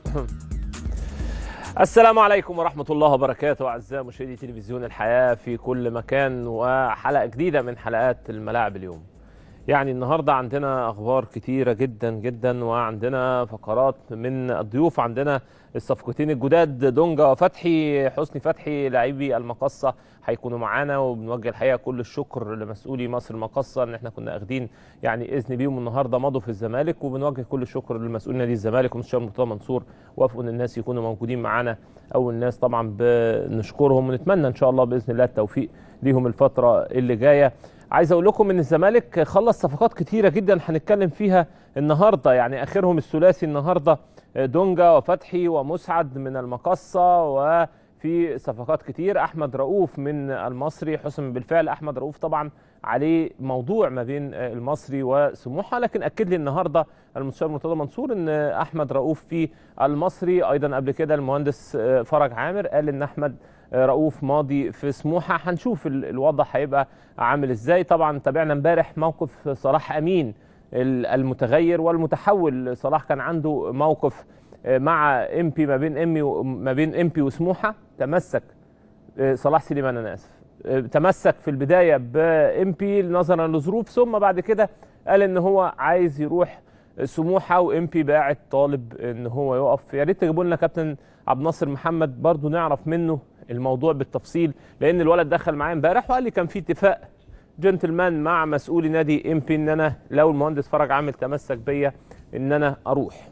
السلام عليكم ورحمة الله وبركاته أعزائي مشاهدي تلفزيون الحياة في كل مكان وحلقة جديدة من حلقات الملاعب اليوم يعني النهاردة عندنا أخبار كتيرة جدا جدا وعندنا فقرات من الضيوف عندنا الصفقتين الجداد دونجا وفتحي حسني فتحي لاعبي المقصة هيكونوا معانا وبنوجه الحقيقة كل الشكر لمسؤولي مصر المقصة ان احنا كنا اخدين يعني اذن بيهم النهارده مضوا في الزمالك وبنوجه كل الشكر لمسؤول نادي الزمالك ومستشار مرتضى منصور وافقوا ان الناس يكونوا موجودين معانا اول ناس طبعا بنشكرهم ونتمنى ان شاء الله باذن الله التوفيق ليهم الفترة اللي جايه عايز اقول لكم ان الزمالك خلص صفقات كتيره جدا هنتكلم فيها النهارده يعني اخرهم الثلاثي النهارده دونجا وفتحي ومسعد من المقصه وفي صفقات كتير احمد رؤوف من المصري حسم بالفعل احمد رؤوف طبعا عليه موضوع ما بين المصري وسموحه لكن اكد لي النهارده المستشار مرتضى منصور ان احمد رؤوف في المصري ايضا قبل كده المهندس فرج عامر قال ان احمد رؤوف ماضي في سموحه هنشوف الوضع هيبقى عامل ازاي طبعا تابعنا امبارح موقف صلاح امين المتغير والمتحول صلاح كان عنده موقف مع امبي ما بين امي ما بين امبي وسموحه تمسك صلاح سليمان انا اسف تمسك في البدايه بامبي نظرا لظروف ثم بعد كده قال ان هو عايز يروح سموحه وامبي باعت طالب ان هو يقف يا ريت تجيبوا لنا كابتن عبد الناصر محمد برضو نعرف منه الموضوع بالتفصيل لان الولد دخل معايا امبارح وقال لي كان في اتفاق جنتلمان مع مسؤولي نادي امبي ان انا لو المهندس فرج عامل تمسك بيا ان انا اروح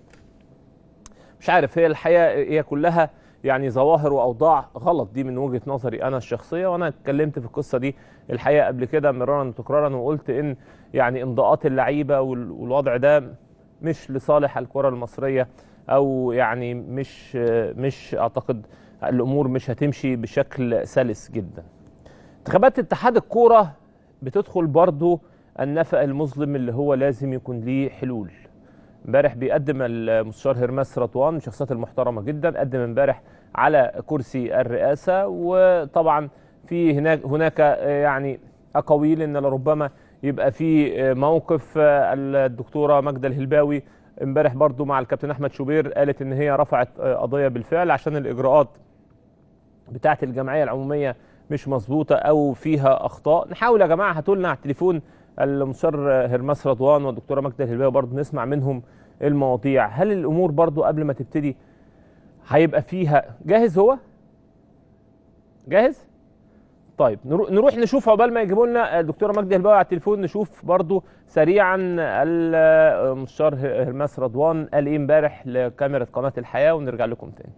مش عارف هي الحقيقه هي كلها يعني ظواهر واوضاع غلط دي من وجهه نظري انا الشخصيه وانا اتكلمت في القصه دي الحقيقه قبل كده مرارا وتكرارا وقلت ان يعني امضاءات اللعيبه والوضع ده مش لصالح الكره المصريه او يعني مش مش اعتقد الامور مش هتمشي بشكل سلس جدا انتخابات اتحاد الكوره بتدخل برضو النفق المظلم اللي هو لازم يكون ليه حلول امبارح بيقدم المستشار هرماس رضوان من الشخصيات المحترمه جدا قدم امبارح على كرسي الرئاسه وطبعا في هناك هناك يعني اقاويل ان لربما يبقى في موقف الدكتوره ماجده الهلباوي امبارح برضو مع الكابتن احمد شوبير قالت ان هي رفعت قضيه بالفعل عشان الاجراءات بتاعه الجمعيه العموميه مش مظبوطه او فيها اخطاء نحاول يا جماعه هاتوا لنا على التليفون المستشار هرماس رضوان والدكتوره ماجده الهلباوي برضو نسمع منهم المواضيع هل الامور برضو قبل ما تبتدي هيبقى فيها جاهز هو جاهز طيب نروح نشوف عقبال ما يجيبوا لنا الدكتوره ماجده الهلباوي على التليفون نشوف برضو سريعا المستشار هرماس رضوان قال ايه امبارح لكاميرا قناه الحياه ونرجع لكم تاني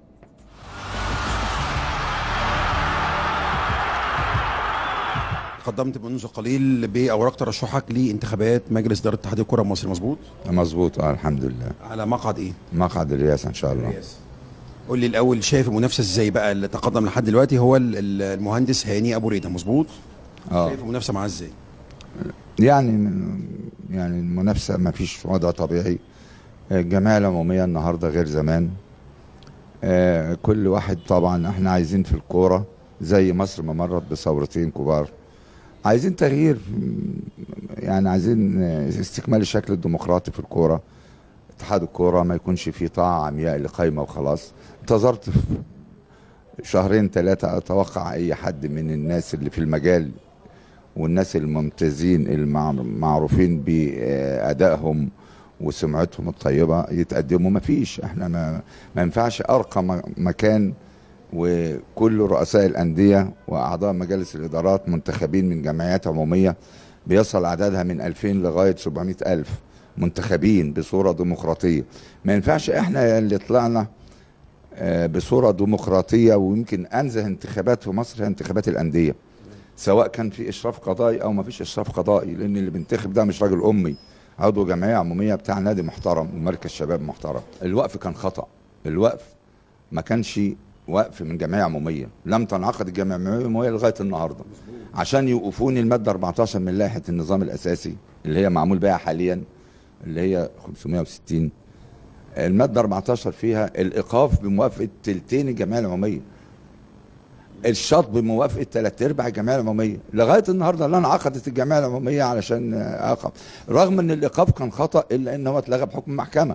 قدمت منذ قليل باوراق ترشحك لانتخابات مجلس اداره اتحاد الكره المصري مظبوط مظبوط اه الحمد لله على مقعد ايه مقعد الرئاسه ان شاء الله الرئاسة. قول لي الاول شايف المنافسه ازاي بقى اللي تقدم لحد دلوقتي هو المهندس هاني ابو ريده مظبوط اه شايف المنافسه معاه ازاي يعني يعني المنافسه ما فيش وضع طبيعي الجمعيه العموميه النهارده غير زمان آه كل واحد طبعا احنا عايزين في الكوره زي مصر ما مرت بثورتين كبار عايزين تغيير يعني عايزين استكمال الشكل الديمقراطي في الكوره اتحاد الكوره ما يكونش فيه طاعه عمياء لقايمه وخلاص انتظرت شهرين ثلاثه اتوقع اي حد من الناس اللي في المجال والناس الممتازين المعروفين بادائهم وسمعتهم الطيبه يتقدموا ما فيش احنا ما, ما ينفعش ارقى مكان وكل رؤساء الأندية وأعضاء مجالس الإدارات منتخبين من جمعيات عمومية بيصل عددها من 2000 لغاية 700 ألف منتخبين بصورة ديمقراطية ما ينفعش إحنا اللي طلعنا بصورة ديمقراطية ويمكن أنزه انتخابات في مصر هي انتخابات الأندية سواء كان في إشراف قضائي أو ما فيش إشراف قضائي لأن اللي بينتخب ده مش راجل أمي عضو جمعية عمومية بتاع نادي محترم ومركز شباب محترم الوقف كان خطأ الوقف ما كانش وقف من جمعيه عموميه لم تنعقد الجمعيه العموميه لغايه النهارده عشان يوقفوني الماده 14 من لائحه النظام الاساسي اللي هي معمول بها حاليا اللي هي 560 الماده 14 فيها الايقاف بموافقه تلتين الجمعيه العموميه الشط بموافقه ثلاث ارباع الجمعيه العموميه لغايه النهارده لا انعقدت الجمعيه العموميه علشان اقف رغم ان الايقاف كان خطا الا ان هو اتلغى بحكم المحكمه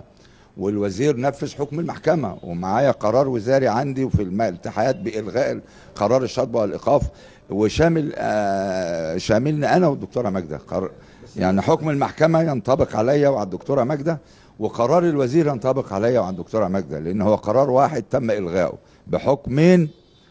والوزير نفذ حكم المحكمه ومعايا قرار وزاري عندي وفي الم- الاتحاد بالغاء قرار الشطبه والايقاف وشامل آه شاملني انا والدكتوره ماجده قرار يعني حكم المحكمه ينطبق عليا وعلى الدكتوره ماجده وقرار الوزير ينطبق عليا وعلى الدكتوره ماجده لان هو قرار واحد تم الغائه بحكمين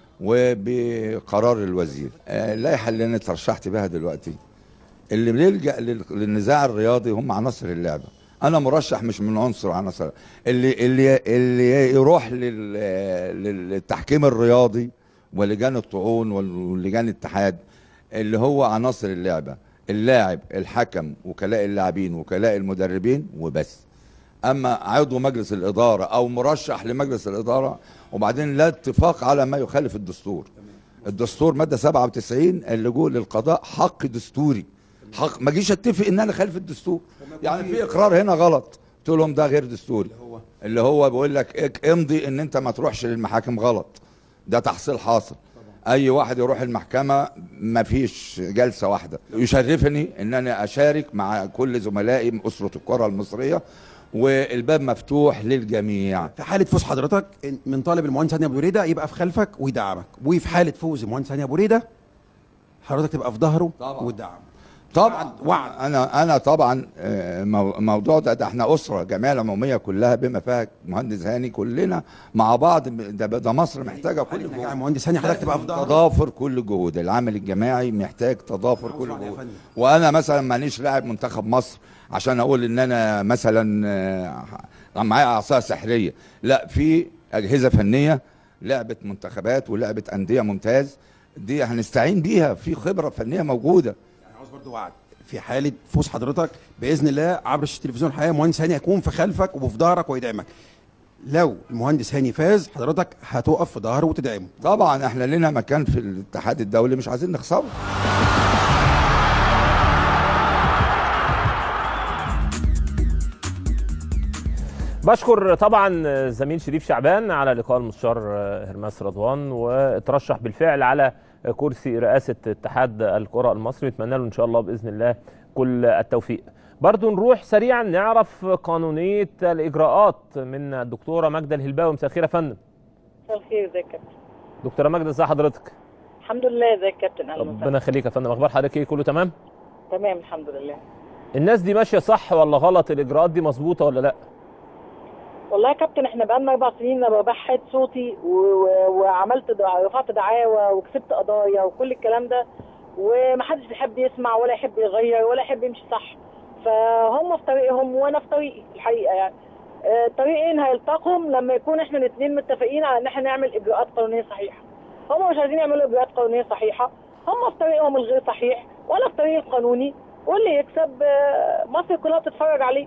وبقرار الوزير آه، اللائحه اللي انا ترشحت بها دلوقتي اللي بيلجا لل- للنزاع الرياضي هم عناصر اللعبه انا مرشح مش من عنصر عناصر اللي اللي اللي يروح لل للتحكيم الرياضي ولجان الطعون ولجان الاتحاد اللي هو عناصر اللعبه اللاعب الحكم وكلاء اللاعبين وكلاء المدربين وبس اما عضو مجلس الاداره او مرشح لمجلس الاداره وبعدين لا اتفاق على ما يخالف الدستور الدستور ماده 97 اللجوء للقضاء حق دستوري حق ما جيش اتفق ان انا خالف الدستور يعني في اقرار هنا غلط قلت لهم ده غير دستوري اللي هو بيقول لك إك- امضي ان انت ما تروحش للمحاكم غلط ده تحصيل حاصل اي واحد يروح المحكمه ما فيش جلسه واحده يشرفني ان انا اشارك مع كل زملائي من اسره الكره المصريه والباب مفتوح للجميع في حاله فوز حضرتك إن- من طالب المهندس هاني ابو ريده يبقى في خلفك ويدعمك وفي حاله فوز المهندس هاني ابو ريده حضرتك تبقى في ظهره طبعا. وتدعمه طبعا وعد. انا انا طبعا آه، مو- موضوع ده, ده احنا اسره الجمعيه العموميه كلها بما فيها المهندس هاني كلنا مع بعض ده, ده مصر محتاجه كل نجاح جهد المهندس هاني حضرتك تبقى في ظهره تضافر كل جهود العمل الجماعي محتاج تضافر كل طبعاً يا جهود فندم. وانا مثلا مانيش لاعب منتخب مصر عشان اقول ان انا مثلا آه، معايا عصا سحريه لا في اجهزه فنيه لعبه منتخبات ولعبه انديه ممتاز دي هنستعين بيها في خبره فنيه موجوده يعني عاوز برضو وعد في حاله فوز حضرتك باذن الله عبر شاشه تلفزيون الحياه المهندس هاني هيكون في خلفك وفي ظهرك ويدعمك لو المهندس هاني فاز حضرتك هتقف في ظهره وتدعمه طبعا احنا لنا مكان في الاتحاد الدولي مش عايزين نخسره بشكر طبعا زميل شريف شعبان على لقاء المستشار هرماس رضوان وترشح بالفعل على كرسي رئاسة اتحاد الكرة المصري نتمنى له ان شاء الله باذن الله كل التوفيق برضو نروح سريعا نعرف قانونية الإجراءات من الدكتورة ماجدة الهلباوي مساء الخير يا فندم مساء الخير ازيك يا كابتن دكتورة ماجدة ازي حضرتك الحمد لله ازيك يا كابتن اهلا وسهلا ربنا يخليك يا فندم اخبار حضرتك ايه كله تمام تمام الحمد لله الناس دي ماشية صح ولا غلط الإجراءات دي مظبوطة ولا لا والله يا كابتن احنا بقالنا اربع سنين انا ببحث صوتي و... و... وعملت دع... رفعت دعاوى وكسبت قضايا وكل الكلام ده ومحدش بيحب يسمع ولا يحب يغير ولا يحب يمشي صح فهم في طريقهم وانا في طريقي الحقيقه يعني آه، الطريقين هيلتقوا لما يكون احنا الاثنين متفقين على ان احنا نعمل اجراءات قانونيه صحيحه هم مش عايزين يعملوا اجراءات قانونيه صحيحه هم في طريقهم الغير صحيح وانا في طريقي القانوني واللي يكسب آه، مصر كلها بتتفرج عليه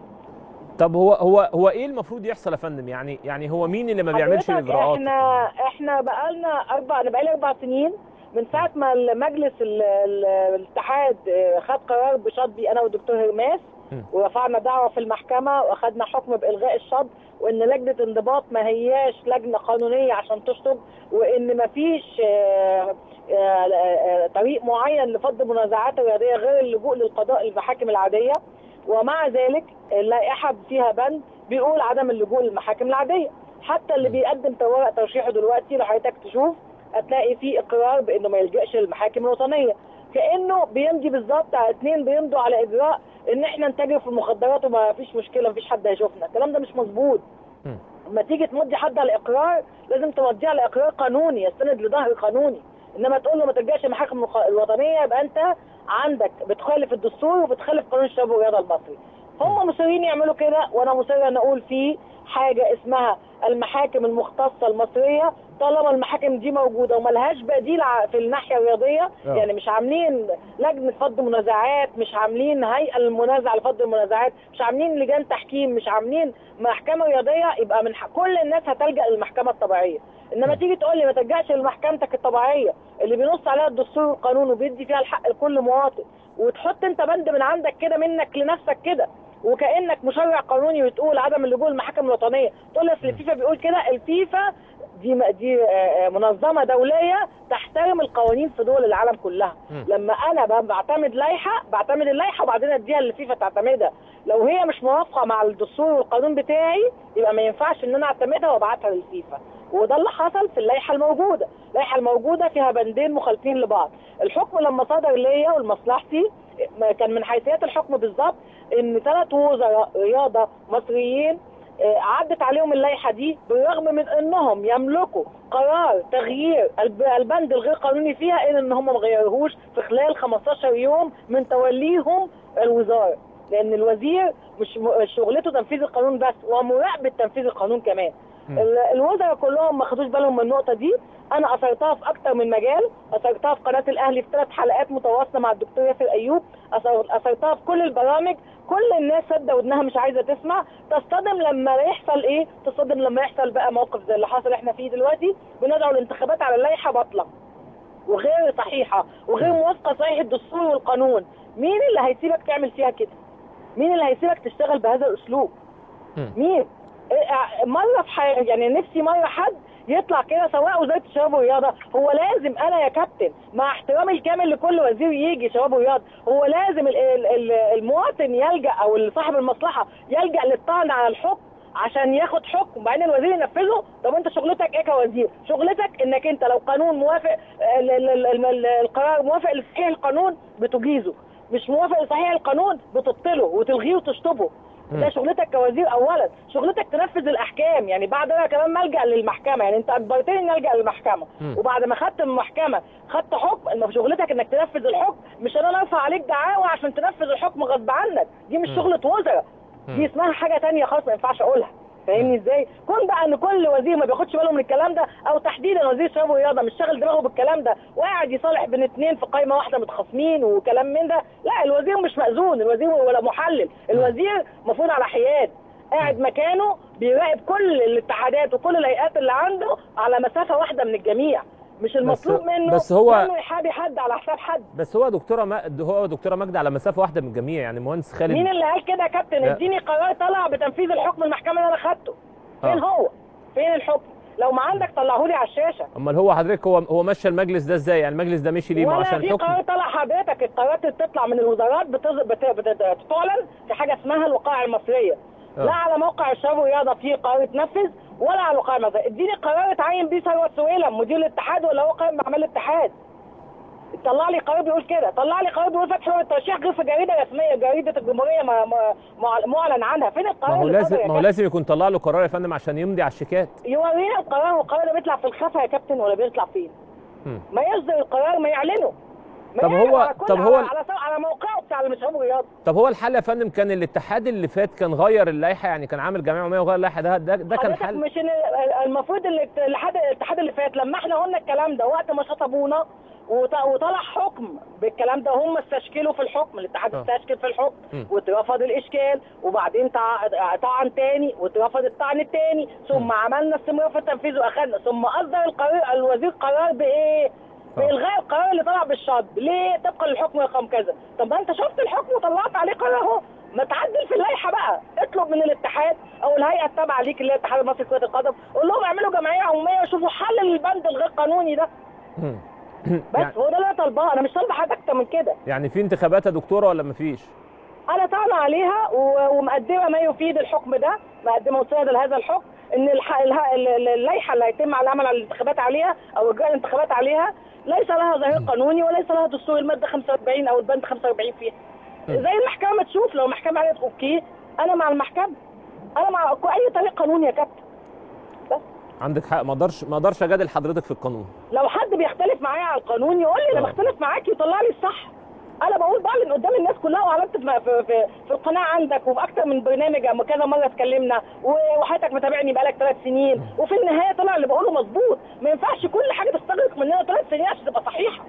طب هو هو هو ايه المفروض يحصل يا فندم يعني يعني هو مين اللي ما بيعملش حضرتك الإجراءات احنا احنا بقالنا اربع انا بقالي اربع سنين من ساعه ما المجلس ال- ال- الاتحاد اه، خد قرار بشطبي انا والدكتور هرماس م. ورفعنا دعوه في المحكمه واخدنا حكم بالغاء الشطب وان لجنه انضباط ما هياش لجنه قانونيه عشان تشطب وان ما فيش اه، اه، اه، طريق معين لفض المنازعات الرياضيه غير اللجوء للقضاء المحاكم العاديه ومع ذلك اللائحه فيها بند بيقول عدم اللجوء للمحاكم العاديه حتى اللي بيقدم ورق ترشيحه دلوقتي لو حضرتك تشوف هتلاقي فيه اقرار بانه ما يلجاش للمحاكم الوطنيه كانه بيمضي بالظبط على اثنين بيمضوا على اجراء ان احنا نتاجر في المخدرات وما فيش مشكله ما فيش حد هيشوفنا الكلام ده مش مظبوط مم. لما تيجي تمضي حد على اقرار لازم تمضيه على اقرار قانوني يستند لظهر قانوني انما تقول له ما تلجاش المحاكم المخ- الوطنيه يبقى انت عندك بتخالف الدستور وبتخالف قانون الشباب والرياضه المصري هم مصرين يعملوا كده وانا مصر ان اقول في حاجه اسمها المحاكم المختصه المصريه طالما المحاكم دي موجوده وملهاش بديل ع- في الناحيه الرياضيه آه. يعني مش عاملين لجنه فض منازعات مش عاملين هيئه للمنازعه لفض المنازعات مش عاملين لجان تحكيم مش عاملين محكمه رياضيه يبقى من حق كل الناس هتلجا للمحكمه الطبيعيه انما تيجي تقول لي ما تلجاش لمحكمتك الطبيعيه اللي بينص عليها الدستور والقانون وبيدي فيها الحق لكل مواطن وتحط انت بند من عندك كده منك لنفسك كده وكانك مشرع قانوني وتقول عدم اللجوء للمحاكم الوطنيه تقول لي اصل الفيفا بيقول كده الفيفا دي دي آه، آه، منظمه دوليه تحترم القوانين في دول العالم كلها مم. لما انا ب- بعتمد لائحه بعتمد اللائحه وبعدين اديها للفيفا تعتمدها لو هي مش موافقه مع الدستور والقانون بتاعي يبقى ما ينفعش ان انا اعتمدها وابعتها للفيفا وده اللي حصل في اللائحه الموجوده اللائحه الموجوده فيها بندين مخالفين لبعض الحكم لما صدر ليا ولمصلحتي ما كان من حيثيات الحكم بالظبط ان ثلاث وزراء رياضه مصريين آه، عدت عليهم اللائحه دي بالرغم من انهم يملكوا قرار تغيير الب- البند الغير قانوني فيها ان ان هم ما غيروهوش في خلال 15 يوم من توليهم الوزاره لان الوزير مش م- شغلته تنفيذ القانون بس ومراقبه تنفيذ القانون كمان ال- الوزراء كلهم ما خدوش بالهم من النقطه دي انا اثرتها في اكتر من مجال اثرتها في قناه الاهلي في ثلاث حلقات متواصله مع الدكتور ياسر ايوب أثر- اثرتها في كل البرامج كل الناس سادة ودنها مش عايزه تسمع تصطدم لما يحصل ايه تصطدم لما يحصل بقى موقف زي اللي حاصل احنا فيه دلوقتي بندعو الانتخابات على اللائحه باطله وغير صحيحه وغير موافقه صحيح الدستور والقانون مين اللي هيسيبك تعمل فيها كده مين اللي هيسيبك تشتغل بهذا الاسلوب مم. مين إيه، مره في حي... يعني نفسي مره حد يطلع كده سواء وزاره الشباب والرياضه هو لازم انا يا كابتن مع احترامي الكامل لكل وزير يجي شباب ورياضه هو لازم ال- ال- ال- المواطن يلجا او صاحب المصلحه يلجا للطعن على الحكم عشان ياخد حكم وبعدين الوزير ينفذه طب انت شغلتك ايه كوزير شغلتك انك انت لو قانون موافق ال- ال- ال- ال- القرار موافق لصحيح القانون بتجيزه مش موافق لصحيح القانون بتبطله وتلغيه وتشطبه ده شغلتك كوزير اولا شغلتك تنفذ الاحكام يعني بعد انا كمان ملجا للمحكمه يعني انت اجبرتني اني الجا للمحكمه مم. وبعد ما خدت من المحكمه خدت حكم ان شغلتك انك تنفذ الحكم مش ان انا ارفع عليك دعاوى عشان تنفذ الحكم غصب عنك دي مش شغله وزراء دي اسمها حاجه تانية خالص ما ينفعش اقولها فاهمني ازاي؟ كون بقى ان كل وزير ما بياخدش باله من الكلام ده او تحديدا وزير الشباب والرياضه مش شاغل دماغه بالكلام ده وقاعد يصالح بين اتنين في قائمه واحده متخاصمين وكلام من ده لا الوزير مش مأذون الوزير ولا محلل الوزير مفروض على حياد قاعد مكانه بيراقب كل الاتحادات وكل الهيئات اللي عنده على مسافه واحده من الجميع مش المطلوب منه بس هو- انه يحابي حد على حساب حد بس هو دكتوره ما هو دكتوره ماجده على مسافه واحده من الجميع يعني مهندس خالد مين اللي قال كده يا كابتن لا. اديني قرار طلع بتنفيذ الحكم المحكمه اللي انا خدته فين آه. هو فين الحكم لو ما عندك طلعه لي على الشاشه امال هو حضرتك هو هو مشى المجلس ده ازاي يعني المجلس ده مشي ليه ما هو ولا عشان في الحكم قرار طلع حضرتك القرارات اللي بتطلع من الوزارات بتز... بت... بت... بتعلن في حاجه اسمها الوقائع المصريه آه. لا على موقع الشباب والرياضه في قرار اتنفذ ولا على الوقائع المصريه اديني قرار اتعين بيه ثروت سويلم مدير الاتحاد ولا هو قائم باعمال الاتحاد طلع لي قرار بيقول كده طلع لي قرار بيقول فتح الترشيح غير في جريده رسميه جريده الجمهوريه ما ما ما- معلن عنها فين ما القرار هو اللي لازم صدر يا ما هو كابتن؟ لازم يكون طلع له قرار يا فندم عشان يمضي على الشيكات يورينا القرار والقرار ده بيطلع في الخفا يا كابتن ولا بيطلع فين مم. ما يصدر القرار ما يعلنه ما طب يعلن هو- على كل- طب هو- على على, على موقعه بتاع الشباب والرياضه طب هو الحل يا فندم كان الاتحاد اللي فات كان غير اللائحه يعني كان عامل جمعيه عموميه وغير اللائحه ده ده, ده كان حضرتك حل مش إن المفروض اللي الاتحاد الاتحاد اللي فات لما احنا قلنا الكلام ده وقت ما شطبونا وط- وطلع حكم بالكلام ده هم استشكلوا في الحكم الاتحاد آه. استشكل في الحكم مم. واترفض الاشكال وبعدين تع- طعن تاني واترفض الطعن التاني ثم عملنا استمرار في التنفيذ واخدنا ثم اصدر القرار الوزير قرار بايه؟ بالغاء القرار اللي طلع بالشطب ليه طبقا للحكم رقم كذا طب ما انت شفت الحكم وطلعت عليه قرار اهو ما تعدل في اللائحه بقى اطلب من الاتحاد او الهيئه التابعه ليك اللي هي الاتحاد المصري لكره القدم قول لهم اعملوا جمعيه عموميه وشوفوا حل للبند الغير قانوني ده مم. بس يعني, هو ده اللي انا طالباه انا مش طالبه حاجه اكتر من كده يعني في انتخابات يا دكتوره ولا مفيش؟ انا طالعه عليها و- ومقدمه ما يفيد الحكم ده مقدمه مسانده لهذا الحكم ان الح- الها- ال- ال- اللائحه اللي هيتم العمل على الانتخابات عليها او اجراء الانتخابات عليها ليس لها ظهير قانوني وليس لها دستور الماده 45 او البند 45 فيها زي المحكمه ما تشوف لو المحكمه قالت اوكي انا مع المحكمه انا مع اي طريق قانوني يا كابتن بس عندك حق ما اقدرش ما اقدرش اجادل حضرتك في القانون لو حد بيختلف معايا على القانون يقول لي انا آه. بختلف معاك ويطلع لي الصح انا بقول بعلن قدام الناس كلها وعلمت في, في, في, في القناه عندك وفي اكتر من برنامج أما كذا مره اتكلمنا و- وحضرتك متابعني بقالك ثلاث سنين وفي النهايه طلع اللي بقوله مظبوط ما ينفعش كل حاجه تستغرق مننا ثلاث سنين عشان تبقى صحيحه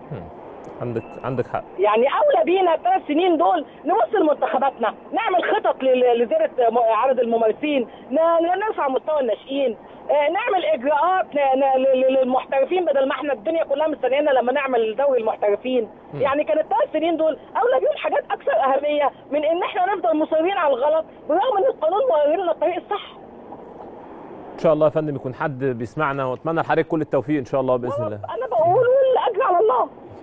عندك عندك حق يعني اولى بينا الثلاث سنين دول نبص لمنتخباتنا نعمل خطط ل- لزياده م- عدد الممارسين ن- نرفع مستوى الناشئين آه، نعمل اجراءات ل- ل- ل- للمحترفين بدل ما احنا الدنيا كلها مستنيانا لما نعمل دوري المحترفين يعني كان الثلاث سنين دول اولى بيهم حاجات اكثر اهميه من ان احنا نفضل مصرين على الغلط بالرغم ان القانون موري لنا الطريق الصح ان شاء الله يا فندم يكون حد بيسمعنا واتمنى لحضرتك كل التوفيق ان شاء الله باذن الله انا بقول والاجر على الله ان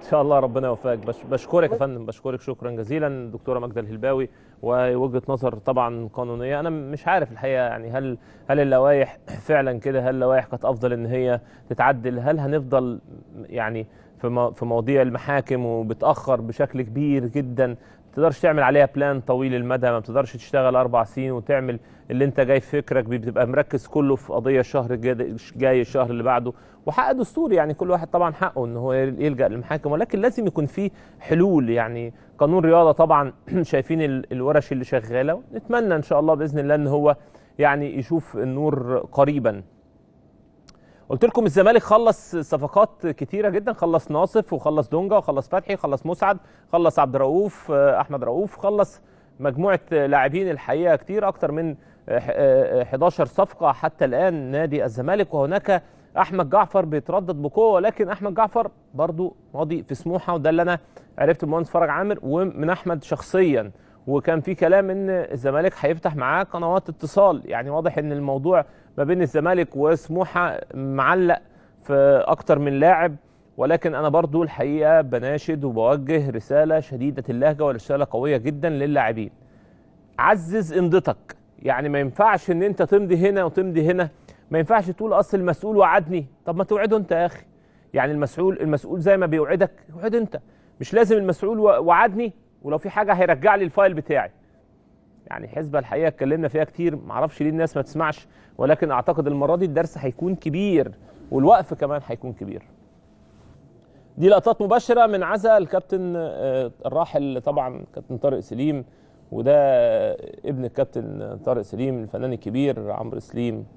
شاء الله ربنا يوفقك بش بشكرك يا فندم بشكرك شكرا جزيلا دكتوره ماجده الهلباوي ووجهه نظر طبعا قانونيه انا مش عارف الحقيقه يعني هل هل اللوائح فعلا كده هل اللوائح كانت افضل ان هي تتعدل هل هنفضل يعني في مو- في مواضيع المحاكم وبتاخر بشكل كبير جدا ما تقدرش تعمل عليها بلان طويل المدى ما بتقدرش تشتغل اربع سنين وتعمل اللي انت جاي في فكرك بتبقى مركز كله في قضيه الشهر الجاي جاي الشهر اللي بعده وحق دستوري يعني كل واحد طبعا حقه ان هو يلجا للمحاكم ولكن لازم يكون في حلول يعني قانون رياضه طبعا شايفين ال- الورش اللي شغاله نتمنى ان شاء الله باذن الله ان هو يعني يشوف النور قريبا قلت لكم الزمالك خلص صفقات كتيره جدا خلص ناصف وخلص دونجا وخلص فتحي خلص مسعد خلص عبد الرؤوف آه، احمد رؤوف خلص مجموعه آه، لاعبين الحقيقه كتير اكتر من آه، ح- آه، 11 صفقه حتى الان نادي الزمالك وهناك احمد جعفر بيتردد بقوه ولكن احمد جعفر برضو ماضي في سموحه وده اللي انا عرفت من المهندس فرج عامر ومن احمد شخصيا وكان في كلام ان الزمالك هيفتح معاه قنوات اتصال يعني واضح ان الموضوع ما بين الزمالك وسموحه معلق في اكتر من لاعب ولكن انا برضو الحقيقه بناشد وبوجه رساله شديده اللهجه ورساله قويه جدا للاعبين عزز امضتك يعني ما ينفعش ان انت تمضي هنا وتمضي هنا ما ينفعش تقول اصل المسؤول وعدني طب ما توعده انت يا اخي يعني المسؤول المسؤول زي ما بيوعدك اوعد انت مش لازم المسؤول و- وعدني ولو في حاجه هيرجع لي الفايل بتاعي يعني حسبه الحقيقه اتكلمنا فيها كتير معرفش ليه الناس ما تسمعش ولكن اعتقد المره دي الدرس هيكون كبير والوقف كمان هيكون كبير دي لقطات مباشره من عزا الكابتن آه، الراحل طبعا كابتن طارق سليم وده آه، ابن الكابتن طارق سليم الفنان الكبير عمرو سليم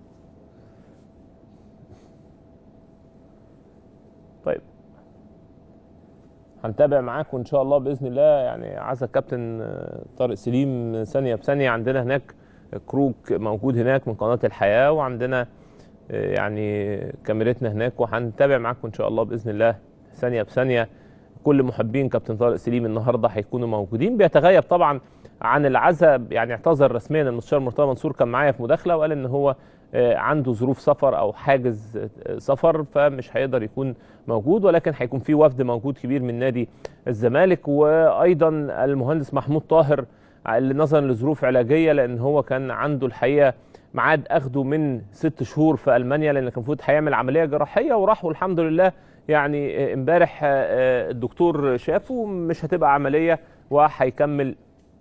طيب هنتابع معاكم ان شاء الله باذن الله يعني عزا الكابتن آه، طارق سليم ثانيه بثانيه عندنا هناك كروك موجود هناك من قناه الحياه وعندنا آه، يعني كاميرتنا هناك وهنتابع معاكم ان شاء الله باذن الله ثانيه بثانيه كل محبين كابتن طارق سليم النهارده هيكونوا موجودين بيتغيب طبعا عن العزاء يعني اعتذر رسميا المستشار مرتضى منصور كان معايا في مداخله وقال ان هو آه، عنده ظروف سفر او حاجز آه، سفر فمش هيقدر يكون موجود ولكن هيكون في وفد موجود كبير من نادي الزمالك وايضا المهندس محمود طاهر اللي نظرا لظروف علاجيه لان هو كان عنده الحقيقه ميعاد اخده من ست شهور في المانيا لان كان المفروض هيعمل عمليه جراحيه وراح والحمد لله يعني آه، امبارح آه، آه، الدكتور شافه مش هتبقى عمليه وهيكمل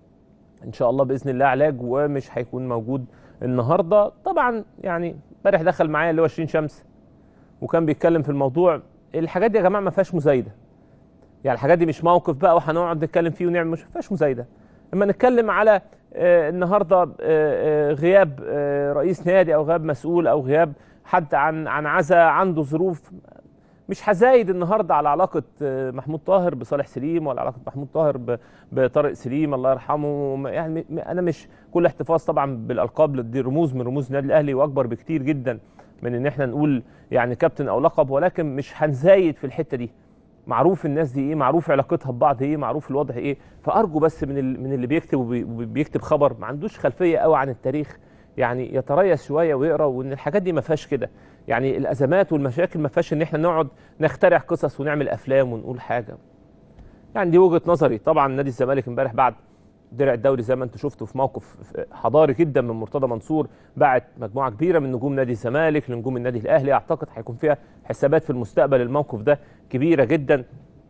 ان شاء الله باذن الله علاج ومش هيكون موجود النهارده طبعا يعني امبارح دخل معايا اللي هو 20 شمس وكان بيتكلم في الموضوع الحاجات دي يا جماعه ما فيهاش مزايده يعني الحاجات دي مش موقف بقى وهنقعد نتكلم فيه ونعمل مش ما فيهاش مزايده اما نتكلم على آه، النهارده آه، آه، غياب آه، رئيس نادي او غياب مسؤول او غياب حد عن عن عزا عنده ظروف مش هزايد النهارده على علاقه آه، محمود طاهر بصالح سليم ولا علاقه محمود طاهر ب- بطارق سليم الله يرحمه م- يعني م- انا مش كل احتفاظ طبعا بالالقاب دي رموز من رموز النادي الاهلي واكبر بكتير جدا من ان احنا نقول يعني كابتن او لقب ولكن مش هنزايد في الحته دي معروف الناس دي ايه معروف علاقتها ببعض ايه معروف الوضع ايه فارجو بس من ال- من اللي بيكتب وبي- وبيكتب خبر ما عندوش خلفيه قوي عن التاريخ يعني يتريث شويه ويقرا وان الحاجات دي ما فيهاش كده يعني الازمات والمشاكل ما فيهاش ان احنا نقعد نخترع قصص ونعمل افلام ونقول حاجه يعني دي وجهه نظري طبعا نادي الزمالك امبارح بعد درع الدوري زي ما انتم شفتوا في موقف حضاري جدا من مرتضى منصور بعت مجموعه كبيره من نجوم نادي الزمالك لنجوم النادي الاهلي اعتقد هيكون فيها حسابات في المستقبل الموقف ده كبيره جدا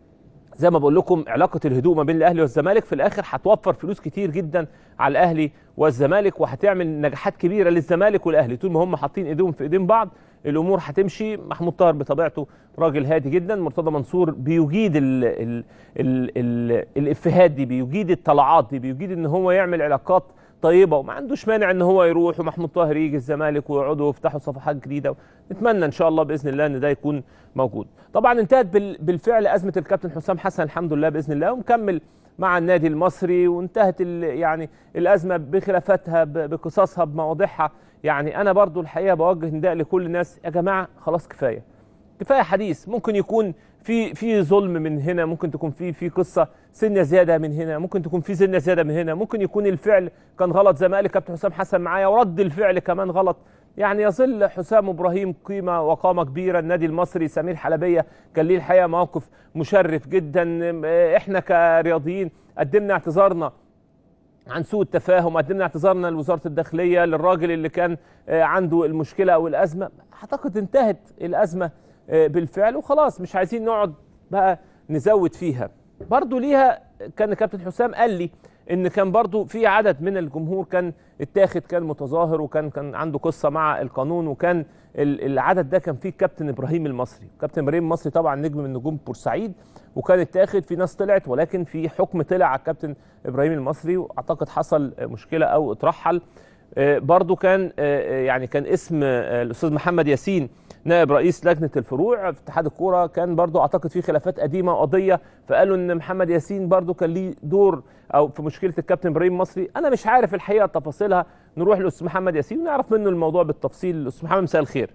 زي ما بقول لكم علاقه الهدوء ما بين الاهلي والزمالك في الاخر هتوفر فلوس كتير جدا على الاهلي والزمالك وهتعمل نجاحات كبيره للزمالك والاهلي طول ما هم حاطين ايديهم في ايدين بعض الامور هتمشي محمود طاهر بطبيعته راجل هادي جدا مرتضى منصور بيجيد ال ال ال ال الافيهات دي بيجيد الطلعات دي بيجيد ان هو يعمل علاقات طيبه وما عندوش مانع ان هو يروح ومحمود طاهر يجي الزمالك ويقعدوا ويفتحوا صفحات جديده نتمنى ان شاء الله باذن الله ان ده يكون موجود طبعا انتهت بال- بالفعل ازمه الكابتن حسام حسن الحمد لله باذن الله ومكمل مع النادي المصري وانتهت ال- يعني الازمه بخلافاتها ب- بقصصها بمواضيعها يعني انا برضو الحقيقه بوجه نداء لكل الناس يا جماعه خلاص كفايه كفايه حديث ممكن يكون في في ظلم من هنا ممكن تكون في في قصه سنه زياده من هنا ممكن تكون في سنه زياده من هنا ممكن يكون الفعل كان غلط زي ما قال الكابتن حسام حسن معايا ورد الفعل كمان غلط يعني يظل حسام ابراهيم قيمه وقامه كبيره النادي المصري سمير حلبيه كان ليه الحقيقه موقف مشرف جدا احنا كرياضيين قدمنا اعتذارنا عن سوء التفاهم قدمنا اعتذارنا لوزاره الداخليه للراجل اللي كان عنده المشكله او الازمه اعتقد انتهت الازمه بالفعل وخلاص مش عايزين نقعد بقى نزود فيها برضو ليها كان كابتن حسام قال لي ان كان برضو في عدد من الجمهور كان اتاخد كان متظاهر وكان كان عنده قصه مع القانون وكان العدد ده كان فيه كابتن ابراهيم المصري كابتن ابراهيم المصري طبعا نجم من نجوم بورسعيد وكان اتاخد في ناس طلعت ولكن في حكم طلع على الكابتن ابراهيم المصري واعتقد حصل مشكله او اترحل برضو كان يعني كان اسم الاستاذ محمد ياسين نائب رئيس لجنه الفروع في اتحاد الكوره كان برضو اعتقد في خلافات قديمه وقضيه فقالوا ان محمد ياسين برضو كان ليه دور او في مشكله الكابتن ابراهيم المصري انا مش عارف الحقيقه تفاصيلها نروح للاستاذ محمد ياسين ونعرف منه الموضوع بالتفصيل استاذ محمد مساء الخير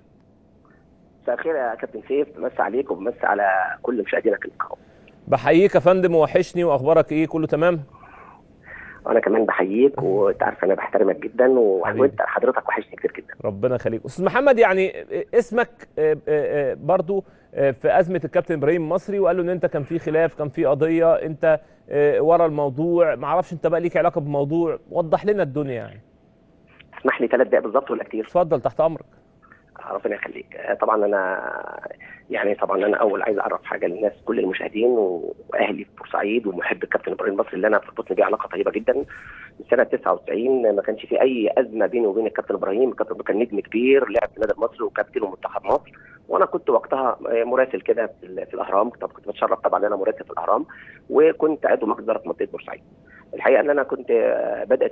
مساء الخير يا كابتن سيف بمسي عليك وبمسي على كل مشاهدينك الكرام بحييك يا فندم وحشني واخبارك ايه كله تمام وانا كمان بحييك وانت عارف انا بحترمك جدا وانت حضرتك وحشني كتير جدا ربنا يخليك استاذ محمد يعني اسمك برضو في ازمه الكابتن ابراهيم المصري وقال له ان انت كان في خلاف كان في قضيه انت ورا الموضوع ما اعرفش انت بقى ليك علاقه بالموضوع وضح لنا الدنيا يعني اسمح لي ثلاث دقائق بالظبط ولا كتير اتفضل تحت امرك ربنا يخليك طبعا انا يعني طبعا انا اول عايز اعرف حاجه للناس كل المشاهدين واهلي في بورسعيد ومحب الكابتن ابراهيم المصري اللي انا بتربطني بيه علاقه طيبه جدا من سنه 99 ما كانش في اي ازمه بيني وبين الكابتن ابراهيم الكابتن كان نجم كبير لعب في النادي المصري وكابتن ومنتخب مصر وانا كنت وقتها مراسل كده في الاهرام طب كنت بتشرف طبعا انا مراسل في الاهرام وكنت عضو مجلس اداره منطقه بورسعيد الحقيقه ان انا كنت بدات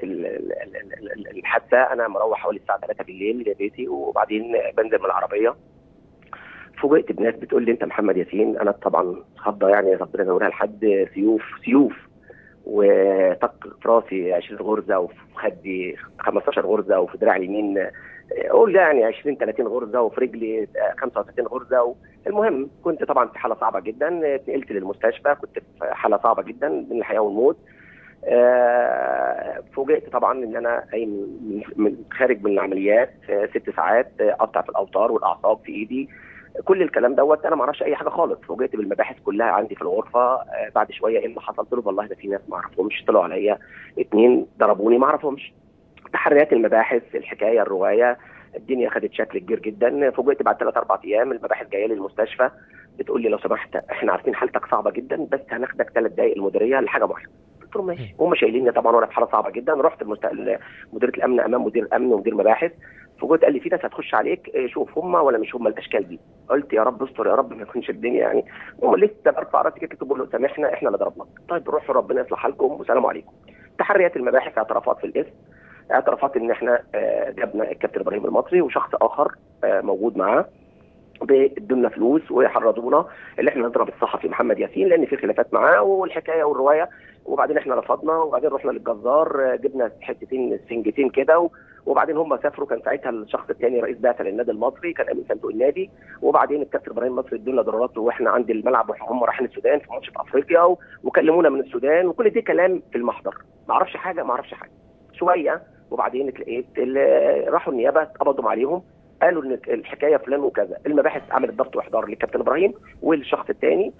الحادثه انا مروح حوالي الساعه 3 بالليل لبيتي وبعدين بنزل من العربيه فوجئت بناس بتقول لي انت محمد ياسين انا طبعا خضه يعني ربنا يزورها لحد سيوف سيوف وطق في راسي 20 غرزه وفي خدي 15 غرزه وفي دراعي اليمين قول يعني 20 30 غرزه وفي رجلي 35 غرزه المهم كنت طبعا في حاله صعبه جدا اتنقلت للمستشفى كنت في حاله صعبه جدا بين الحياه والموت فوجئت طبعا ان انا من خارج من العمليات ست ساعات قطع في الاوتار والاعصاب في ايدي كل الكلام دوت انا ما اعرفش اي حاجه خالص فوجئت بالمباحث كلها عندي في الغرفه بعد شويه ايه اللي حصل قلت له والله ده في ناس ما اعرفهمش طلعوا عليا اتنين ضربوني ما اعرفهمش تحريات المباحث الحكايه الروايه الدنيا خدت شكل كبير جدا فوجئت بعد ثلاث اربع ايام المباحث جايه لي المستشفى بتقول لي لو سمحت احنا عارفين حالتك صعبه جدا بس هناخدك ثلاث دقائق المديريه لحاجه معينه قلت لهم ماشي هم شايليني طبعا وانا في حاله صعبه جدا رحت المست... مديريه الامن امام مدير الامن ومدير مباحث فوجئت قال لي في ناس هتخش عليك شوف هم ولا مش هم الاشكال دي قلت يا رب استر يا رب ما يكونش الدنيا يعني هم لسه برفع راسي كده بقول له سامحنا احنا اللي ضربناك طيب روحوا ربنا يصلح حالكم والسلام عليكم تحريات المباحث اعترافات في الاسم اعترافات ان احنا جبنا الكابتن ابراهيم المصري وشخص اخر موجود معاه ادونا فلوس وحرضونا اللي احنا نضرب الصحفي محمد ياسين لان في خلافات معاه والحكايه والروايه وبعدين احنا رفضنا وبعدين رحنا للجزار جبنا حتتين سنجتين كده وبعدين هم سافروا كان ساعتها الشخص الثاني رئيس بعثه للنادي المصري كان امين صندوق النادي وبعدين الكابتن ابراهيم المصري ادونا دولارات واحنا عند الملعب وهم رايحين السودان في ماتش في افريقيا وكلمونا من السودان وكل دي كلام في المحضر ما اعرفش حاجه ما اعرفش حاجه شويه وبعدين اتلقيت راحوا النيابه قبضوا عليهم قالوا ان الحكايه فلان وكذا المباحث عملت ضبط واحضار للكابتن ابراهيم والشخص الثاني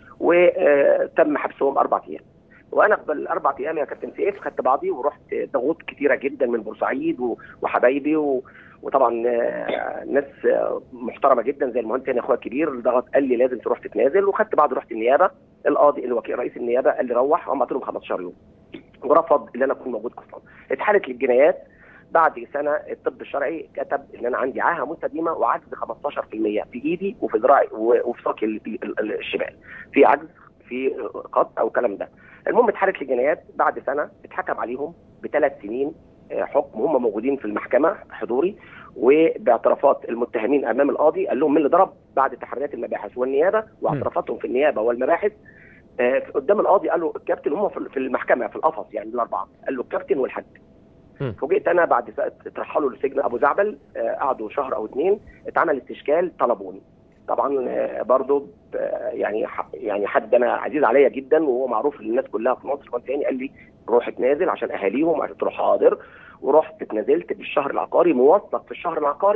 وتم حبسهم اربع ايام وانا في الاربع ايام يا كابتن سيف خدت بعضي ورحت ضغوط كتيره جدا من بورسعيد وحبايبي و... وطبعا ناس محترمه جدا زي المهندس هاني اخويا الكبير ضغط قال لي لازم تروح تتنازل وخدت بعض رحت النيابه القاضي الوكيل رئيس النيابه قال لي روح هم قلت لهم 15 يوم ورفض ان انا اكون موجود اصلا اتحالت للجنايات بعد سنه الطب الشرعي كتب ان انا عندي عاهه مستديمه وعجز 15% في ايدي وفي ذراعي وفي ساقي الشمال في عجز في قط او الكلام ده المهم اتحالت للجنايات بعد سنه اتحكم عليهم بثلاث سنين حكم هم موجودين في المحكمه حضوري وباعترافات المتهمين امام القاضي قال لهم مين اللي ضرب بعد تحريات المباحث والنيابه واعترافاتهم في النيابه والمباحث قدام القاضي قالوا الكابتن هم في المحكمه في القفص يعني الاربعه قال له الكابتن والحاج فوجئت انا بعد اترحلوا لسجن ابو زعبل قعدوا شهر او اثنين اتعمل استشكال طلبوني طبعا برضه يعني يعني حد انا عزيز عليا جدا وهو معروف للناس كلها في مصر كان تاني قال لي روح اتنازل عشان اهاليهم قلت له حاضر ورحت اتنازلت بالشهر العقاري موثق في الشهر العقاري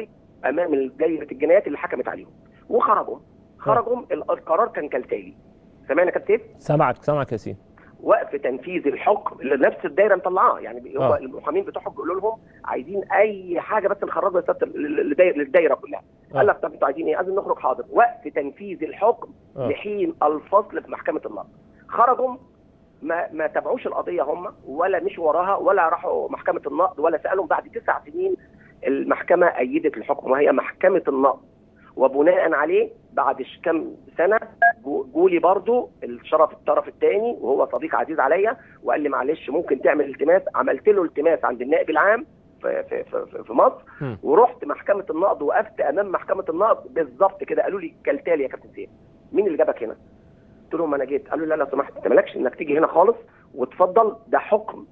امام دايره الجنايات اللي حكمت عليهم وخرجوا خرجوا ال- القرار كان كالتالي سامعنا يا كابتن سامعك سامعك ياسين وقف تنفيذ الحكم اللي نفس الدايره مطلعاه يعني هو آه. المحامين بتوعهم بيقولوا لهم عايزين اي حاجه بس نخرجها للسبت- للدايره للدايره كلها آه. قال لك طب انتوا عايزين ايه؟ عايزين نخرج حاضر وقف تنفيذ الحكم آه. لحين الفصل في محكمه النقض خرجوا ما ما تابعوش القضيه هم ولا مشوا وراها ولا راحوا محكمه النقض ولا سالهم بعد تسع سنين المحكمه ايدت الحكم وهي محكمه النقض وبناء عليه بعد ش- كام سنه جو- جولي برضو الشرف الطرف الثاني وهو صديق عزيز عليا وقال لي معلش ممكن تعمل التماس عملت له التماس عند النائب العام في في في, في مصر مم. ورحت محكمه النقض وقفت امام محكمه النقض بالظبط كده قالوا لي كالتالي يا كابتن سيف مين اللي جابك هنا؟ قلت لهم انا جيت قالوا لي لا لو سمحت انت مالكش انك تيجي هنا خالص وتفضل ده حكم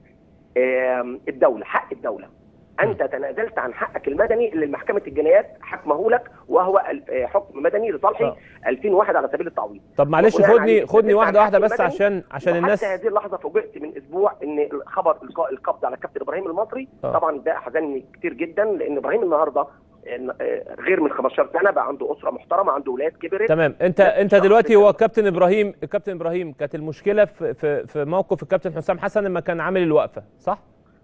آم، الدوله حق الدوله انت تنازلت عن حقك المدني اللي محكمه الجنايات حكمه لك وهو ال- آه، حكم مدني لصالحي آه. 2001 على سبيل التعويض طب معلش وبناء خدني عليه خدني نزلت واحده عن واحده حق بس المدني عشان عشان وحتى الناس هذه اللحظه فوجئت من اسبوع ان خبر القاء القبض على الكابتن ابراهيم المصري آه. طبعا ده احزنني كتير جدا لان ابراهيم النهارده إن- آه، غير من 15 سنه بقى عنده اسره محترمه عنده اولاد كبرت تمام انت نفس انت الشخص دلوقتي اللي هو كان- كابتن ابراهيم الكابتن ابراهيم كانت المشكله في في في موقف الكابتن حسام حسن لما كان عامل الوقفه صح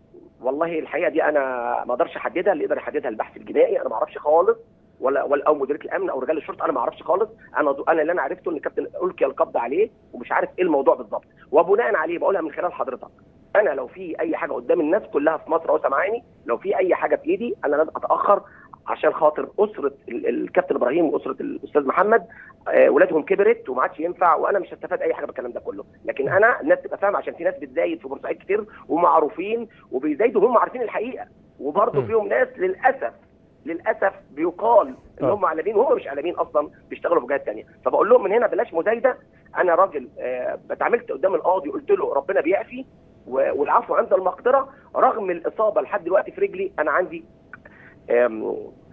والله الحقيقه دي انا ما اقدرش احددها اللي يقدر يحددها البحث الجنائي انا ما اعرفش خالص ولا ولا او مديريه الامن او رجال الشرطه انا ما اعرفش خالص انا انا اللي انا عرفته ان الكابتن القي القبض عليه ومش عارف ايه الموضوع بالظبط وبناء عليه بقولها من خلال حضرتك انا لو في اي حاجه قدام الناس كلها في مصر اهو سامعاني لو في اي حاجه في ايدي انا لازم اتاخر عشان خاطر اسره ال- الكابتن ابراهيم واسره الاستاذ محمد آه، ولادهم كبرت وما عادش ينفع وانا مش هستفاد اي حاجه بالكلام ده كله لكن انا الناس تبقى فاهمه عشان في ناس بتزايد في بورسعيد كتير ومعروفين وبيزايدوا هم عارفين الحقيقه وبرضه م. فيهم ناس للاسف للاسف بيقال ان آه. هم اعلاميين وهم مش اعلاميين اصلا بيشتغلوا في جهات ثانيه فبقول لهم من هنا بلاش مزايده انا راجل آه، اتعاملت قدام القاضي قلت له ربنا بيعفي و- والعفو عند المقدره رغم الاصابه لحد دلوقتي في رجلي انا عندي آم،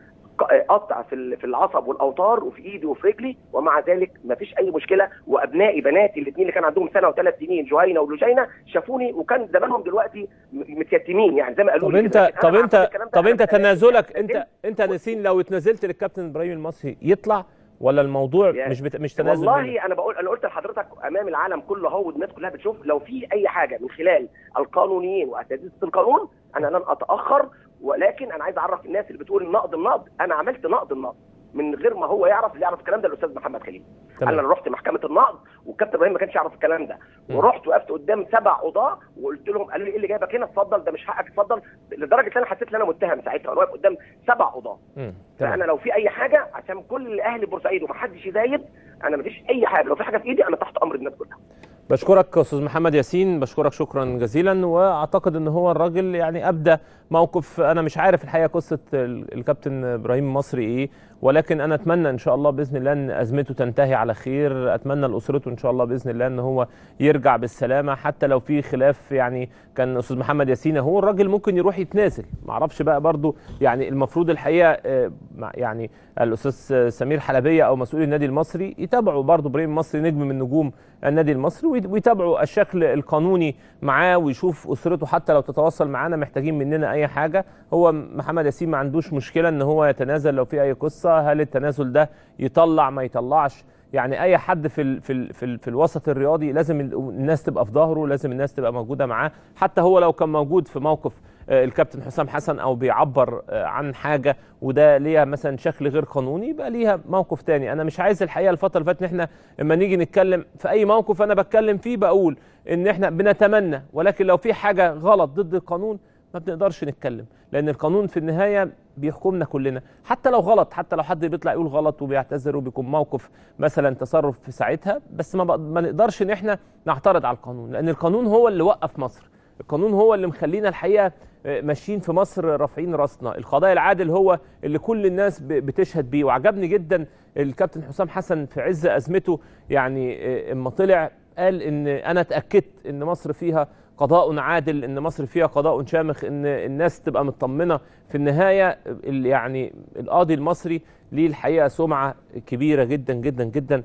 ق- قطع في ال- في العصب والاوتار وفي ايدي وفي رجلي ومع ذلك ما فيش اي مشكله وابنائي بناتي الاثنين اللي كان عندهم سنه وثلاث سنين جهينه ولجينه شافوني وكان زمانهم دلوقتي م- متيتمين يعني زي ما قالوا طب لي انت كده. لكن طب أنا انت بعمل الكلام ده طب أنا انت بتنازل. تنازلك انت نزلت. انت نسين لو اتنازلت للكابتن ابراهيم المصري يطلع ولا الموضوع يا- مش بت... مش تنازل منك؟ والله انا بقول انا قلت لحضرتك امام العالم كله اهو والناس كلها بتشوف لو في اي حاجه من خلال القانونيين واساتذه القانون انا لن اتاخر ولكن انا عايز اعرف الناس اللي بتقول النقد النقد انا عملت نقد النقد من غير ما هو يعرف اللي يعرف الكلام ده الاستاذ محمد خليل تمام. انا رحت محكمه النقد والكابتن ابراهيم ما كانش يعرف الكلام ده م. ورحت وقفت قدام سبع قضاه وقلت لهم قالوا لي ايه اللي جايبك هنا اتفضل ده مش حقك اتفضل لدرجه ان انا حسيت ان انا متهم ساعتها وانا واقف قدام سبع قضاه مم. فانا تمام لو في اي حاجه عشان كل اهل بورسعيد ومحدش يزايد انا مفيش اي حاجه لو في حاجه في ايدي انا تحت امر الناس كلها بشكرك استاذ محمد ياسين بشكرك شكرا جزيلا واعتقد ان هو الراجل يعني ابدى موقف انا مش عارف الحقيقه قصه ال- الكابتن ابراهيم المصري ايه ولكن انا اتمنى ان شاء الله باذن الله ان ازمته تنتهي على خير اتمنى لاسرته ان شاء الله باذن الله ان هو يرجع بالسلامه حتى لو في خلاف يعني كان استاذ محمد ياسين هو الراجل ممكن يروح يتنازل معرفش بقى برضو يعني المفروض الحقيقه آه، مع- يعني الاستاذ سمير حلبيه او مسؤول النادي المصري يتابعوا برضو ابراهيم المصري نجم من نجوم النادي المصري ويت- ويتابعوا الشكل القانوني معاه ويشوف اسرته حتى لو تتواصل معانا محتاجين مننا اي حاجه هو محمد ياسين ما عندوش مشكله ان هو يتنازل لو في اي قصه هل التنازل ده يطلع ما يطلعش يعني اي حد في ال في ال في, ال في الوسط الرياضي لازم ال- الناس تبقى في ظهره لازم الناس تبقى موجوده معاه حتى هو لو كان موجود في موقف آه، الكابتن حسام حسن او بيعبر آه، عن حاجه وده ليها مثلا شكل غير قانوني يبقى ليها موقف تاني انا مش عايز الحقيقه الفتره اللي فاتت ان احنا لما نيجي نتكلم في اي موقف انا بتكلم فيه بقول ان احنا بنتمنى ولكن لو في حاجه غلط ضد القانون ما بنقدرش نتكلم لان القانون في النهايه بيحكمنا كلنا حتى لو غلط حتى لو حد بيطلع يقول غلط وبيعتذر وبيكون موقف مثلا تصرف في ساعتها بس ما, بق- ما نقدرش ان احنا نعترض على القانون لان القانون هو اللي وقف مصر القانون هو اللي مخلينا الحقيقه آه، ماشيين في مصر رافعين راسنا القضاء العادل هو اللي كل الناس ب- بتشهد بيه وعجبني جدا الكابتن حسام حسن في عز ازمته يعني آه، اما طلع قال ان انا اتاكدت ان مصر فيها قضاء عادل ان مصر فيها قضاء شامخ ان الناس تبقى مطمنه في النهايه ال- يعني القاضي المصري ليه الحقيقه سمعه كبيره جدا جدا جدا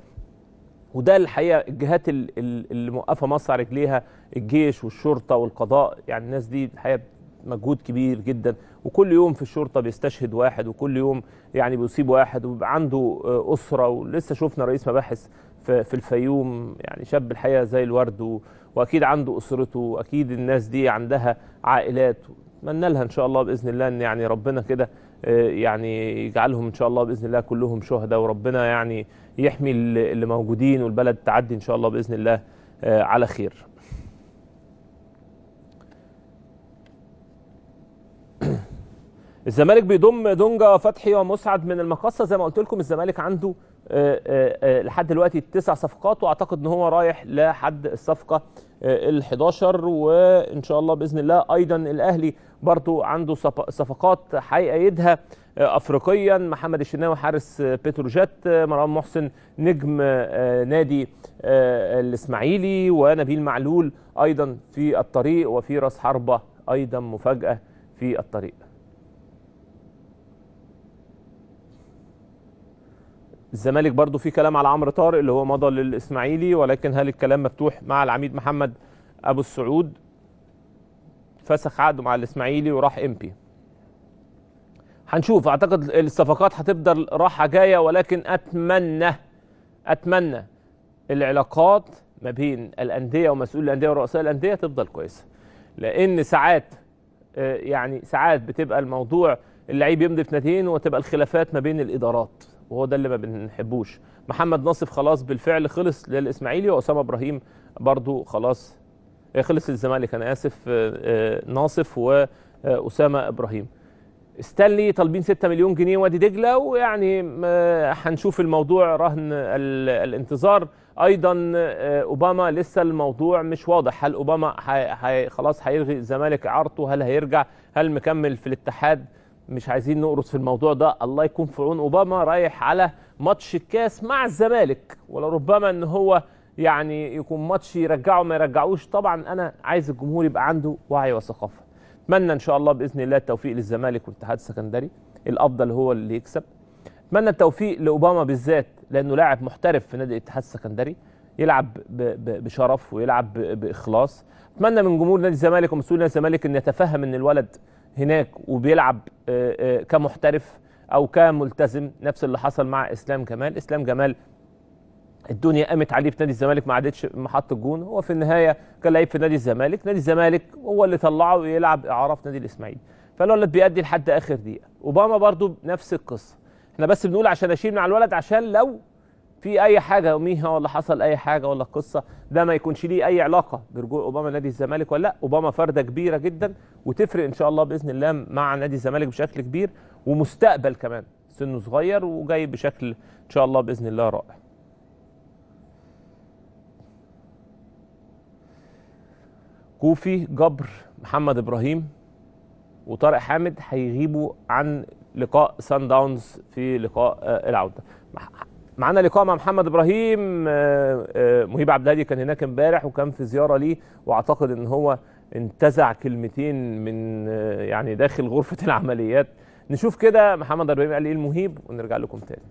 وده الحقيقه الجهات ال- ال- اللي موقفه مصر على رجليها الجيش والشرطه والقضاء يعني الناس دي الحقيقه مجهود كبير جدا وكل يوم في الشرطه بيستشهد واحد وكل يوم يعني بيصيب واحد وبيبقى عنده آه، اسره ولسه شفنا رئيس مباحث في في الفيوم يعني شاب الحقيقه زي الورد و- واكيد عنده اسرته واكيد الناس دي عندها عائلات اتمنى لها ان شاء الله باذن الله ان يعني ربنا كده آه، يعني يجعلهم ان شاء الله باذن الله كلهم شهداء وربنا يعني يحمي اللي اللي موجودين والبلد تعدي ان شاء الله باذن الله آه، على خير الزمالك بيضم دونجا وفتحي ومسعد من المقصه زي ما قلت لكم الزمالك عنده آه، آه، آه، لحد دلوقتي تسع صفقات واعتقد ان هو رايح لحد الصفقه ال 11 وان شاء الله باذن الله ايضا الاهلي برضو عنده صف- صفقات هيأيدها آه، افريقيا محمد الشناوي حارس آه، بتروجيت آه، مروان محسن نجم آه، نادي آه، الاسماعيلي ونبيل معلول ايضا في الطريق وفي راس حربه ايضا مفاجاه في الطريق الزمالك برضو في كلام على عمرو طارق اللي هو مضى للاسماعيلي ولكن هل الكلام مفتوح مع العميد محمد ابو السعود فسخ عقده مع الاسماعيلي وراح امبي هنشوف اعتقد الصفقات هتفضل راحه جايه ولكن اتمنى اتمنى العلاقات ما بين الانديه ومسؤول الانديه ورؤساء الانديه تفضل كويسه لان ساعات آه، يعني ساعات بتبقى الموضوع اللعيب يمضي في ناديين وتبقى الخلافات ما بين الادارات وهو ده اللي ما بنحبوش محمد ناصف خلاص بالفعل خلص للاسماعيلي واسامه ابراهيم برضو خلاص آه، خلص للزمالك انا اسف آه، آه، ناصف واسامه ابراهيم ستانلي طالبين 6 مليون جنيه وادي دجله ويعني ما- هنشوف الموضوع رهن ال- الانتظار ايضا آه، اوباما لسه الموضوع مش واضح هل اوباما حي حي خلاص هيلغي الزمالك اعارته هل هيرجع هل مكمل في الاتحاد مش عايزين نقرص في الموضوع ده الله يكون في عون اوباما رايح على ماتش الكاس مع الزمالك ولربما ان هو يعني يكون ماتش يرجعه ما يرجعوش طبعا انا عايز الجمهور يبقى عنده وعي وثقافه اتمنى ان شاء الله باذن الله التوفيق للزمالك والاتحاد السكندري الافضل هو اللي يكسب اتمنى التوفيق لاوباما بالذات لانه لاعب محترف في نادي الاتحاد السكندري يلعب ب- ب- بشرف ويلعب ب- باخلاص اتمنى من جمهور نادي الزمالك ومسؤول نادي الزمالك ان يتفهم ان الولد هناك وبيلعب آه، آه، كمحترف او كملتزم نفس اللي حصل مع اسلام جمال اسلام جمال الدنيا قامت عليه في نادي الزمالك ما عادتش محط الجون هو في النهايه كان لعيب في نادي الزمالك نادي الزمالك هو اللي طلعه يلعب اعاره في نادي الاسماعيلي فالولد بيأدي لحد اخر دقيقه اوباما برضو نفس القصه احنا بس بنقول عشان اشيل مع الولد عشان لو في اي حاجه يوميها ولا حصل اي حاجه ولا قصه ده ما يكونش ليه اي علاقه برجوع اوباما نادي الزمالك ولا لا اوباما فرده كبيره جدا وتفرق ان شاء الله باذن الله مع نادي الزمالك بشكل كبير ومستقبل كمان سنه صغير وجاي بشكل ان شاء الله باذن الله رائع كوفي جبر محمد ابراهيم وطارق حامد هيغيبوا عن لقاء سان داونز في لقاء آه، العوده مع- معانا لقاء مع محمد ابراهيم آه، آه، مهيب عبد الهادي كان هناك امبارح وكان في زياره ليه واعتقد ان هو انتزع كلمتين من آه، يعني داخل غرفه العمليات نشوف كده محمد ابراهيم قال ايه المهيب ونرجع لكم تاني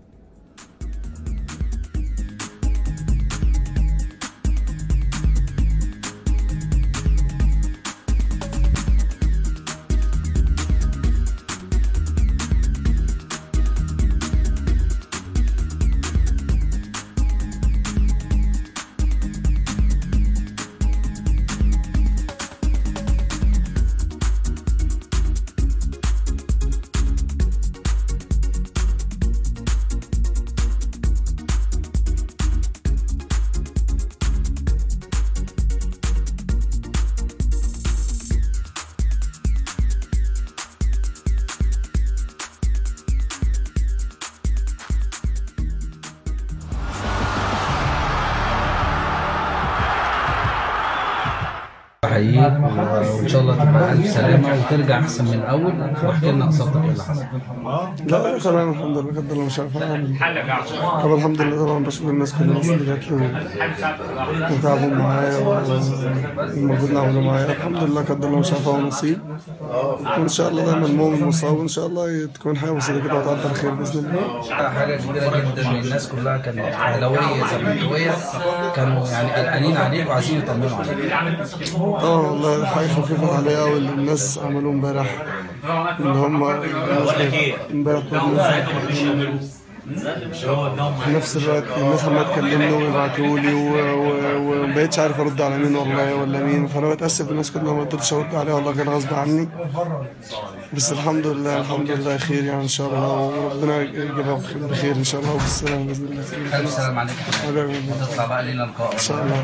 احييك وان شاء الله تبقى الف سلامه وترجع احسن من الاول واحكي لنا قصتك ايه اللي حصل لا تمام الحمد لله قدر الله ما شاء فعل طبعا الحمد لله طبعا بشكر الناس كل الناس اللي جات لي وتعبوا معايا والمجهود اللي عملوا معايا الحمد لله قدر الله ما شاء فعل ونصيب وان شاء الله دايما مؤمن مصاب وان شاء الله تكون حياه بسيطه كده وتعدي على خير باذن الله حاجه كبيره جدا الناس كلها كانت اهلاويه زملكاويه كانوا يعني قلقانين عليك وعايزين يطمنوا عليك طبعا والله حاجة خفيفة عليا أوي اللي الناس عملوه امبارح إن هم الناس كانت امبارح كل الناس في نفس الوقت الناس عمالة تكلمني ويبعتوا لي ومبقتش عارف أرد على مين والله ولا مين فأنا بتأسف الناس كلها ما قدرتش أرد عليها والله كان غصب عني بس الحمد لله الحمد لله خير يعني إن شاء الله وربنا يجيبها بخير إن شاء الله وبالسلامة بإذن الله الف سلام عليك يا حبيبي وتطلع بقى لينا لقاء إن شاء الله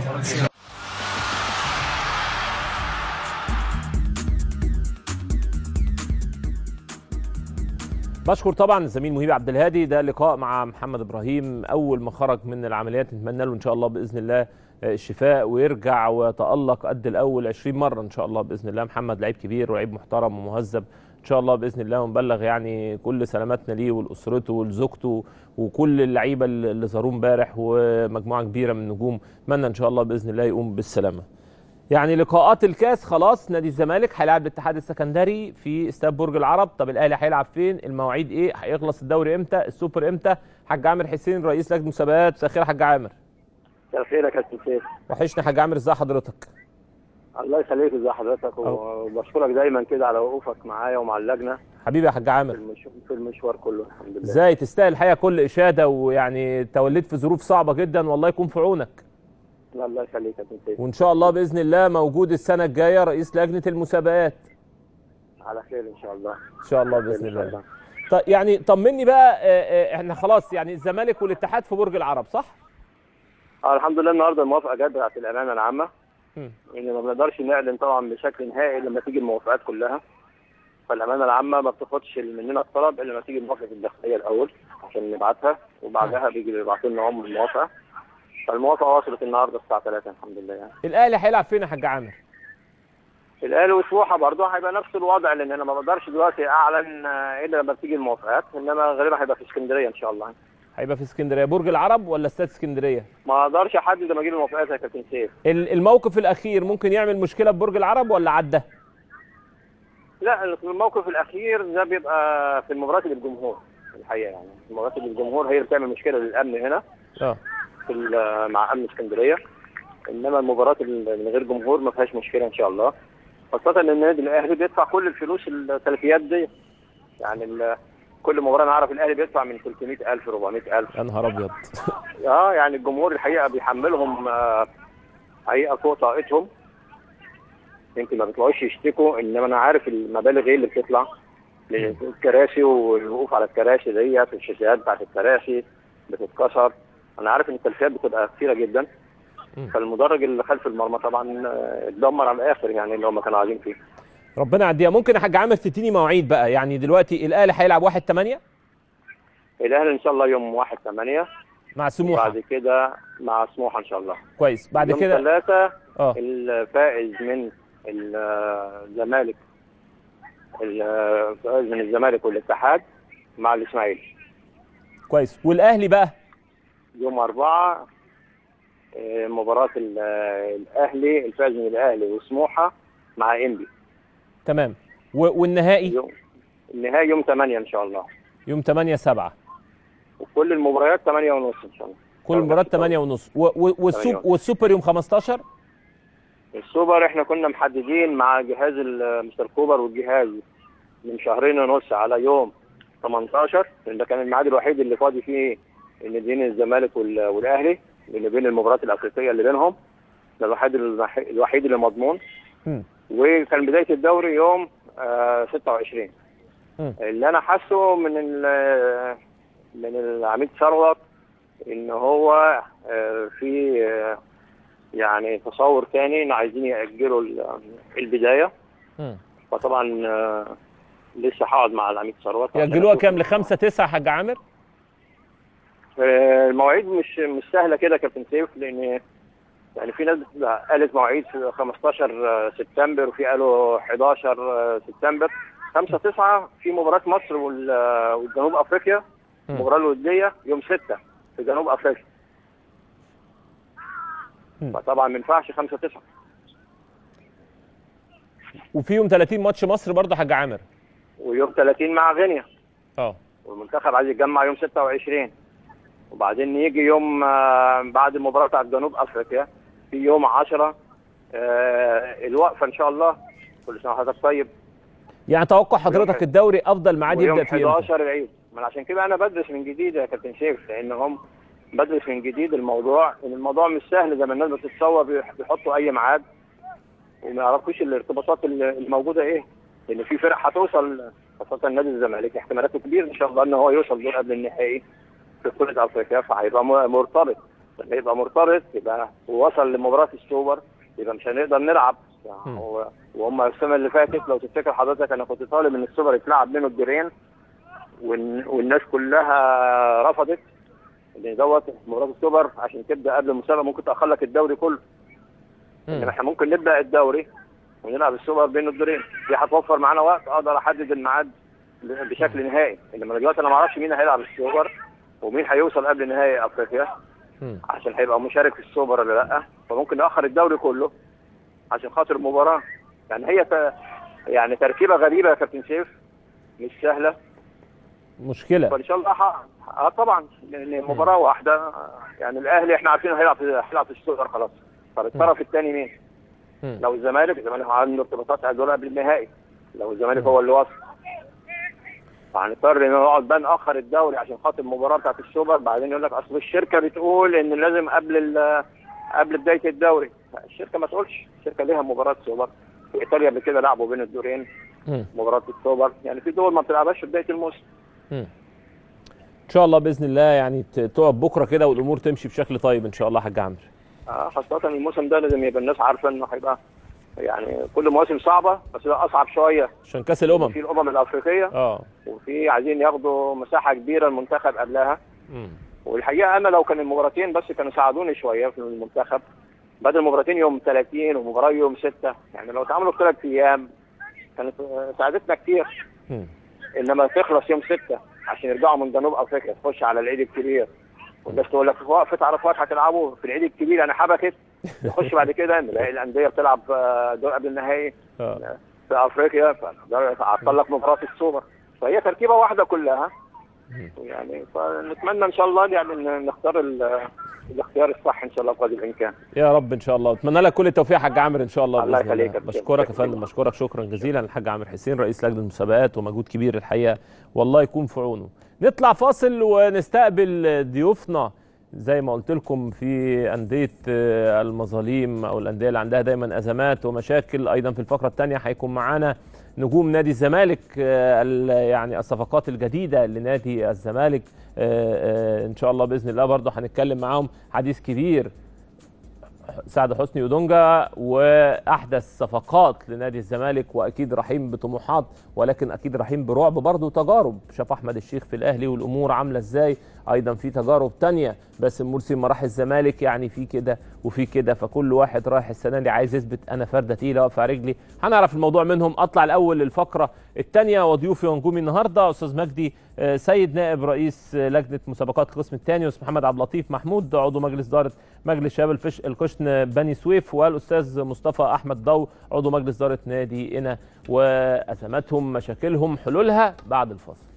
بشكر طبعا الزميل مهيب عبد الهادي ده لقاء مع محمد ابراهيم اول ما خرج من العمليات نتمنى له ان شاء الله باذن الله الشفاء ويرجع ويتالق قد الاول 20 مره ان شاء الله باذن الله محمد لعيب كبير ولعيب محترم ومهذب ان شاء الله باذن الله ونبلغ يعني كل سلاماتنا ليه ولاسرته ولزوجته وكل اللعيبه اللي زاروه امبارح ومجموعه كبيره من النجوم اتمنى ان شاء الله باذن الله يقوم بالسلامه يعني لقاءات الكاس خلاص نادي الزمالك هيلاعب الاتحاد السكندري في استاد برج العرب طب الاهلي هيلعب فين المواعيد ايه هيخلص الدوري امتى السوبر امتى حاج عامر حسين رئيس لجنه مسابقات مساء الخير يا حاج عامر مساء الخير يا كابتن سيف وحشني حاج عامر ازي حضرتك الله يخليك ازي حضرتك أهو. وبشكرك دايما كده على وقوفك معايا ومع اللجنه حبيبي يا حاج في عامر المش... في المشوار كله الحمد لله ازاي تستاهل الحقيقه كل اشاده ويعني توليت في ظروف صعبه جدا والله يكون في عونك لا، الله يخليك يا كابتن سيف وان شاء الله باذن الله موجود السنه الجايه رئيس لجنه المسابقات على خير ان شاء الله ان شاء الله باذن ان شاء الله الله طيب يعني طمني بقى آه، آه، احنا خلاص يعني الزمالك والاتحاد في برج العرب صح؟ اه الحمد لله النهارده الموافقه جت بتاعت الامانه العامه مم. ان ما بنقدرش نعلن طبعا بشكل نهائي لما تيجي الموافقات كلها فالامانه العامه ما بتاخدش مننا الطلب الا لما تيجي موافقه الداخليه الاول عشان نبعتها وبعدها بيجي يبعتوا لنا هم الموافقه فالموافقه وصلت النهارده الساعه 3 الحمد لله يعني الاهلي هيلعب فين يا حاج عامر؟ الاهلي وسموحه برضه هيبقى نفس الوضع لان انا ما بقدرش دلوقتي اعلن آه، الا لما تيجي الموافقات انما غالبا هيبقى في اسكندريه ان شاء الله هيبقى في اسكندريه برج العرب ولا استاد اسكندريه؟ ما اقدرش احدد لما اجيب الموافقات يا كابتن سيف ال- الموقف الاخير ممكن يعمل مشكله في برج العرب ولا عدى؟ لا الموقف الاخير ده بيبقى في المباريات اللي بالجمهور الحقيقه يعني المباريات اللي بالجمهور هي اللي بتعمل مشكله للامن هنا اه في ال- مع امن اسكندريه انما المباريات اللي من غير جمهور ما فيهاش مشكله ان شاء الله خاصه ان النادي الاهلي بيدفع كل الفلوس التلفيات دي يعني ال- كل مباراه انا اعرف الاهلي بيدفع من 300000 400000 يا نهار ابيض اه يعني الجمهور الحقيقه بيحملهم آه، حقيقه فوق طاقتهم يمكن ما بيطلعوش يشتكوا انما انا عارف المبالغ ايه اللي بتطلع الكراسي والوقوف على الكراسي ديت والشاشات بتاعت الكراسي بتتكسر انا عارف ان التلفيات بتبقى كتيره جدا مم. فالمدرج اللي خلف المرمى طبعا آه، اتدمر على الاخر يعني اللي هم كانوا قاعدين فيه ربنا يعديها ممكن يا حاج عامر تديني مواعيد بقى يعني دلوقتي الاهلي هيلعب 1 8 الاهلي ان شاء الله يوم 1 8 مع سموحه بعد كده مع سموحه ان شاء الله كويس بعد يوم كده ثلاثة اه الفائز من الزمالك الفائز من الزمالك والاتحاد مع الاسماعيلي كويس والاهلي بقى يوم أربعة آه، مباراة ال- الأهلي الفائز من الأهلي وسموحة مع إنبي تمام و- والنهائي يوم النهائي يوم 8 إن شاء الله يوم 8 7 وكل المباريات 8 ونص إن شاء الله كل مباراه 8 ونص و- و- والسوب ونص. والسوبر يوم 15 السوبر احنا كنا محددين مع جهاز ال- مستر كوبر والجهاز من شهرين ونص على يوم 18 لان ده كان الميعاد الوحيد اللي فاضي فيه ان بين الزمالك وال- والاهلي اللي بين المباريات الافريقيه اللي بينهم ده الوحيد الوح- الوحيد اللي مضمون مم. وكان بدايه الدوري يوم آه 26 مم. اللي انا حاسه من ال- من العميد ثروت ان هو آه، في آه، يعني تصور تاني ان عايزين ياجلوا ال- البدايه مم. فطبعا آه، لسه هقعد مع العميد ثروت عشان يأجلوها أشوف- كام ل 5 9 يا حاج عامر آه، المواعيد مش مش سهله كده يا كابتن سيف لان يعني في ناس قالت مواعيد في 15 سبتمبر وفي قالوا 11 سبتمبر 5 9 في مباراه مصر وال- والجنوب افريقيا مم. المباراه الوديه يوم 6 في جنوب افريقيا مم. فطبعا ما ينفعش 5 9 وفي يوم 30 ماتش مصر برضه يا حاج عامر ويوم 30 مع غينيا اه والمنتخب عايز يتجمع يوم 26 وبعدين يجي يوم آه، بعد المباراه بتاعت جنوب افريقيا في يوم 10 آه، الوقفه ان شاء الله كل سنه وحضرتك طيب يعني توقع حضرتك ويوم- الدوري افضل ميعاد ويوم يبدا فيه إمتى؟ 11 العيد ما أنا عشان كده انا بدرس من جديد يا كابتن سيف لان هم بدرس من جديد الموضوع ان الموضوع مش سهل زي ما الناس بتتصور بيح- بيحطوا اي ميعاد وما يعرفوش الارتباطات اللي- الموجوده ايه لان في فرق هتوصل خاصه نادي الزمالك احتمالاته كبير ان شاء الله ان هو يوصل دور قبل النهائي في بطوله افريقيا فهيبقى م- مرتبط لما يبقى مرتبط يبقى ووصل لمباراه السوبر يبقى مش هنقدر نلعب مم. و- وهم السنه اللي فاتت لو تفتكر حضرتك انا كنت طالب ان السوبر يتلعب بين الدورين والن- والناس كلها رفضت ان دوت مباراه السوبر عشان تبدا قبل المسابقه ممكن تاخر لك الدوري كله انما مم. احنا ممكن نبدا الدوري ونلعب السوبر بين الدورين دي هتوفر معانا وقت اقدر احدد الميعاد ب- بشكل نهائي انما دلوقتي انا ما اعرفش مين هيلعب السوبر ومين هيوصل قبل نهائي افريقيا مم. عشان هيبقى مشارك في السوبر ولا لا فممكن ناخر الدوري كله عشان خاطر المباراه يعني هي ت... يعني تركيبه غريبه يا كابتن سيف مش سهله مشكله فان شاء الله ح... اه طبعا لان مباراه واحده يعني الاهلي احنا عارفين هيلعب في هيلعب في السوبر خلاص طب الطرف الثاني مين؟ مم. لو الزمالك الزمالك عنده ارتباطات هيدور قبل النهائي لو الزمالك هو اللي وصل فهنضطر ان نقعد بقى ناخر الدوري عشان خاطر المباراه بتاعت السوبر بعدين يقول لك اصل الشركه بتقول ان لازم قبل ال- قبل بدايه الدوري الشركه ما تقولش الشركه ليها مباراه سوبر في ايطاليا قبل كده لعبوا بين الدورين مم. مباراه السوبر يعني في دول ما بتلعبهاش في بدايه الموسم مم. ان شاء الله باذن الله يعني ت- تقف بكره كده والامور تمشي بشكل طيب ان شاء الله يا حاج عمرو آه، خاصة الموسم ده لازم يبقى الناس عارفة انه هيبقى يعني كل مواسم صعبة بس ده أصعب شوية عشان كاس الامم في الأمم الأفريقية اه وفي عايزين ياخدوا مساحة كبيرة المنتخب قبلها مم. والحقيقة أنا لو كان المباراتين بس كانوا ساعدوني شوية في المنتخب بدل المباراتين يوم 30 ومباراة يوم 6 يعني لو اتعملوا في ثلاث أيام كانت آه، ساعدتنا كتير مم. انما تخلص يوم 6 عشان يرجعوا من جنوب افريقيا تخش على العيد الكبير والناس تقول لك وقفت عرفات هتلعبوا في العيد الكبير انا حبكت نخش بعد كده نلاقي الانديه بتلعب آه، دور قبل النهائي اه في افريقيا فعطل لك مباراه السوبر فهي تركيبه واحده كلها يعني فنتمنى ان شاء الله يعني إن نختار ال- الاختيار الصح ان شاء الله بقدر الامكان يا رب ان شاء الله اتمنى لك كل التوفيق يا حاج عامر ان شاء الله الله باذن يخليك الله يا كابتن. بشكرك يا فندم بشكرك شكرا جزيلا الحاج عامر حسين رئيس لجنه المسابقات ومجهود كبير الحقيقه والله يكون في عونه نطلع فاصل ونستقبل ضيوفنا زي ما قلت لكم في انديه آه، المظاليم او الانديه اللي عندها دايما ازمات ومشاكل ايضا في الفقره الثانيه هيكون معانا نجوم نادي الزمالك آه، ال- يعني الصفقات الجديده لنادي الزمالك آه، آه، ان شاء الله باذن الله برضه هنتكلم معاهم حديث كبير سعد حسني ودونجا واحدث صفقات لنادي الزمالك واكيد رحيم بطموحات ولكن اكيد رحيم برعب برضه وتجارب شاف احمد الشيخ في الاهلي والامور عامله ازاي ايضا في تجارب تانية بس مرسي لما راح الزمالك يعني في كده وفي كده فكل واحد رايح السنه دي عايز يثبت انا فرده تقيله واقفه على رجلي هنعرف الموضوع منهم اطلع الاول للفقره الثانيه وضيوفي ونجومي النهارده استاذ مجدي آه، سيد نائب رئيس آه، لجنه مسابقات القسم الثاني استاذ محمد عبد اللطيف محمود عضو مجلس اداره مجلس شباب الفش القشن بني سويف والاستاذ مصطفى احمد ضو عضو مجلس اداره نادي انا وازماتهم مشاكلهم حلولها بعد الفاصل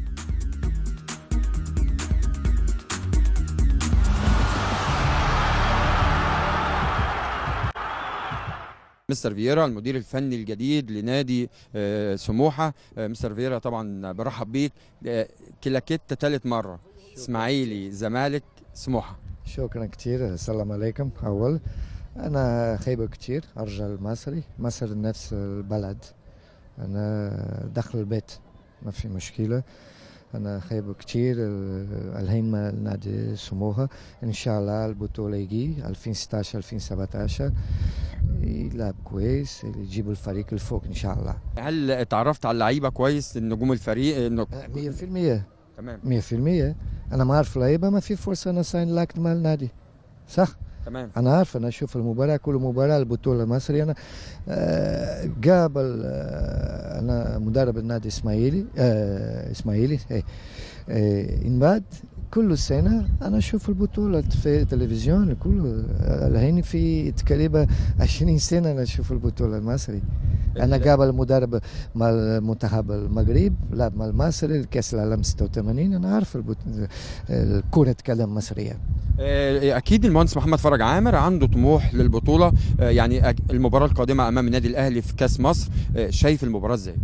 مستر فييرا المدير الفني الجديد لنادي آه، سموحه آه، مستر فييرا طبعا برحب بيك آه، كلاكيت ثالث مره اسماعيلي زمالك سموحه شكرا كتير السلام عليكم أول أنا خيبة كتير أرجل مصري مصر نفس البلد أنا داخل البيت ما في مشكلة أنا خيبة كتير آه، الحين مع نادي سموحة إن شاء الله البطولة يجي 2016 2017 يلعب كويس يجيبوا الفريق الفوق إن شاء الله هل اتعرفت على اللعيبه كويس نجوم الفريق إنه- مية في المية تمام مية في المية أنا ما أعرف لعيبة ما في فرصة أنا ساين لاكت مع النادي صح؟ تمام انا عارف انا اشوف المباراه كل مباراه البطوله المصري انا آه قابل آه انا مدرب النادي اسماعيلي آه اسماعيلي آه آه إن بعد كل سنه انا اشوف البطوله في التلفزيون كله آه، الحين في تقريبا 20 سنه انا اشوف البطوله المصري انا قابل مدرب مع المنتخب المغرب لعب مع المصري الكاس العالم 86 انا عارف البت... كرة قدم مصريه آه، اكيد المهندس محمد فرج عامر عنده طموح للبطوله آه، يعني أك- المباراه القادمه امام النادي الاهلي في كاس مصر آه، شايف المباراه ازاي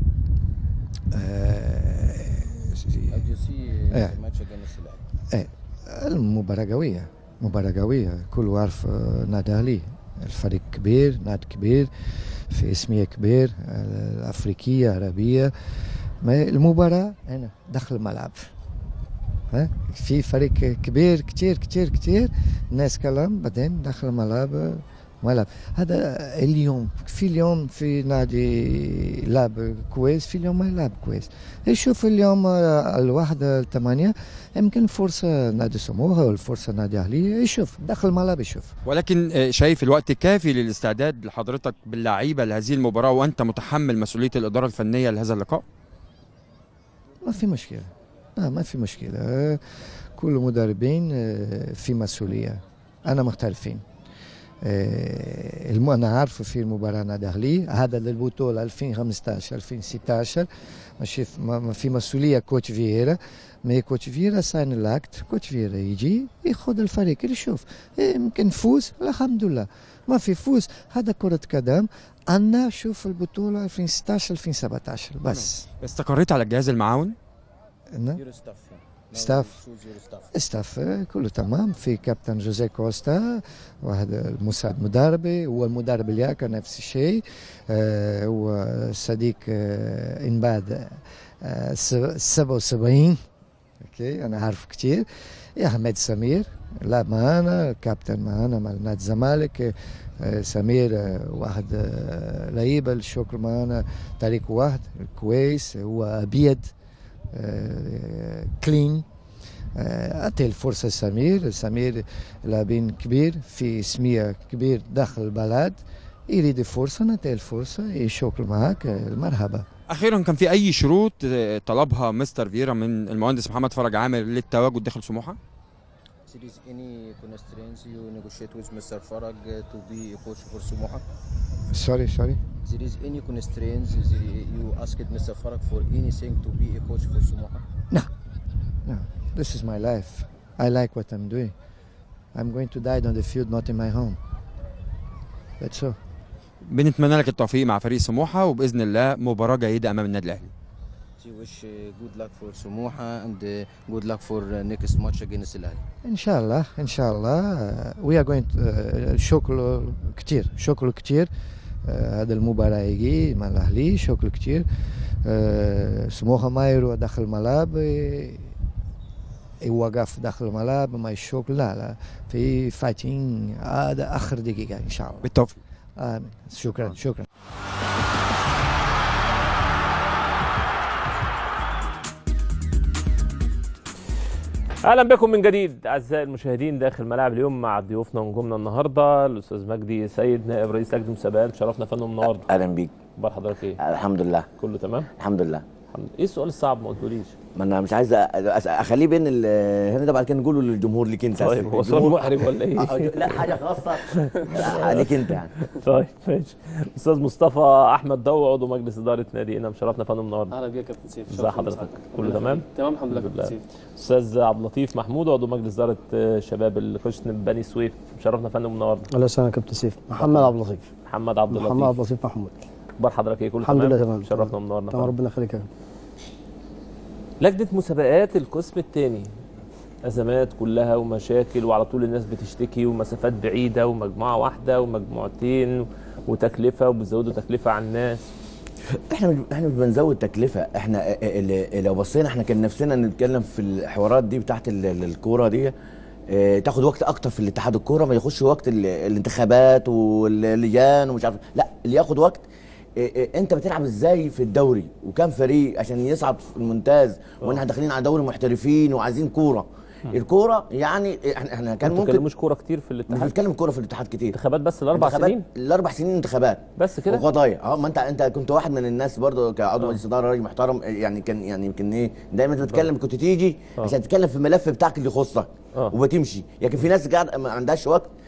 إيه. ايه المباراة قوية مباراة قوية كل عارف آه، نادي أهلي الفريق كبير نادي كبير في اسمية كبير آه، الأفريقية عربية ما المباراة هنا داخل الملعب ها في فريق كبير كتير كتير كتير الناس كلام بعدين داخل الملعب آه، ملعب هذا اليوم في اليوم في نادي لعب كويس في اليوم ما يلعب كويس يشوف اليوم آه، الواحدة الثمانية يمكن فرصة نادي سموحة والفرصة نادي أهلية يشوف داخل الملعب يشوف ولكن آه، شايف الوقت كافي للاستعداد لحضرتك باللعيبه لهذه المباراه وانت متحمل مسؤوليه الاداره الفنيه لهذا اللقاء ما في مشكلة لا ما في مشكلة آه، كل مدربين آه، في مسؤولية أنا مختلفين آه، الم- أنا عارف في المباراة نادي أهلي هذا للبطولة 2015 2016 ماشي في- ما ما في مسؤولية كوتش فييرا مي كوتش فييرا ساين الاكت كوتش فييرا يجي ياخذ الفريق يشوف إيه، يمكن فوز الحمد لله ما في فوز هذا كرة قدم أنا شوف البطولة 2016 2017 بس استقريت على الجهاز المعاون نعم ستاف ستاف آه، كله تمام في كابتن جوزيه كوستا واحد المساعد مدربي هو المدرب الياكا نفس الشيء آه، هو صديق آه، انباد آه، سب- 77 اوكي انا عارف كتير يا احمد سمير لعب معانا كابتن معانا مع نادي الزمالك آه، سمير آه، واحد آه، لعيبه الشكر معانا تاريخ واحد كويس هو ابيض آه، كلين آه، أعطي الفرصة سمير سمير لاعبين كبير في اسمية كبير داخل البلد يريد فرصة نعطيه الفرصة يشكر معك آه، مرحبا اخيرا كان في اي شروط آه، طلبها مستر فييرا من المهندس محمد فرج عامر للتواجد داخل سموحه There is any constraints you negotiate with Mr. Farag uh, to be a coach for Sumuha? سوري سوري There is any constraints there- you asked Mr. Farag for anything to be a coach for Sumuha? No, this is my life. I like what I'm doing. I'm going to die on the field, not in my home. That's all. بنتمنى لك التوفيق مع فريق سموحه وباذن الله مباراه جيده امام النادي الاهلي We wish uh, good luck for Sumuha and uh, good luck for uh, next match against Al Ahly. إن شاء الله إن شاء الله uh, we are going to uh, شكر كتير شكر كتير uh, هذا المباراة يجي مع الأهلي شكر كتير uh, سموحة ما يروح داخل الملعب ي- يوقف داخل الملعب ما يشوك لا لا في فايتين هذا آخر دقيقة إن شاء الله بالتوفيق آمين شكرا شكرا اهلا بكم من جديد اعزائي المشاهدين داخل ملاعب اليوم مع ضيوفنا ونجومنا النهارده الاستاذ مجدي سيد نائب رئيس لجنه مسابقات شرفنا فندم النهارده اهلا بيك اخبار حضرتك ايه الحمد لله كله تمام الحمد لله الحمد لله. ايه السؤال الصعب ما قلتوليش ما انا مش عايز أ- أ- اخليه بين ال- هنا ده بعد كده نقوله للجمهور ليك انت طيب هو سؤال الجمهور- محرج ولا ايه آه، لا حاجه خاصه عليك انت يعني طيب ماشي استاذ مصطفى احمد ضو عضو مجلس اداره نادي انا مشرفنا فندم النهارده اهلا بيك يا كابتن سيف ازي حضرتك كله تمام تمام الحمد لله كابتن سيف استاذ عبد اللطيف محمود عضو مجلس اداره آه، شباب الكشن بني سويف مشرفنا فندم النهارده اهلا وسهلا كابتن سيف محمد عبد اللطيف محمد عبد اللطيف محمد عبد اللطيف محمود اخبار حضرتك ايه كله الحمد تمام لله تمام شرفنا النهارده تمام ربنا يخليك يا كابتن. لجنه مسابقات القسم الثاني ازمات كلها ومشاكل وعلى طول الناس بتشتكي ومسافات بعيده ومجموعه واحده ومجموعتين وتكلفه وبيزودوا تكلفه على الناس احنا مش احنا مش بنزود تكلفه احنا اللي لو بصينا احنا كان نفسنا نتكلم في الحوارات دي بتاعت ال- ال- الكوره دي اه، تاخد وقت اكتر في الاتحاد الكوره ما يخش وقت ال- الانتخابات واللجان ومش عارف لا اللي ياخد وقت اه، اه، انت بتلعب ازاي في الدوري وكم فريق عشان يصعد في الممتاز واحنا داخلين على دوري محترفين وعايزين كوره الكوره يعني احنا احنا كان ما ممكن بتتكلموش كوره كتير في مش الاتحاد بنتكلم كوره في الاتحاد كتير انتخابات بس الاربع انتخابات- سنين الاربع سنين انتخابات بس كده وقضايا اه ما انت انت كنت واحد من الناس برضو كعضو مجلس اداره راجل محترم يعني كان يعني يمكن ايه دايما انت بتتكلم كنت تيجي آه. عشان تتكلم في الملف بتاعك اللي يخصك آه. وبتمشي لكن في ناس قاعد ما عندهاش وقت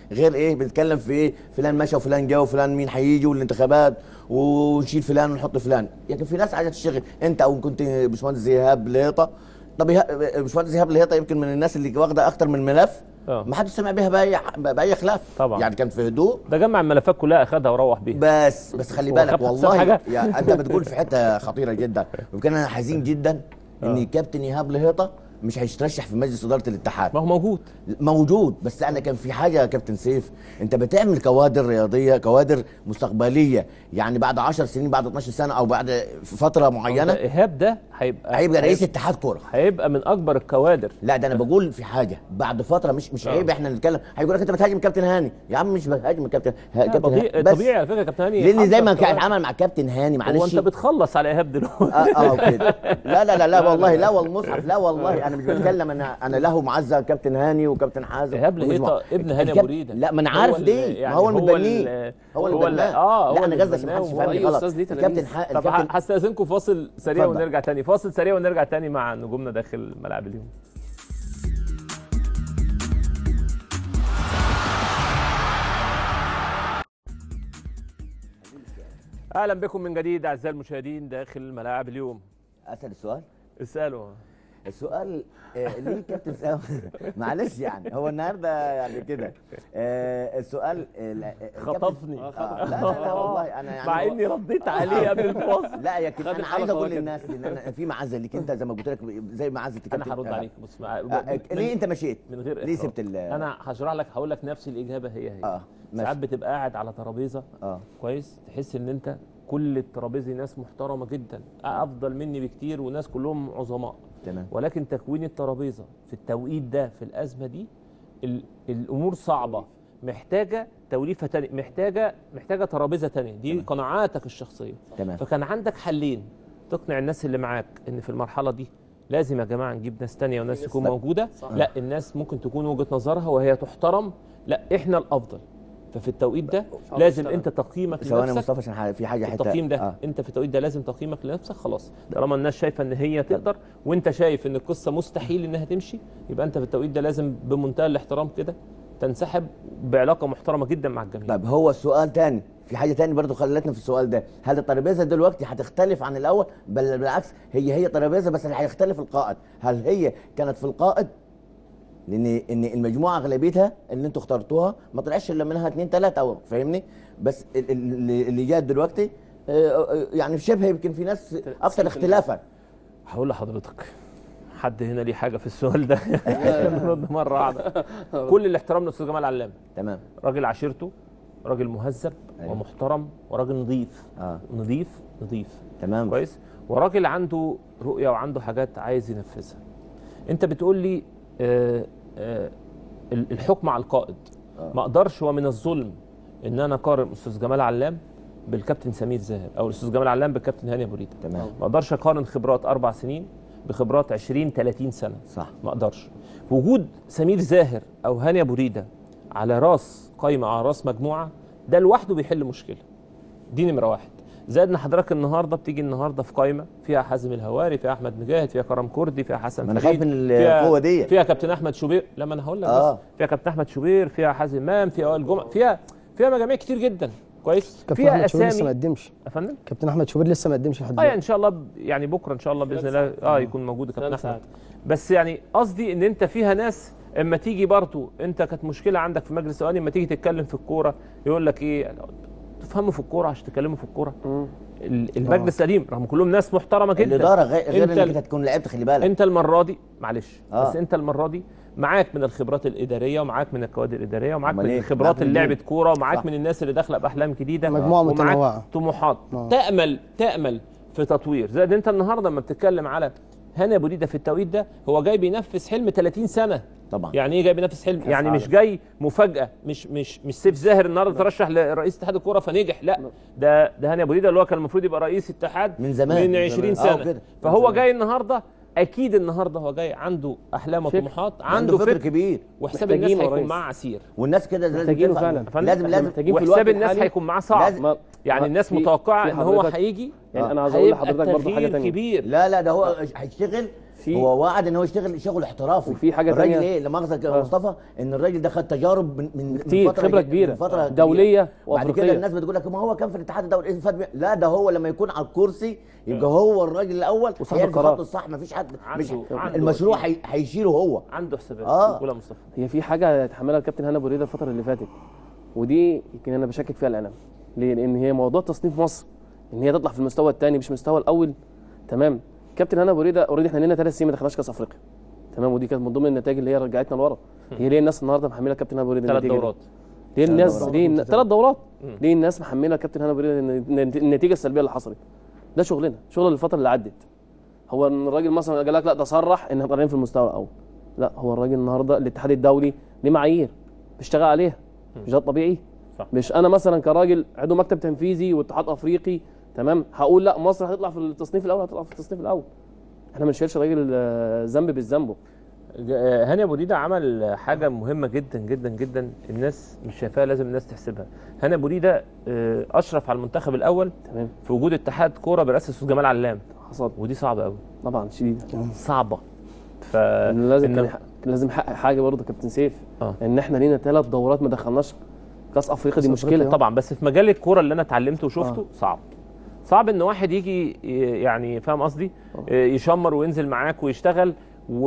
غير ايه بنتكلم في ايه فلان مشى وفلان جه وفلان مين هيجي والانتخابات ونشيل فلان ونحط فلان لكن في ناس عايزه تشتغل انت او كنت باشمهندس ايهاب لهيطه طب إيهاب- باشمهندس ايهاب لهيطه يمكن من الناس اللي واخده اكتر من ملف آه. ما حدش سمع بيها باي باي خلاف طبعا. يعني كان في هدوء ده جمع الملفات كلها اخدها وروح بيها بس بس خلي هو بالك خد حساب والله حاجة؟ يا انت بتقول في حته خطيره جدا وكان انا حزين جدا ان كابتن ايهاب لهيطه مش هيترشح في مجلس اداره الاتحاد ما هو موجود موجود بس انا كان في حاجه يا كابتن سيف انت بتعمل كوادر رياضيه كوادر مستقبليه يعني بعد 10 سنين بعد 12 سنه او بعد فتره معينه ايهاب ده هيبقى هيبقى رئيس هيبقى- اتحاد كوره هيبقى من اكبر الكوادر لا ده انا بقول في حاجه بعد فتره مش مش آه. عيب احنا نتكلم هيقول لك انت بتهاجم كابتن هاني يا عم مش بهاجم كابتن لا، كابتن طبيعي هاني. بس طبيعي على فكره كابتن هاني لان زي ما حضر كان كوادر. عمل مع كابتن هاني هو معلش انت بتخلص على ايهاب دلوقتي اه اه كده لا لا لا لا والله لا والمصحف لا والله انا مش بتكلم انا انا له معزه كابتن هاني وكابتن حازم ايهاب ومش لهيطه مع- ابن هاني الكاب- ابو ريده لا ما انا هو عارف ال- ليه يعني ما هو ال- المتبنيه هو هو ال- المتبناه اه هو لا انا اللي قصدي عشان بناه محدش وهو- يفهمني أيوة، غلط أستاذ ليه الكابتن تلاميذ. ح- طب الكابتن هستاذنكم فاصل سريع اتفضل. ونرجع تاني فاصل سريع ونرجع تاني مع نجومنا داخل ملعب اليوم اهلا بكم من جديد اعزائي المشاهدين داخل ملاعب اليوم اسال السؤال اسالوا السؤال آه، ليه كابتن سام معلش يعني هو النهارده يعني كده آه، السؤال آه، لا، آه، خطفني. آه، لا لا لا والله انا يعني مع هو- اني رديت عليه قبل الفاصل لا يا كابتن خد انا الحلقة عايز اقول وهكذا. للناس ان انا في معزه ليك انت زي ما قلت لك زي معزه انا كابتن- هرد آه، عليك بص مع... آه، ليه انت مشيت من غير ليه إحراج. سبت ال انا هشرح لك هقول لك نفس الاجابه هي هي اه ساعات ماشي بتبقى قاعد على ترابيزه اه كويس تحس ان انت كل الترابيزه ناس محترمه جدا افضل مني بكتير وناس كلهم عظماء تمام ولكن تكوين الترابيزه في التوقيت ده في الازمه دي ال- الامور صعبه محتاجه توليفه تانية محتاجه محتاجه ترابيزه تانية دي تمام. قناعاتك الشخصيه تمام فكان عندك حلين تقنع الناس اللي معاك ان في المرحله دي لازم يا جماعه نجيب ناس تانية وناس تكون صح. موجوده صح. لا الناس ممكن تكون وجهه نظرها وهي تحترم لا احنا الافضل ففي التوقيت ده لازم انت تقييمك ثواني يا لنفسك مصطفى عشان ح- في حاجه حته التقييم ده آه. آه. انت في التوقيت ده لازم تقييمك لنفسك خلاص طالما الناس شايفه ان هي تقدر وانت شايف ان القصه مستحيل انها تمشي يبقى انت في التوقيت ده لازم بمنتهى الاحترام كده تنسحب بعلاقه محترمه جدا مع الجميع طيب هو السؤال تاني في حاجه تاني برضو خلتنا في السؤال ده هل الترابيزه دلوقتي هتختلف عن الاول بل بالعكس هي هي ترابيزه بس اللي هيختلف القائد هل هي كانت في القائد لان ان المجموعه اغلبيتها اللي انتوا اخترتوها ما طلعش الا منها اثنين ثلاثه او فاهمني بس ال- ال- اللي اللي جات دلوقتي آه، آه، يعني شبه يمكن في ناس اكثر اختلافا هقول لحضرتك حد هنا ليه حاجه في السؤال ده نرد مره واحده كل الاحترام لاستاذ جمال علام تمام راجل عشيرته راجل مهذب أيوة. ومحترم وراجل نظيف اه نظيف نظيف تمام كويس وراجل عنده رؤيه وعنده حاجات عايز ينفذها انت بتقول لي آه آه ال- الحكم على القائد آه. ما اقدرش ومن الظلم ان انا اقارن استاذ جمال علام بالكابتن سمير زاهر او الاستاذ جمال علام بالكابتن هاني ابو ريده تمام ما اقدرش اقارن خبرات اربع سنين بخبرات 20 30 سنه صح ما اقدرش وجود سمير زاهر او هاني ابو ريده على راس قايمه على راس مجموعه ده لوحده بيحل مشكله دي نمره واحد زائد ان حضرتك النهارده بتيجي النهارده في قايمه فيها حازم الهواري فيها احمد مجاهد فيها كرم كردي فيها حسن ما أنا فريد، خايف من فيها- القوة دي. فيها كابتن احمد شوبير لما انا هقول لك آه. بس فيها كابتن احمد شوبير فيها حازم امام فيها وائل جمعه فيها فيها مجاميع كتير جدا كويس كابتن فيها احمد شوبير لسه ما اسامي قدمش يا فندم كابتن احمد شوبير لسه ما قدمش لحد اه يعني دلوقتي ان شاء الله ب- يعني بكره ان شاء الله باذن الله اه يكون موجود كابتن خلال احمد ساعات. بس يعني قصدي ان انت فيها ناس اما تيجي برضو انت كانت مشكله عندك في مجلس القوانين اما تيجي تتكلم في الكوره يقول لك ايه تفهموا في الكوره عشان تتكلموا في الكوره ال- المجلس القديم رغم كلهم ناس محترمه جدا الاداره غير غير انت انك ال- هتكون لعبت خلي بالك انت المره دي معلش آه. بس انت المره دي معاك من الخبرات الاداريه ومعاك من الكوادر الاداريه ومعاك أمال من إيه؟ الخبرات معاك من اللي مين؟ لعبت كوره ومعاك صح. من الناس اللي داخله باحلام جديده مجموعة ومعاك متنوعة. طموحات آه. تامل تامل في تطوير زائد انت النهارده لما بتتكلم على هاني ابو ريده في التوقيت ده هو جاي بينفذ حلم 30 سنه طبعا يعني ايه جاي بينفذ حلم يعني عالم. مش جاي مفاجاه مش مش مش سيف زاهر النهارده ترشح لرئيس اتحاد الكوره فنجح لا ده ده هاني ابو ريده اللي هو كان المفروض يبقى رئيس اتحاد من زمان من من 20 زمان. آه، سنه كده. فهو جاي النهارده اكيد النهارده هو جاي عنده احلام وطموحات عنده فكر فكر كبير وحساب الناس محتاجينه يا هيكون ريس. معاه عسير والناس كده لازم محتاجينه تفهم. فعلا. فندم، لازم إحنا لازم محتاجين في الوقت وحساب الناس الحالي هيكون معاه صعب لازم- ما- يعني ما- الناس في- متوقعه في ان هو حضرتك- هيجي يعني انا عاوز اقول هيبقى لحضرتك برضه حاجه تغيير ثانيه كبير لا لا ده هو هيشتغل في هو وعد ان هو يشتغل شغل احترافي وفي حاجة الراجل تانية. ايه لمؤاخذه يا آه. مصطفى ان الراجل ده خد تجارب من من كتير، من فتره خبرة ج- كبيرة. من فتره آه. دولية بعد كده وأفريقية. الناس بتقول لك ما هو كان في الاتحاد الدولي ايه الفرق بين- لا ده هو لما يكون على الكرسي يبقى هو الراجل الاول وصاحب هيعرف القرار. يخطط الصح ما فيش حد مش عنده- عنده المشروع أكيد. هي- هيشيله هو عنده حسابات آه. قول يا مصطفى هي في حاجه يتحملها الكابتن هنا بريده الفتره اللي فاتت ودي يمكن انا بشكك فيها الاعلام ليه؟ لان هي موضوع تصنيف مصر ان هي تطلع في المستوى الثاني مش المستوى الاول تمام كابتن هنا بريده اوريدي احنا لنا ثلاث سنين ما دخلناش كاس افريقيا تمام ودي كانت من ضمن النتائج اللي هي رجعتنا لورا هي ليه الناس النهارده محمله كابتن هنا بريده ثلاث النتيجة دي؟ دورات ليه ثلاث الناس دورات. ليه ثلاث دورات مم. ليه الناس محمله كابتن هنا بريده الن- النتيجه السلبيه اللي حصلت ده شغلنا شغل الفتره اللي عدت هو ان الراجل مثلا قال لك لا ده صرح ان احنا طالعين في المستوى الاول لا هو الراجل النهارده الاتحاد الدولي ليه معايير بيشتغل عليها مش ده الطبيعي صح. مش انا مثلا كراجل عضو مكتب تنفيذي واتحاد افريقي تمام هقول لا مصر هتطلع في التصنيف الاول هتطلع في التصنيف الاول احنا ما نشيلش الراجل آه، ذنب بالذنبه ج- هاني ابو ديده عمل حاجه مهمه جدا جدا جدا الناس مش شايفاها لازم الناس تحسبها هاني ابو ديده آه، اشرف على المنتخب الاول تمام في وجود اتحاد كوره برئاسه الاستاذ جمال علام حصل ودي صعبه قوي طبعا شديد صعبه ف لازم إن- كان يحقق- كان لازم يحقق حاجه برضه كابتن سيف آه. ان احنا لينا ثلاث دورات ما دخلناش كاس افريقيا دي مشكله طبعا بس في مجال الكوره اللي انا اتعلمته وشفته آه. صعب صعب ان واحد يجي ي- يعني فاهم قصدي آه، يشمر وينزل معاك ويشتغل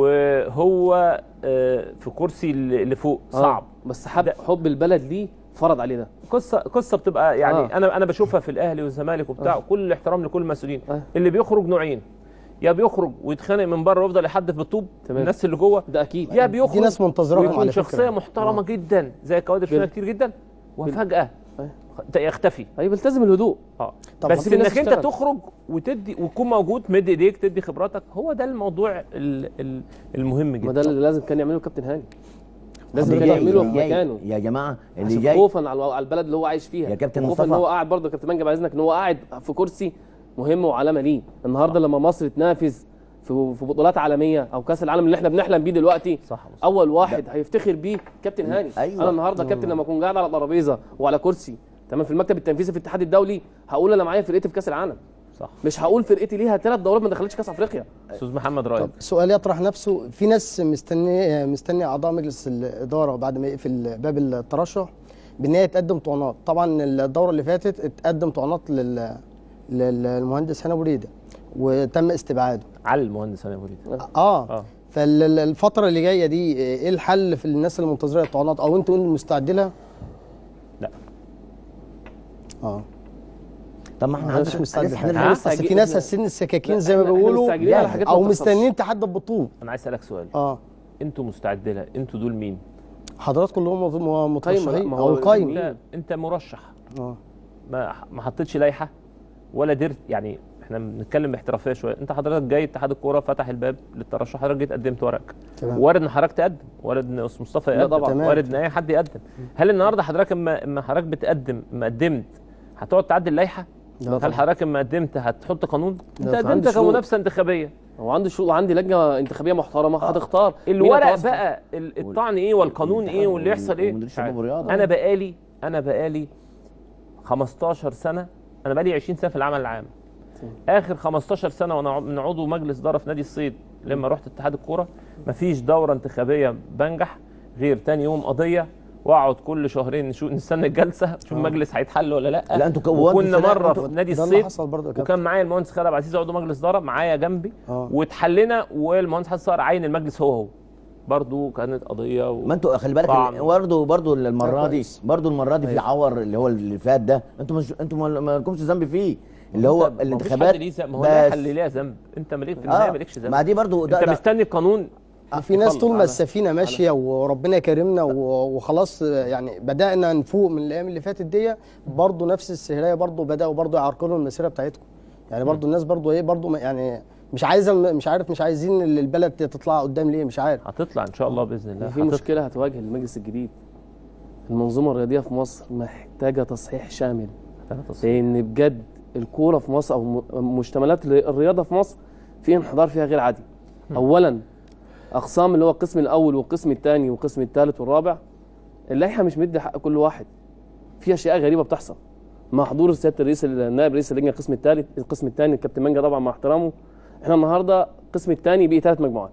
وهو آه، في كرسي اللي اللي فوق آه. صعب بس حب حب البلد ليه فرض عليه ده قصه قصه بتبقى يعني آه. آه. انا انا بشوفها في الاهلي والزمالك وبتاع آه. آه. كل الاحترام لكل المسؤولين آه. آه. اللي بيخرج نوعين يا بيخرج ويتخانق من بره ويفضل يحدف بالطوب تمام. الناس اللي جوه ده اكيد يا بيخرج دي ناس منتظراهم ويكون على فكرة. شخصيه محترمه آه. جدا زي كوادر فينا بال- كتير جدا وفجاه آه. يختفي ايوه بيلتزم الهدوء اه طب بس في ناس انك انت تشتغل. تخرج وتدي وتكون موجود مد ايديك تدي خبراتك هو ده الموضوع ال- ال- المهم ما جدا ده اللي لازم كان يعمله كابتن هاني لازم اللي كان جاي- يعمله في اللي جاي- مكانه يا جماعه اللي عشان جاي خوفا على على البلد اللي هو عايش فيها يا كابتن خوفا ان مصطفى. هو قاعد برضه كابتن مانجا بعد اذنك ان هو قاعد في كرسي مهم وعلامه ليه النهارده لما مصر تنافس في في بطولات عالميه او كاس العالم اللي احنا بنحلم بيه دلوقتي صح مصطفى. اول واحد هيفتخر بيه كابتن هاني أيوة. انا النهارده كابتن لما اكون قاعد على ترابيزه وعلى كرسي تمام في المكتب التنفيذي في الاتحاد الدولي هقول انا معايا فرقتي في كاس العالم صح مش هقول فرقتي ليها ثلاث دورات ما دخلتش كاس افريقيا استاذ محمد رايد طب سؤال يطرح نفسه في ناس مستني مستني اعضاء مجلس الاداره بعد ما يقفل باب الترشح بان هي تقدم طعنات طبعا الدوره اللي فاتت اتقدم طعنات لل للمهندس هنا بريده وتم استبعاده على المهندس هاني ابو ديده اه, اه فالفتره اللي جايه دي ايه الحل في الناس اللي منتظره الطعنات او انتوا مستعد لها لا اه طب ما احنا انا مش عندنا- مستعد لسه لحاجة. هنرجع اصل في ناس هاسين السكاكين لا، زي ما احنا بيقولوا مستعجلين على حاجات ما او بتحصلش. مستنيين تحدى بالطوب انا عايز اسالك سؤال اه انتوا مستعد لها انتوا دول مين حضراتكم اللي هم قايمة، مترشحين ما او هو القايمه لا انت مرشح اه ما ما حطيتش لائحه ولا درت يعني احنا بنتكلم باحترافيه شويه انت حضرتك جاي اتحاد الكوره فتح الباب للترشح حضرتك جيت قدمت ورقك تمام. وارد ان حضرتك تقدم وارد ان استاذ مصطفى لا يقدم طبعا. تمام. وارد ان اي حد يقدم هل النهارده حضرتك اما اما حضرتك بتقدم اما قدمت هتقعد تعدل اللائحه لا هل طبعا. حضرتك اما قدمت هتحط قانون انت طبعا. قدمت عندي شروط. كمنافسه انتخابيه وعندي شروط وعندي لجنه انتخابيه محترمه هتختار مين الورق يتواصل. بقى ال- الطعن ايه والقانون ايه واللي يحصل ايه ومدير مش الشباب عارف. والرياضة. انا بقالي انا بقالي 15 سنه انا بقالي 20 سنه في العمل العام اخر 15 سنه وانا ع- من عضو مجلس اداره في نادي الصيد لما رحت اتحاد الكوره مفيش دوره انتخابيه بنجح غير تاني يوم قضيه واقعد كل شهرين نشوف نستنى الجلسه نشوف المجلس هيتحل ولا لا لا، انتوا كونتوا وكنا سلام، مره انتوا- في نادي ده اللي الصيد حصل برضه يا كابتن. وكان معايا المهندس خالد عبد العزيز عضو مجلس اداره معايا جنبي اه واتحلنا والمهندس حسن صقر عين المجلس هو هو برضو كانت قضيه و... ما انتوا خلي بالك طعن. برضه برضه المره لا، دي كويس. برضه المره دي في عور اللي هو اللي فات ده انتوا مش انتوا ما- ما لكمش ذنب فيه اللي هو انت- مفيش الانتخابات حد ليه ذنب، ما هو اللائحه بس. اللي ليها ذنب انت مالك في النهايه اه مالكش ذنب ما دي برضه ده, انت ده مستني القانون في ناس يخلص طول ما على- السفينه ماشيه وربنا كرمنا و- وخلاص يعني بدانا نفوق من الايام اللي فاتت دي برضه نفس السهريه برضه بداوا برضه يعرقلوا المسيره بتاعتكم يعني برضه الناس برضه ايه برضه ما- يعني مش عايزه مش عارف مش عايزين البلد تطلع قدام ليه مش عارف هتطلع ان شاء الله باذن الله في هتطلع. مشكله هتواجه المجلس الجديد المنظومه الرياضيه في مصر محتاجه تصحيح شامل لان بجد الكوره في مصر او م- مشتملات الرياضه في مصر في انحدار فيها غير عادي اولا اقسام اللي هو القسم الاول والقسم الثاني والقسم الثالث والرابع اللائحه مش مدي حق كل واحد في اشياء غريبه بتحصل مع حضور سياده الرئيس النائب رئيس اللجنه القسم الثالث القسم الثاني الكابتن مانجا طبعا مع احترامه احنا النهارده القسم الثاني بقي ثلاث مجموعات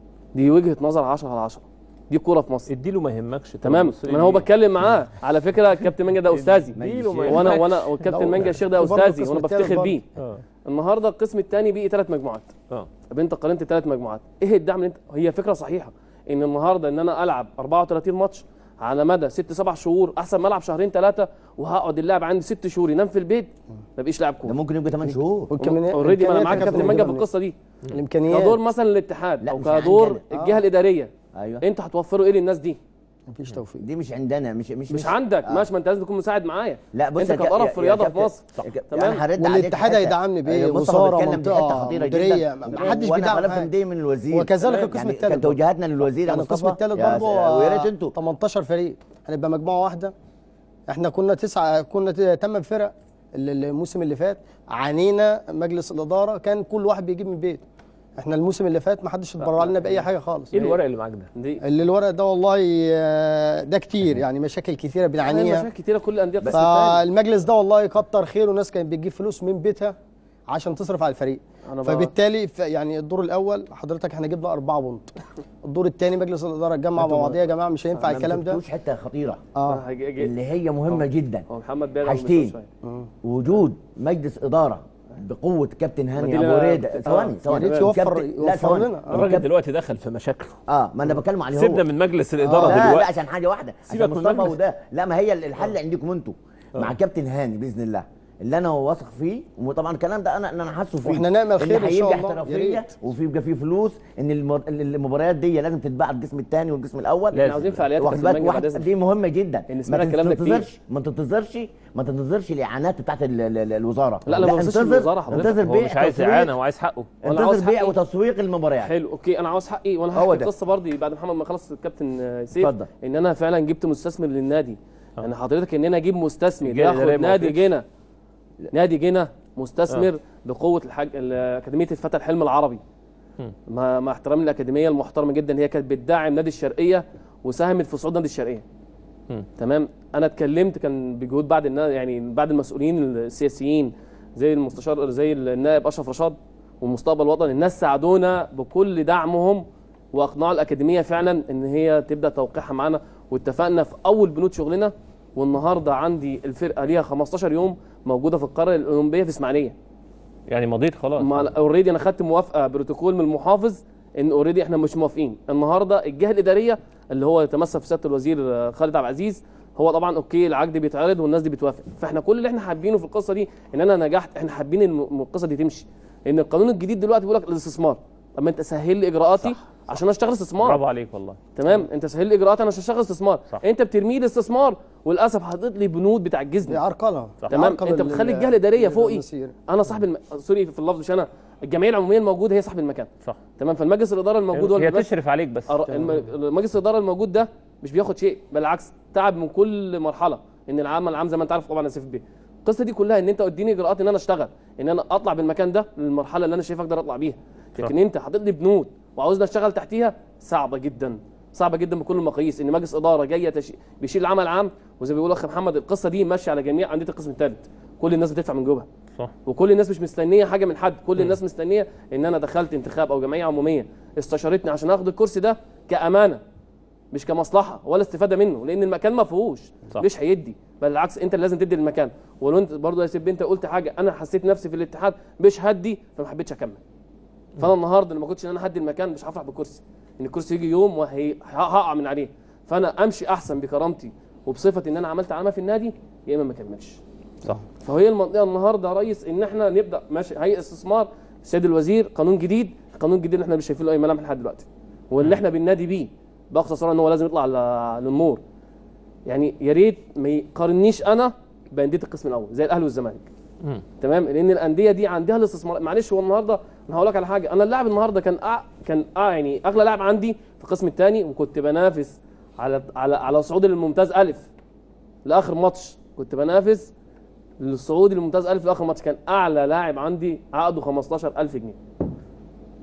دي وجهه نظر 10 على 10 دي كوره في مصر اديله ما يهمكش طب تمام المصريين ما انا هو ليه؟ بتكلم معاه على فكره كابتن مانجا ده استاذي اديله ما وانا يهمكش. وانا والكابتن لا، مانجا الشيخ ده وبرضه استاذي القسم وانا التالت بفتخر برضه. بيه اه النهارده القسم الثاني بقي ثلاث مجموعات اه طب انت قارنت ثلاث مجموعات ايه الدعم اللي انت هي فكره صحيحه ان النهارده ان انا العب 34 ماتش على مدى ست سبع شهور احسن ما العب شهرين ثلاثه وهقعد اللاعب عندي ست شهور ينام في البيت ما بقيش لاعب كوره ده ممكن يبقى 8 شهور والكمينات- اوريدي ما انا الإمكانيات معاك يا كابتن كابتن مانجا في مجدي. القصه دي الامكانيات كدور مثلا الاتحاد لا، او مش كدور عندنا. الجهه الاداريه ايوه انت هتوفروا ايه للناس دي مفيش توفيق دي مش عندنا مش مش مش عندك ماشي ما انت لازم تكون مساعد معايا لا بص انت يا كا- كطرف يا- في يا رياضه في كابتن- مصر يا كابتن، تمام انا هرد عليك والاتحاد في حتة. هيدعمني بايه آه، مصطفى وزاره بيتكلم في حته منطقه خطيره مديريه جدا ما حدش وانا بيدعم طلبت حاجة. دي من الوزير وكذلك القسم يعني الثالث كان توجيهاتنا للوزير يا يعني القسم مصطفى الثالث يا- برضه ويا ريت انتوا 18 فريق هنبقى مجموعه واحده احنا كنا تسعه كنا ت- تمن فرق ال- الموسم اللي فات عانينا مجلس الاداره كان كل واحد بيجيب من بيته احنا الموسم اللي فات ما حدش اتبرع لنا باي حاجه خالص ايه الورق اللي معاك ده؟ دي اللي الورق ده والله آه، ده كتير يعني مشاكل كثيره يعني بنعانيها مشاكل كتيره كل الانديه القسم الثاني فالمجلس ده والله كتر خيره ناس كانت بتجيب فلوس من بيتها عشان تصرف على الفريق أنا بقى- فبالتالي ف- يعني الدور الاول حضرتك احنا جبنا أربعة بونت الدور الثاني مجلس الاداره اتجمع مع بعضيه يا جماعه مش هينفع ما الكلام ده مسكتوش حته خطيره اه هيجي- هيجي- اللي هي مهمه جدا هو محمد بيلعب حاجتين شوية. وجود مجلس اداره بقوه كابتن ما هاني دي ابو اللي أنا- ريده آه. ثواني يا ثواني ريت يوفر كابتن- لا يوفر ثواني لنا آه. الراجل دلوقتي دخل في مشاكله اه ما انا بتكلم عليه هو سيبنا من مجلس الاداره لا لا دلوقتي عشان حاجه واحده سيبك عشان من مصطفى مجلس. وده لا ما هي الحل عندكم انتوا مع كابتن هاني باذن الله اللي انا واثق فيه وطبعا الكلام ده انا انا حاسه فيه وإحنا نعمل خير إن إن شاء هيبقى الله، يا احترافيه ريت. وفي يبقى فيه فلوس ان المر- المباريات دي لازم تتباع القسم الثاني والقسم الاول احنا عاوزين فعاليات واخد كابتن بالك مجدي بعد واحد إذنك. دي مهمه جدا إن ما سمعنا الكلام ده كتير. تنتظرش ما تنتظرش ما تنتظرش الاعانات بتاعت ال- ال- ال- الوزاره لا، لا، ما ببصش انتظر- للوزارة حضرتك. انتظر هو بيع مش عايز تسويق- اعانه هو عايز حقه وأنا عاوز انتظر بيع حقي. وتسويق المباريات حلو اوكي انا عاوز حقي وانا هو هحكي ده. القصه برضه بعد محمد ما خلص الكابتن آه، سيف اتفضل. ان انا فعلا جبت مستثمر للنادي يعني حضرتك ان انا اجيب مستثمر الجهة الإدارية ياخد ما نادي وافقتش. جنا نادي جنا مستثمر بقوه الحاج ال- اكاديميه الفتى الحلم العربي مم. مع, مع احترامي الاكاديميه المحترمه جدا هي كانت بتدعم نادي الشرقيه وساهمت في صعود نادي الشرقيه مم. تمام انا اتكلمت كان بجهود بعد النا يعني بعد المسؤولين السياسيين زي المستشار زي النائب اشرف رشاد ومستقبل الوطن الناس ساعدونا بكل دعمهم واقنعوا الاكاديميه فعلا ان هي تبدا توقيعها معانا واتفقنا في اول بنود شغلنا والنهارده عندي الفرقه ليها 15 يوم موجوده في القاره الاولمبيه في اسماعيليه يعني مضيت خلاص اوريدي انا خدت موافقه بروتوكول من المحافظ ان اوريدي احنا مش موافقين النهارده الجهه الاداريه اللي هو يتمثل في سياده الوزير آه، خالد عبد العزيز هو طبعا اوكي العقد بيتعرض والناس دي بتوافق فاحنا كل اللي احنا حابينه في القصه دي ان انا نجحت احنا حابين ان الم- القصه دي تمشي لان القانون الجديد دلوقتي بيقول لك الاستثمار اما انت سهل لي اجراءاتي عشان اشتغل استثمار برافو عليك والله تمام انت سهل لي اجراءاتي انا عشان اشتغل استثمار صح. انت بترمي لي استثمار وللاسف حاطط لي بنود بتعجزني يعرقلها تمام يعرقل انت ال- بتخلي الجهه الاداريه فوقي المسير. انا صاحب الم... سوري في اللفظ مش انا الجمعيه العموميه الموجوده هي صاحب المكان صح تمام فالمجلس الاداره الموجود هو هي اللي بس- تشرف عليك بس أر- الم- مجلس الاداره الموجود ده مش بياخد شيء بالعكس تعب من كل مرحله ان العمل العام زي ما انت عارف طبعا يا سيف بيه القصه دي كلها ان انت اديني اجراءات ان انا اشتغل ان انا اطلع بالمكان ده للمرحله اللي انا شايف اقدر اطلع بيها لكن انت حاطط لي بنود وعاوزني اشتغل تحتيها صعبه جدا صعبه جدا بكل المقاييس ان مجلس اداره جايه تش... بيشيل العمل العام وزي ما بيقول اخ محمد القصه دي ماشيه على جميع انديه القسم الثالث كل الناس بتدفع من جوبها صح وكل الناس مش مستنيه حاجه من حد كل الناس مستنيه ان انا دخلت انتخاب او جمعيه عموميه استشارتني عشان اخد الكرسي ده كامانه مش كمصلحه ولا استفاده منه لان المكان ما فيهوش صح. مش هيدي بل بالعكس انت اللي لازم تدي المكان ولو انت برضه يا سيب انت قلت حاجه انا حسيت نفسي في الاتحاد مش هدي فما حبيتش اكمل فانا النهارده لما كنتش ان انا هدي المكان مش هفرح بالكرسي ان الكرسي يجي يوم وهقع من عليه فانا امشي احسن بكرامتي وبصفتي ان انا عملت علامه في النادي يا اما ما اكملش صح فهي المنطقه النهارده يا ريس ان احنا نبدا ماشي هيئه استثمار السيد الوزير قانون جديد القانون الجديد اللي احنا مش شايفين له اي ملامح لحد دلوقتي واللي احنا بننادي بيه باقصى صوره ان هو لازم يطلع ل- للنور يعني يا ريت ما يقارنيش انا بانديه القسم الاول زي الاهلي والزمالك مم. تمام لان الانديه دي عندها الاستثمار معلش هو النهارده انا هقول لك على حاجه انا اللاعب النهارده كان أع... كان أع... يعني اغلى لاعب عندي في القسم الثاني وكنت بنافس على على على صعود الممتاز الف لاخر ماتش كنت بنافس للصعود الممتاز الف لاخر ماتش كان اعلى لاعب عندي عقده 15000 جنيه مم.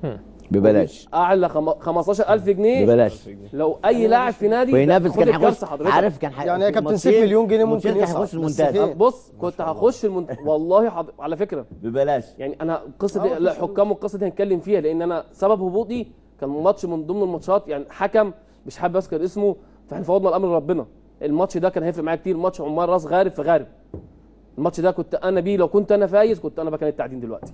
ببلاش اعلى خم... 15000 جنيه ببلاش لو اي لاعب في نادي وينافس خد كان الكارت هيخش حضرتك. عارف كان هي- يعني هي كابتن سيف ماتشين- مليون جنيه ممكن ماتشين يصعد. هيخش بس الممتاز فين؟ بص كنت هخش المنت... والله حض... على فكره ببلاش يعني انا القصه آه، دي لا حكام القصه دي هنتكلم فيها لان انا سبب هبوطي كان ماتش من ضمن الماتشات يعني حكم مش حابب اذكر اسمه فاحنا فوضنا الامر لربنا الماتش ده كان هيفرق معايا كتير ماتش عمال راس غارب في غارب الماتش ده كنت انا بيه لو كنت انا فايز كنت انا مكان التعدين دلوقتي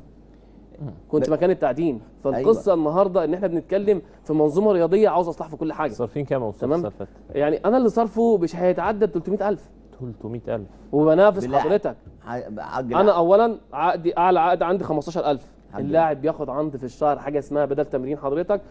كنت مكان التعدين فالقصه النهارده ان احنا بنتكلم في منظومه رياضيه عاوز اصلح في كل حاجه صارفين كام يا استاذ تمام صفت يعني انا اللي صرفه مش هيتعدى 300000 300000 وبنافس بالله. حضرتك عجل انا اولا عقدي اعلى عقد عندي 15000 الحمد اللاعب بياخد عندي في الشهر حاجه اسمها بدل تمرين حضرتك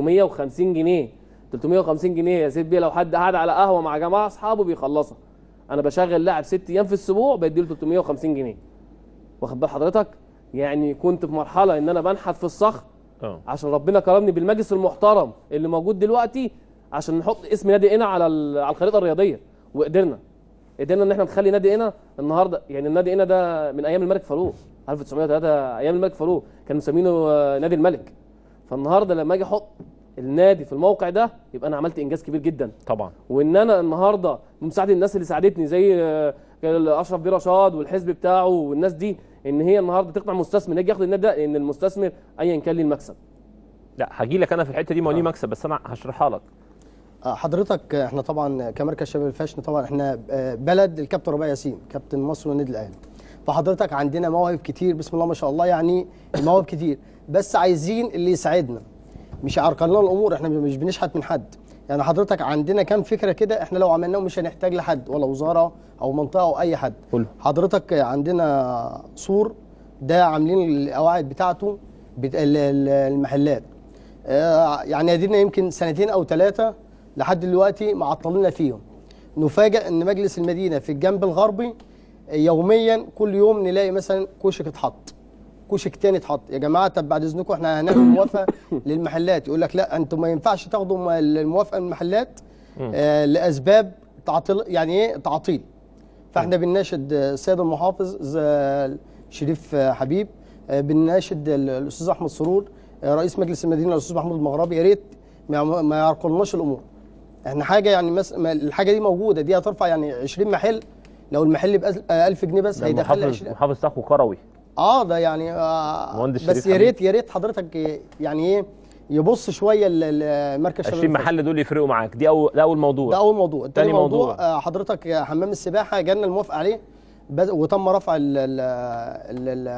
350 جنيه 350 جنيه يا سيدي لو حد قاعد على قهوه مع جماعه اصحابه بيخلصها انا بشغل لاعب ست ايام في الاسبوع بديله 350 جنيه واخد بال حضرتك يعني كنت في مرحله ان انا بنحت في الصخر اه عشان ربنا كرمني بالمجلس المحترم اللي موجود دلوقتي عشان نحط اسم نادي هنا على ال- على الخريطه الرياضيه وقدرنا قدرنا ان احنا نخلي نادي هنا النهارده يعني النادي هنا ده من ايام الملك فاروق 1903 ايام الملك فاروق كانوا مسمينه آه، نادي الملك فالنهارده لما اجي احط النادي في الموقع ده يبقى انا عملت انجاز كبير جدا طبعا وان انا النهارده بمساعده الناس اللي ساعدتني زي آه، اشرف بيه رشاد والحزب بتاعه والناس دي ان هي النهارده تقنع مستثمر يجي ياخد النادي ده ان المستثمر ايا كان ليه المكسب لا هجي لك انا في الحته دي ما هو ليه مكسب بس انا هشرحها لك آه، حضرتك آه، احنا طبعا كمركز شباب الفاشن طبعا احنا آه، بلد الكابتن ربيع ياسين كابتن مصر والنادي الاهلي فحضرتك عندنا مواهب كتير بسم الله ما شاء الله يعني المواهب كتير بس عايزين اللي يساعدنا مش عرقلنا لنا الامور احنا مش بنشحت من حد يعني حضرتك عندنا كام فكره كده احنا لو عملناهم مش هنحتاج لحد ولا وزاره او منطقه او اي حد قول. حضرتك عندنا سور ده عاملين القواعد بتاعته بت... ال- ال- المحلات آه، يعني ادينا يمكن سنتين او ثلاثه لحد دلوقتي معطلنا فيهم نفاجئ ان مجلس المدينه في الجنب الغربي يوميا كل يوم نلاقي مثلا كشك اتحط كشك تاني اتحط يا جماعه طب بعد اذنكم احنا هنعمل موافقه للمحلات يقول لك لا انتم ما ينفعش تاخدوا م- الموافقه من المحلات آه لاسباب تعطيل يعني ايه تعطيل فاحنا بنناشد آه، السيد المحافظ ز- شريف آه، حبيب آه، بنناشد ال- الاستاذ احمد سرور آه، رئيس مجلس المدينه الاستاذ محمود المغربي يا ريت ما يعم- ما يعرقلناش الامور احنا حاجه يعني مس... ما- الحاجه دي موجوده دي هترفع يعني 20 محل لو المحل ب 1000 جنيه بس ده هيدخل لي محافظ 20 محافظ تاكو كروي اه ده يعني آه مهندس بس شريف يا حبيب. ريت يا ريت حضرتك ي- يعني ايه يبص شويه ل- لمركز شباب 20 الفاشن. محل دول يفرقوا معاك دي اول ده اول موضوع ده اول موضوع تاني تاني موضوع, موضوع. آه، حضرتك يا حمام السباحه جالنا الموافقه عليه بس- وتم رفع ال ال ال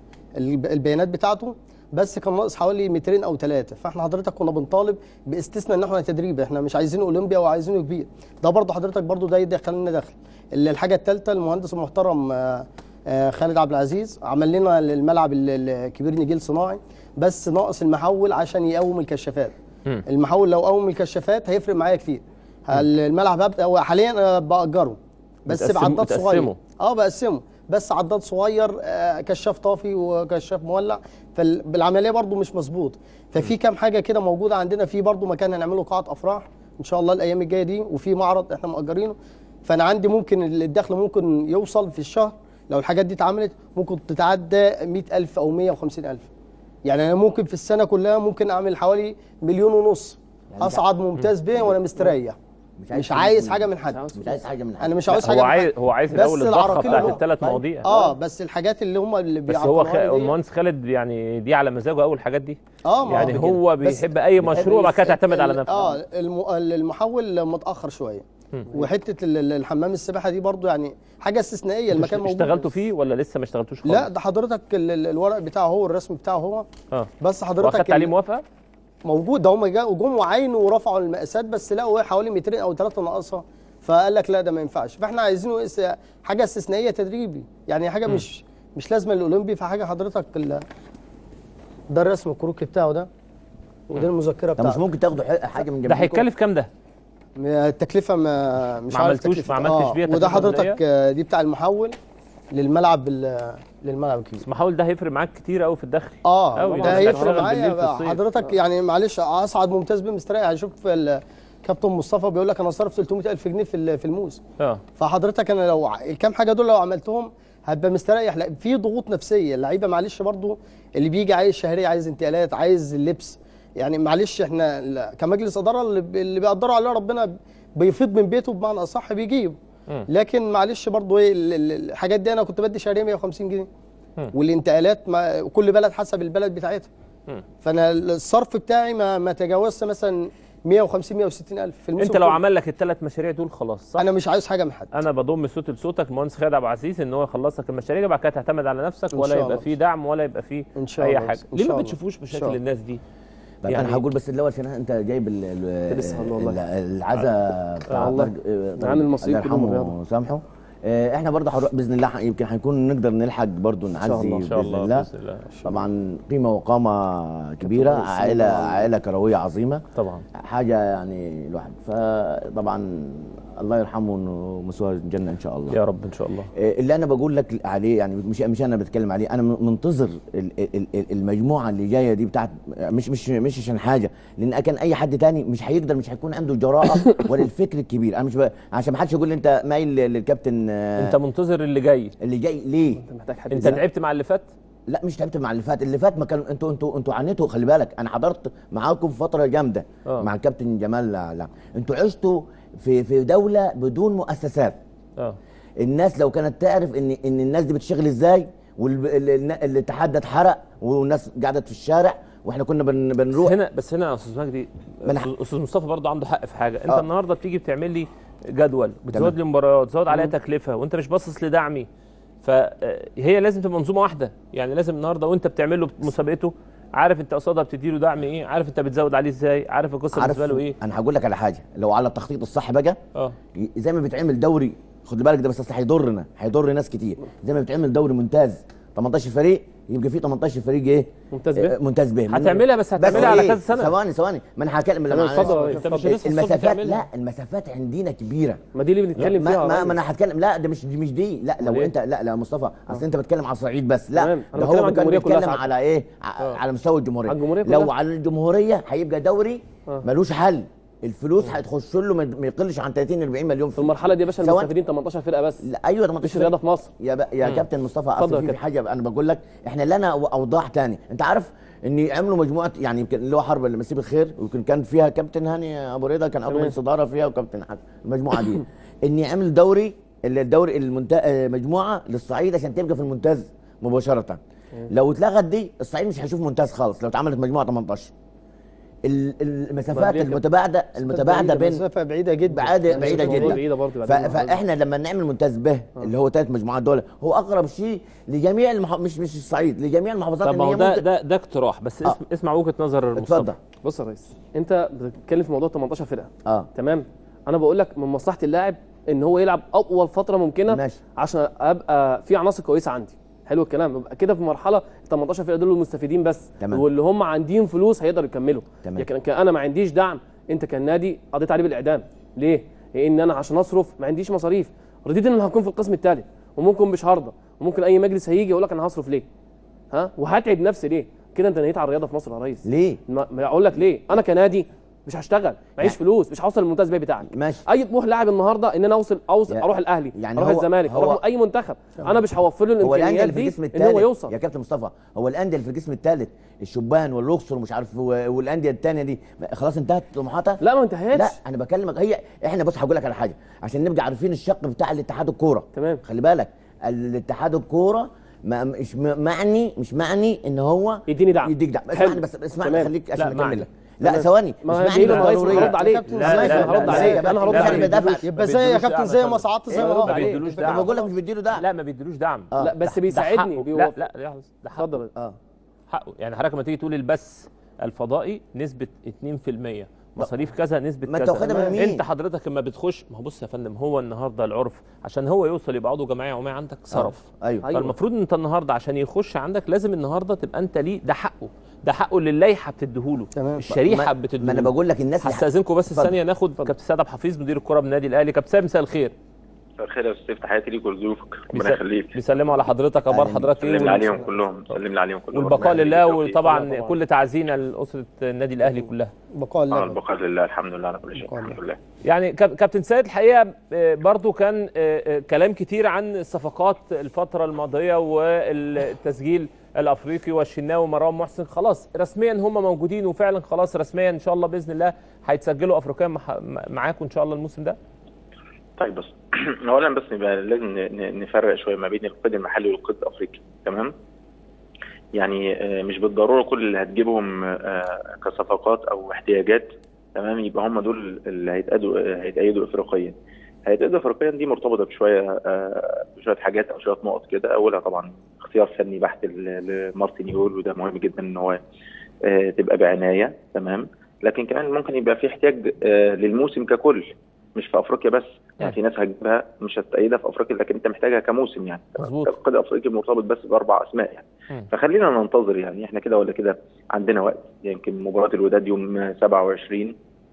ال البيانات بتاعته بس كان ناقص حوالي مترين او ثلاثه فاحنا حضرتك كنا بنطالب باستثناء ان احنا تدريب احنا مش عايزينه اولمبيا وعايزينه كبير ده برضه حضرتك برضه ده يدخل لنا دخل ال- الحاجه الثالثه المهندس المحترم آه، آه، خالد عبد العزيز عمل لنا الملعب ال- الكبير نجيل صناعي بس ناقص المحول عشان يقوم الكشافات مم. المحول لو قوم الكشافات هيفرق معايا كتير الملعب هبدا هو حاليا انا باجره بس بتقسمه- بعداد صغير بتقسمه. اه بقسمه بس عداد صغير آه، كشاف طافي وكشاف مولع فالعمليه برضو مش مظبوط ففي كام حاجه كده موجوده عندنا في برضو مكان هنعمله قاعه افراح ان شاء الله الايام الجايه دي وفي معرض احنا مأجرينه فانا عندي ممكن الدخل ممكن يوصل في الشهر لو الحاجات دي اتعملت ممكن تتعدى 100000 او 150000 يعني انا ممكن في السنه كلها ممكن اعمل حوالي مليون ونص يعني اصعد ممتاز به وانا مستريح مش عايز مش عايز حاجه من حد مش عايز حاجه من حد انا مش عاوز لا، حاجه هو من عايز حد. هو عايز بس الاول الضخه العراقيل بتاعت اللي- الثلاث مواضيع اه بس الحاجات اللي هم اللي بس هو خ... بيعطلوها دي- المهندس خالد يعني دي على مزاجه اول الحاجات دي اه ما يعني هو كده. هو بس بيحب اي مشروع بعد كده تعتمد على ال- نفسه اه الم- المحول متاخر شويه مم. وحته ال- ال- الحمام السباحه دي برضو يعني حاجه استثنائيه انتوا المكان موجود اشتغلتوا فيه ولا لسه ما اشتغلتوش خالص؟ لا ده حضرتك ال- ال- الورق بتاعه هو الرسم بتاعه هو اه بس حضرتك واخدت عليه ال- موافقه؟ موجود ده هم جا- جم وعينوا ورفعوا المقاسات بس لقوا حوالي مترين او ثلاثه ناقصها فقال لك لا ده ما ينفعش فاحنا عايزينه اس- حاجه استثنائيه تدريبي يعني حاجه مش مش لازمه للاولمبي فحاجه حضرتك ال- ده الرسم الكروكي بتاعه ده وده المذكره طب مش بتاعته ممكن تاخدوا ح- حاجه من ده جنبكم هيتكلف كام ده؟ التكلفه ما مش ما عارف عملتوش- تكلفة. ما عملتش آه، بيها وده تكلفة حضرتك مبدئية؟ آه، دي بتاع المحول للملعب ال- للملعب الكبير المحاول ده هيفرق معاك كتير قوي في الدخل اه أوي. ده أنت هيفرق هتشتغل بالليل معايا في بقى. الصيف. حضرتك يعني معلش اصعد ممتاز بيه مستريح هشوف ال- كابتن مصطفى بيقول لك انا صرف 300000 جنيه في ال- في الموز اه فحضرتك انا لو ع- الكام حاجه دول لو عملتهم هبقى مستريح لا في ضغوط نفسيه اللعيبه معلش برضو اللي بيجي عايز شهريه عايز انتقالات عايز اللبس يعني معلش احنا لا- كمجلس اداره اللي, ب- اللي بيقدروا عليه ربنا بيفيض من بيته بمعنى اصح بيجيب مم. لكن معلش برضو ايه ال- ال- الحاجات دي انا كنت بدي شهريا 150 جنيه مم. والانتقالات ما كل بلد حسب البلد بتاعتها مم. فانا الصرف بتاعي ما ما تجاوزش مثلا 150 160 الف في الموسم انت لو كله. عمل لك الثلاث مشاريع دول خلاص صح انا مش عايز حاجه من حد انا بضم صوتي لصوتك المهندس خالد عبد العزيز ان هو يخلص لك المشاريع بعد كده تعتمد على نفسك إن ولا شاء يبقى الله. فيه دعم ولا يبقى فيه ان شاء اي الله حاجه إن ليه شاء ما الله. بتشوفوش إن مشاكل شاء الله. الناس دي طيب يعني- انا هقول بس الاول عشان انت جايب ال- ال- لسه والله. ال- العزاء بتاع آه والله. برج- آه، طبعاً عن المصريين الله كلهم يرحمه الرياضة. ويسامحه آه، احنا برضه هنروح باذن الله ح- يمكن هنكون نقدر نلحق برضه نعزي الله. إن شاء باذن الله، الله بإذن الله. طبعا قيمه وقامه كبيره الله يسلمك. عائله عائله كرويه عظيمه طبعا حاجه يعني الواحد فطبعا الله يرحمه ومسواه الجنه ان شاء الله يا رب ان شاء الله آه، اللي انا بقول لك عليه يعني مش مش انا بتكلم عليه انا منتظر ال- ال- ال- المجموعه اللي جايه دي بتاعت مش مش مش عشان حاجه لان كان اي حد تاني مش هيقدر مش هيكون عنده الجراءه ولا الفكر الكبير انا مش ب... عشان ما حدش يقول لي انت مايل للكابتن آه، انت منتظر اللي جاي اللي جاي ليه انت محتاج حد انت يزعل. تعبت مع اللي فات لا مش تعبت مع اللي فات اللي فات ما كان انتوا انتوا انتوا عانيتوا خلي بالك انا حضرت معاكم فتره جامده آه. مع الكابتن جمال لا, لا. انتوا عشتوا في في دوله بدون مؤسسات اه الناس لو كانت تعرف ان ان الناس دي بتشتغل ازاي والاتحاد ده اتحرق والناس قعدت في الشارع واحنا كنا بن بنروح هنا بس هنا يا استاذ مجدي ما أنا- أستاذ- استاذ مصطفى برضه عنده حق في حاجه انت آه. النهارده بتيجي بتعمل لي جدول بتزود تمام. لي مباريات تزود عليها تكلفه وانت مش باصص لدعمي فهي لازم تبقى منظومه واحده يعني لازم النهارده وانت بتعمل له مسابقته عارف انت قصادها بتدي له دعم ايه عارف انت بتزود عليه ازاي عارف القصه عارف بالنسبه له ايه انا هقول لك على حاجه لو على التخطيط الصح بقى اه زي ما بيتعمل دوري خد بالك ده بس اصل هيضرنا هيضر ناس كتير زي ما بيتعمل دوري ممتاز 18 فريق يبقى فيه 18 فريق ايه ممتاز به؟ آه، ممتاز به هتعملها بس هتعملها على إيه؟ كذا سنة. ثواني ثواني ما انا هتكلم تمام، معلش. اتفضل يا ريس، انت مش اتفضل. لسه الصبح المسافات بتعملها؟ لا المسافات عندنا كبيره ما دي اللي بنتكلم ما فيها ما, يا ما ريس. انا هتكلم لا ده مش دي مش دي لا لو ليه؟ انت لا لا يا مصطفى اصل انت بتتكلم على الصعيد بس لا تمام. أنا ده بتكلم هو عن كان الجمهورية كلها بيتكلم ساعات. على ايه ع- آه. على مستوى الجمهوريه على الجمهورية لو كلها. على الجمهوريه هيبقى دوري آه. ملوش حل الفلوس هتخش له ما ما يقلش عن 30 40 مليون في المرحله دي يا باشا ثواني. المستفيدين 18 فرقه بس لا ايوه ده مفيش رياضه في مصر يا ب... يا كابتن مصطفى اتفضل اصل يا في كابتن. حاجه انا بقول لك احنا لنا اوضاع تاني انت عارف ان يعملوا مجموعه يعني يمكن اللي هو حرب اللي مسيه بالخير ويمكن كان فيها كابتن هاني ابو رضا كان عضو تمام. مجلس اداره فيها وكابتن حسن المجموعه دي ان يعمل دوري اللي الدوري المنت... آه، مجموعه للصعيد عشان تبقى في الممتاز مباشره لو اتلغت دي الصعيد مش هيشوف ممتاز خالص لو اتعملت مجموعه 18 ال- المسافات بعدين كده. المتباعده المتباعده بين مسافه بعيده جدا بعيده يعني بعيده الموضوع جدا بعيدة برضه ف... بعدين. فاحنا لما نعمل ممتاز به اللي هو ثلاث مجموعات دول هو اقرب شيء لجميع المح... مش مش الصعيد لجميع المحافظات طب ما هو اللي هي ده ممكن ده ده اقتراح بس آه. اسم اسمع وجهه نظر اتفضل مصطفى بص يا ريس انت بتتكلم في موضوع 18 فرقه اه تمام انا بقول لك من مصلحه اللاعب ان هو يلعب اطول فتره ممكنه ماشي. عشان ابقى في عناصر كويسه عندي حلو الكلام يبقى كده في مرحله 18 فرقه دول المستفيدين بس تمام. واللي هم عندهم فلوس هيقدروا يكملوا تمام. لكن كان انا ما عنديش دعم انت كنادي قضيت عليه بالاعدام ليه لان انا عشان اصرف ما عنديش مصاريف رضيت ان انا هكون في القسم الثالث وممكن مش هرضى وممكن اي مجلس هيجي يقول لك انا هصرف ليه ها وهتعب نفسي ليه كده انت نهيت على الرياضه في مصر يا ريس ليه ما ما اقول لك ليه انا كنادي مش هشتغل معيش فلوس مش هوصل للممتاز بيه بتاعك ماشي اي طموح لاعب النهارده ان انا اوصل اوصل يا- اروح الاهلي يعني اروح هو- الزمالك هو- اروح اي منتخب انا مش هوفر له هو الانديه الامكانيات اللي في دي القسم ان هو الثالث يوصل يا كابتن مصطفى هو الانديه اللي في القسم الثالث الشبان والاقصر ومش عارف و- والانديه الثانيه دي خلاص انتهت طموحاتها لا ما انتهتش لا انا بكلمك هي احنا بص هقول لك على حاجه عشان نبقى عارفين الشق بتاع الاتحاد الكوره تمام خلي بالك الاتحاد الكوره ما مش م- معني مش معني ان هو يديني دعم يديك دعم حلو. اسمعني بس اسمعني تمام. خليك لا، عشان معني. اكمل لك لا تمام. ثواني ما هي اسمعني دي بس ما رئيس ضرورية. هرد عليك لا، لا، ماشي لا، هرد لا، عليك لا، انا هرد لا، عليك لا، بدافع. يبقى زي يا بيدلوش كابتن دعم زي يا ما فندم. صعدت زي إيه، ما رد هو عليك. بيدلوش انا دعم بقول لك مش بيديله دعم لا ما بيدلوش دعم آه. لا بس ده بيساعدني حقه. بيوفر. لا لا لحظة، ده حقه اتفضل اه حقه يعني حضرتك لما تيجي تقول البث الفضائي نسبه 2% مصاريف كذا نسبه ما كذا انت واخدها من مين؟ انت حضرتك لما بتخش ما هو بص يا فندم هو النهارده العرف عشان هو يوصل يبقى عضو جمعيه عموميه عندك صرف ايوه أيوة. فالمفروض ان انت النهارده عشان يخش عندك لازم النهارده تبقى انت ليه ده حقه ده حقه اللي اللائحه بتديهوله تمام. الشريحه ما- بتديهوله ما انا بقول لك الناس اللي هستاذنكم بس اتفضل. ثانيه ناخد كابتن سيد عبد الحفيظ مدير الكره بالنادي الاهلي كابتن سيد مساء الخير مساء الخير يا استاذ سيف تحياتي ليك ولضيوفك ربنا بيس- يخليك بيسلموا على حضرتك اخبار حضرتك سلم لي ايه عليهم كلهم سلم لي عليهم كلهم والبقاء ربنا لله يخليك. وطبعا كل تعزينا لاسره النادي الاهلي كلها بقاء اه البقاء لله الحمد لله على كل شيء الحمد لله يعني كاب- كابتن سيد الحقيقه آه، برضو كان آه، آه، كلام كتير عن الصفقات الفتره الماضيه والتسجيل الافريقي والشناوي ومروان محسن خلاص رسميا هم موجودين وفعلا خلاص رسميا ان شاء الله باذن الله هيتسجلوا افريقيا مع- معاكم ان شاء الله الموسم ده طيب بس اولا بس نبقى لازم ن- ن- نفرق شويه ما بين القيد المحلي والقيد الافريقي تمام يعني آه، مش بالضروره كل اللي هتجيبهم آه، كصفقات او احتياجات تمام يبقى هم دول اللي هيتأيدوا آه، هيتأيدوا افريقيا هيتأيدوا افريقيا دي مرتبطه بشويه آه، بشويه حاجات او شويه نقط كده اولها طبعا اختيار فني بحت ل- لمارتن يول وده مهم جدا ان هو آه، تبقى بعنايه تمام لكن كمان ممكن يبقى في احتياج آه، للموسم ككل مش في افريقيا بس يعني في ناس هتجيبها مش هتأيدها في افريقيا لكن انت محتاجها كموسم يعني مظبوط القيد الافريقي مرتبط بس باربع اسماء يعني فخلينا ننتظر يعني احنا كده ولا كده عندنا وقت يمكن مباراه الوداد يوم 27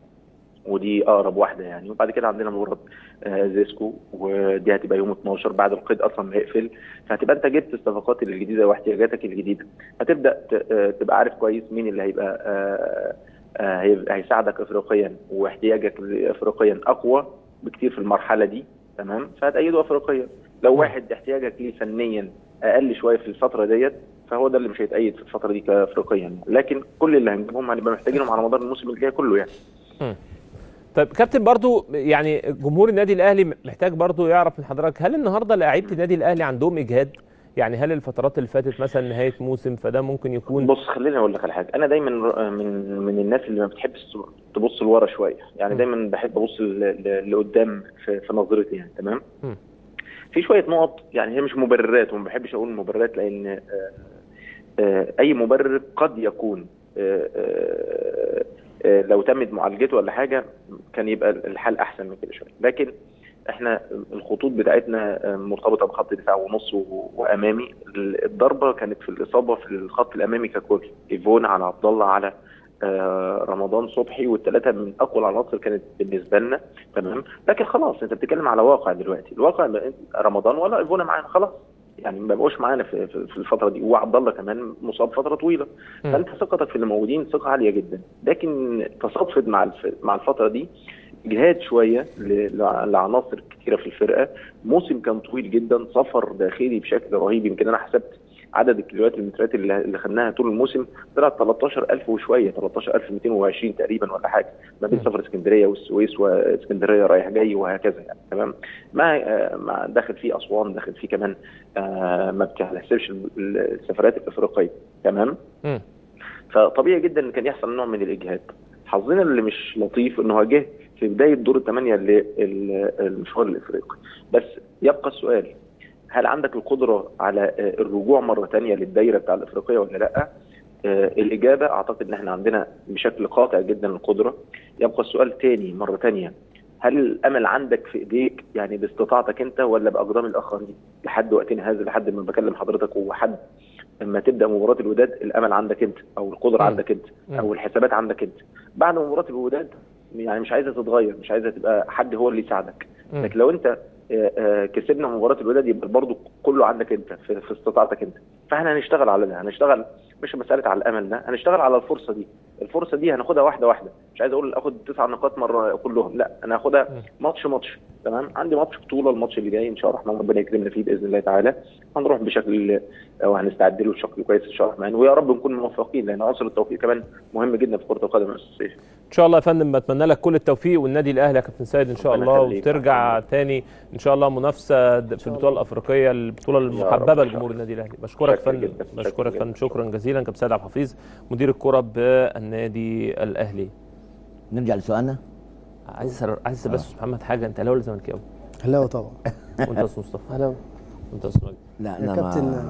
ودي اقرب واحده يعني وبعد كده عندنا مباراه آه، زيسكو ودي هتبقى يوم 12 بعد القيد اصلا ما يقفل فهتبقى انت جبت الصفقات الجديده واحتياجاتك الجديده هتبدا ت- آه، تبقى عارف كويس مين اللي هيبقى آه، آه، هيبقى- هيساعدك افريقيا واحتياجك افريقيا اقوى بكتير في المرحله دي تمام فهتأيده افريقيا لو واحد احتياجك ليه فنيا اقل شويه في الفتره ديت فهو ده اللي مش هيتأيد في الفتره دي كافريقيا لكن كل اللي هنجيبهم هنبقى محتاجينهم على مدار الموسم الجاي كله يعني طيب كابتن برضو يعني جمهور النادي الاهلي محتاج برضو يعرف من حضرتك هل النهارده لعيبه النادي الاهلي عندهم اجهاد يعني هل الفترات اللي فاتت مثلا نهايه موسم فده ممكن يكون بص خليني اقول لك على حاجه انا دايما ر- من من الناس اللي ما بتحبش تبص لورا شويه يعني دايما بحب ابص ل- ل- لقدام في, في نظرتي يعني تمام مم. في شويه نقط يعني هي مش مبررات وما بحبش اقول مبررات لان آه، آه، اي مبرر قد يكون آه، آه، آه، لو تمت معالجته ولا حاجه كان يبقى الحال احسن من كده شويه لكن احنا الخطوط بتاعتنا آه، مرتبطه بخط دفاع ونص و- وامامي الضربه كانت في الاصابه في الخط الامامي ككل ايفون على عبد الله على آه، رمضان صبحي والثلاثه من اقوى العناصر كانت بالنسبه لنا تمام لكن خلاص انت بتتكلم على واقع دلوقتي الواقع بقى رمضان ولا ايفونا معانا خلاص يعني ما بقوش معانا في, في في الفتره دي وعبد الله كمان مصاب فتره طويله مم. فانت ثقتك في اللي موجودين ثقه عاليه جدا لكن تصادفت مع الف... مع الفتره دي جهاد شويه ل... لع- لعناصر كثيره في الفرقه موسم كان طويل جدا سفر داخلي بشكل رهيب يمكن انا حسبت عدد الكيلوات المترات اللي اللي خدناها طول الموسم طلعت 13000 وشويه 13220 تقريبا ولا حاجه ما بين سفر اسكندريه والسويس واسكندريه رايح جاي وهكذا يعني تمام مع آه، مع داخل فيه اسوان داخل فيه كمان آه، ما بتحسبش السفرات الافريقيه تمام مم. فطبيعي جدا ان كان يحصل نوع من الاجهاد حظنا اللي مش لطيف ان هو جه في بدايه دور الثمانيه للمشوار الافريقي بس يبقى السؤال هل عندك القدره على آه، الرجوع مره ثانيه للدايره بتاع الافريقيه ولا لا؟ آه، الاجابه اعتقد ان احنا عندنا بشكل قاطع جدا القدره يبقى السؤال تاني مره ثانيه هل الامل عندك في ايديك يعني باستطاعتك انت ولا باقدام الاخرين لحد وقتنا هذا لحد ما بكلم حضرتك وحد لما تبدا مباراه الوداد الامل عندك انت او القدره مم. عندك انت مم. او الحسابات عندك انت بعد مباراه الوداد يعني مش عايزه تتغير مش عايزه تبقى حد هو اللي يساعدك مم. لكن لو انت آه، آه، كسبنا مباراه الوداد يبقى برضه كله عندك انت في, في استطاعتك انت فاحنا هنشتغل على ده هنشتغل مش مساله على الامل ده هنشتغل على الفرصه دي الفرصه دي هناخدها واحده واحده مش عايز اقول اخد تسع نقاط مره كلهم لا انا هاخدها ماتش ماتش تمام عندي ماتش بطوله الماتش اللي جاي ان شاء الله الرحمن ربنا يكرمنا فيه باذن الله تعالى هنروح بشكل او هنستعد له بشكل كويس ان شاء الله الرحمن ويا رب نكون موفقين لان عنصر التوفيق كمان مهم جدا في كره القدم يا استاذ سيف ان شاء الله يا فندم بتمنى لك كل التوفيق والنادي الاهلي يا كابتن سيد ان شاء ربنا الله يخليك. وترجع تاني ان شاء الله منافسه د- في البطوله الافريقيه البطوله المحببه لجمهور النادي الاهلي بشكرك يا شكرا فندم جدا. شكرا بشكرك يا جدا. فندم شكرا جزيلا كابتن سيد عبد الحفيظ مدير الكره بالنادي الاهلي نرجع لسؤالنا عايز أسأل- عايز أسأل بس محمد حاجه انت اهلاوي ولا زملكاوي؟ اهلاوي طبعا وانت يا استاذ مصطفى؟ اهلاوي وانت يا استاذ مجدي؟ لا يا انا كابتن ما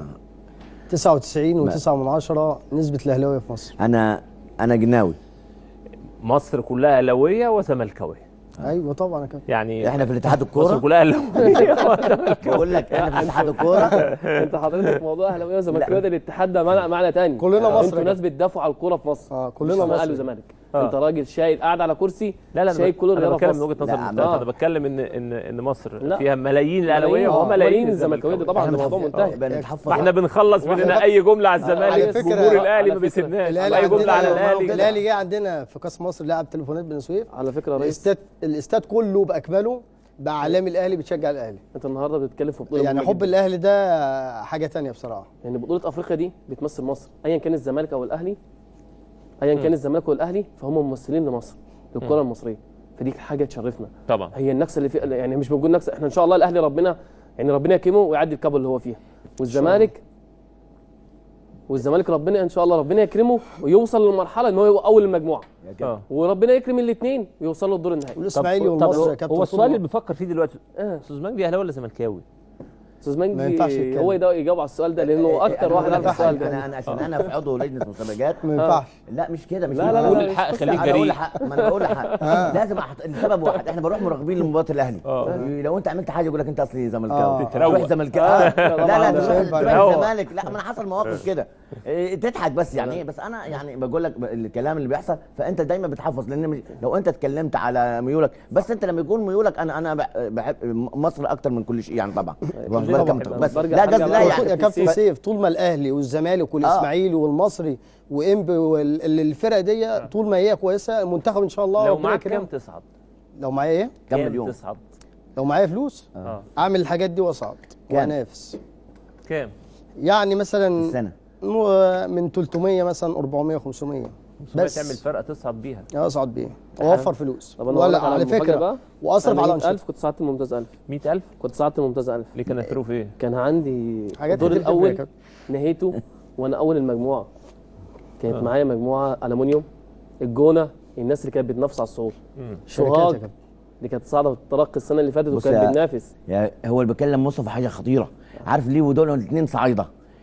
99 و9 من عشرة نسبة الأهلاوية في مصر انا انا جناوي مصر كلها اهلاويه وزملكاويه أيوة طبعا يا كابتن يعني احنا في الاتحاد مصر الكوره كلها اهلاويه بقول لك احنا في الاتحاد الكوره انت حضرتك موضوع اهلاويه وزملكاويه ده الاتحاد ده معنى معنى تاني كلنا مصر انتوا يا ناس بتدافعوا على الكوره في مصر اه مش كلنا اسمها مصر اهلي وزمالك آه. انت راجل شايل قاعد على كرسي لا لا شايل كل انا الرياضه بتكلم في من مصر. وجهه نظر لا، مختلفه آه. انا بتكلم ان ان ان مصر لا. فيها ملايين الاهلاويه ملايين- وملايين ملايين الزملكاويه ده طبعا ده موضوع منتهي فاحنا بنخلص مننا اي جمله على الزمالك جمهور الاهلي ما بيسيبناش الاهلي اي جمله على عندنا- الاهلي الاهلي جه عندنا في كاس مصر لعب تليفونات بن سويف على فكره يا ريس الاستاد الاستاد كله باكمله باعلام الاهلي بتشجع الاهلي انت النهارده بتتكلم في بطوله يعني مهمة حب جداً. الاهلي ده حاجه تانية بصراحه يعني بطوله افريقيا دي بتمثل مصر ايا كان الزمالك او الاهلي ايا مم. كان الزمالك والاهلي فهم ممثلين لمصر للكره مم. المصريه فدي حاجه تشرفنا طبعا هي النكسه اللي في يعني مش بنقول نكسه احنا ان شاء الله الاهلي ربنا يعني ربنا يكرمه ويعدي الكبل اللي هو فيها والزمالك والزمالك ربنا ان شاء الله ربنا يكرمه ويوصل للمرحله ان هو يبقى اول المجموعه آه. وربنا يكرم الاثنين ويوصلوا الدور النهائي والاسماعيلي طب والمصري هو- يا كابتن هو السؤال اللي طول بفكر فيه دلوقتي استاذ مجدي اهلاوي ولا زملكاوي؟ استاذ ما ينفعش مجدي يتكلم. هو يدا- يجاوب على السؤال ده لانه اكتر واحد عارف السؤال ده انا انا عشان انا في عضو لجنه مسابقات ما ينفعش لا مش كده مش لا، لا، لا، بقول لا، الحق مش خليك قصة. جريء أنا حق ما انا بقول الحق لازم أحط... السبب واحد احنا بنروح مراقبين لمباراه الاهلي لو انت عملت حاجه يقول لك انت اصلي زملكاوي آه. تتروق. تروح زملكاوي لا لا ده تروح ينفع تروح تتروق. الزمالك لا ما انا حصل مواقف كده إيه، تضحك بس يعني ايه بس انا يعني بقول لك الكلام اللي بيحصل فانت دايما بتحفظ لان مش- لو انت اتكلمت على ميولك بس انت لما يكون ميولك انا انا بح- بحب مصر اكتر من كل شيء يعني طبعا واخد بالك طبعاً. أنت؟ بس برجع- لا برجع قصدي لا بقول يعني يا كابتن ف- سيف طول ما الاهلي والزمالك والاسماعيلي والمصري وانبي والفرق دي طول ما هي كويسه المنتخب ان شاء الله لو ربنا معاك كام يكرمه. تصعد؟ لو معايا ايه كم كام مليون تصعد؟ لو معايا فلوس اه اعمل الحاجات دي واصعد كام؟ وانافس كام؟ يعني مثلا السنه مو- من 300 مثلا 400 500 بس تعمل بس فرقه تصعد بيها اصعد بيه واوفر فلوس طب انا أقول ولا لك على مفاجأة فكره بقى واصرف على 1000 انشطه كنت صعدت الممتاز 1000 100000 كنت صعدت الممتاز 1000 ليه كان الظروف ايه؟ كان عندي حاجات الدور كتير جدا يا الاول كابتن. نهيته وانا اول المجموعه كانت آه. معايا مجموعه المونيوم الجونه الناس اللي كانت بتنافس على الصعود شركات يا سوهاج كابتن. اللي كانت صاعده في الترقي السنه اللي فاتت بص وكانت يا- بتنافس يعني هو اللي بيكلم مصطفى حاجه خطيره عارف ليه ودول الاثنين صعيده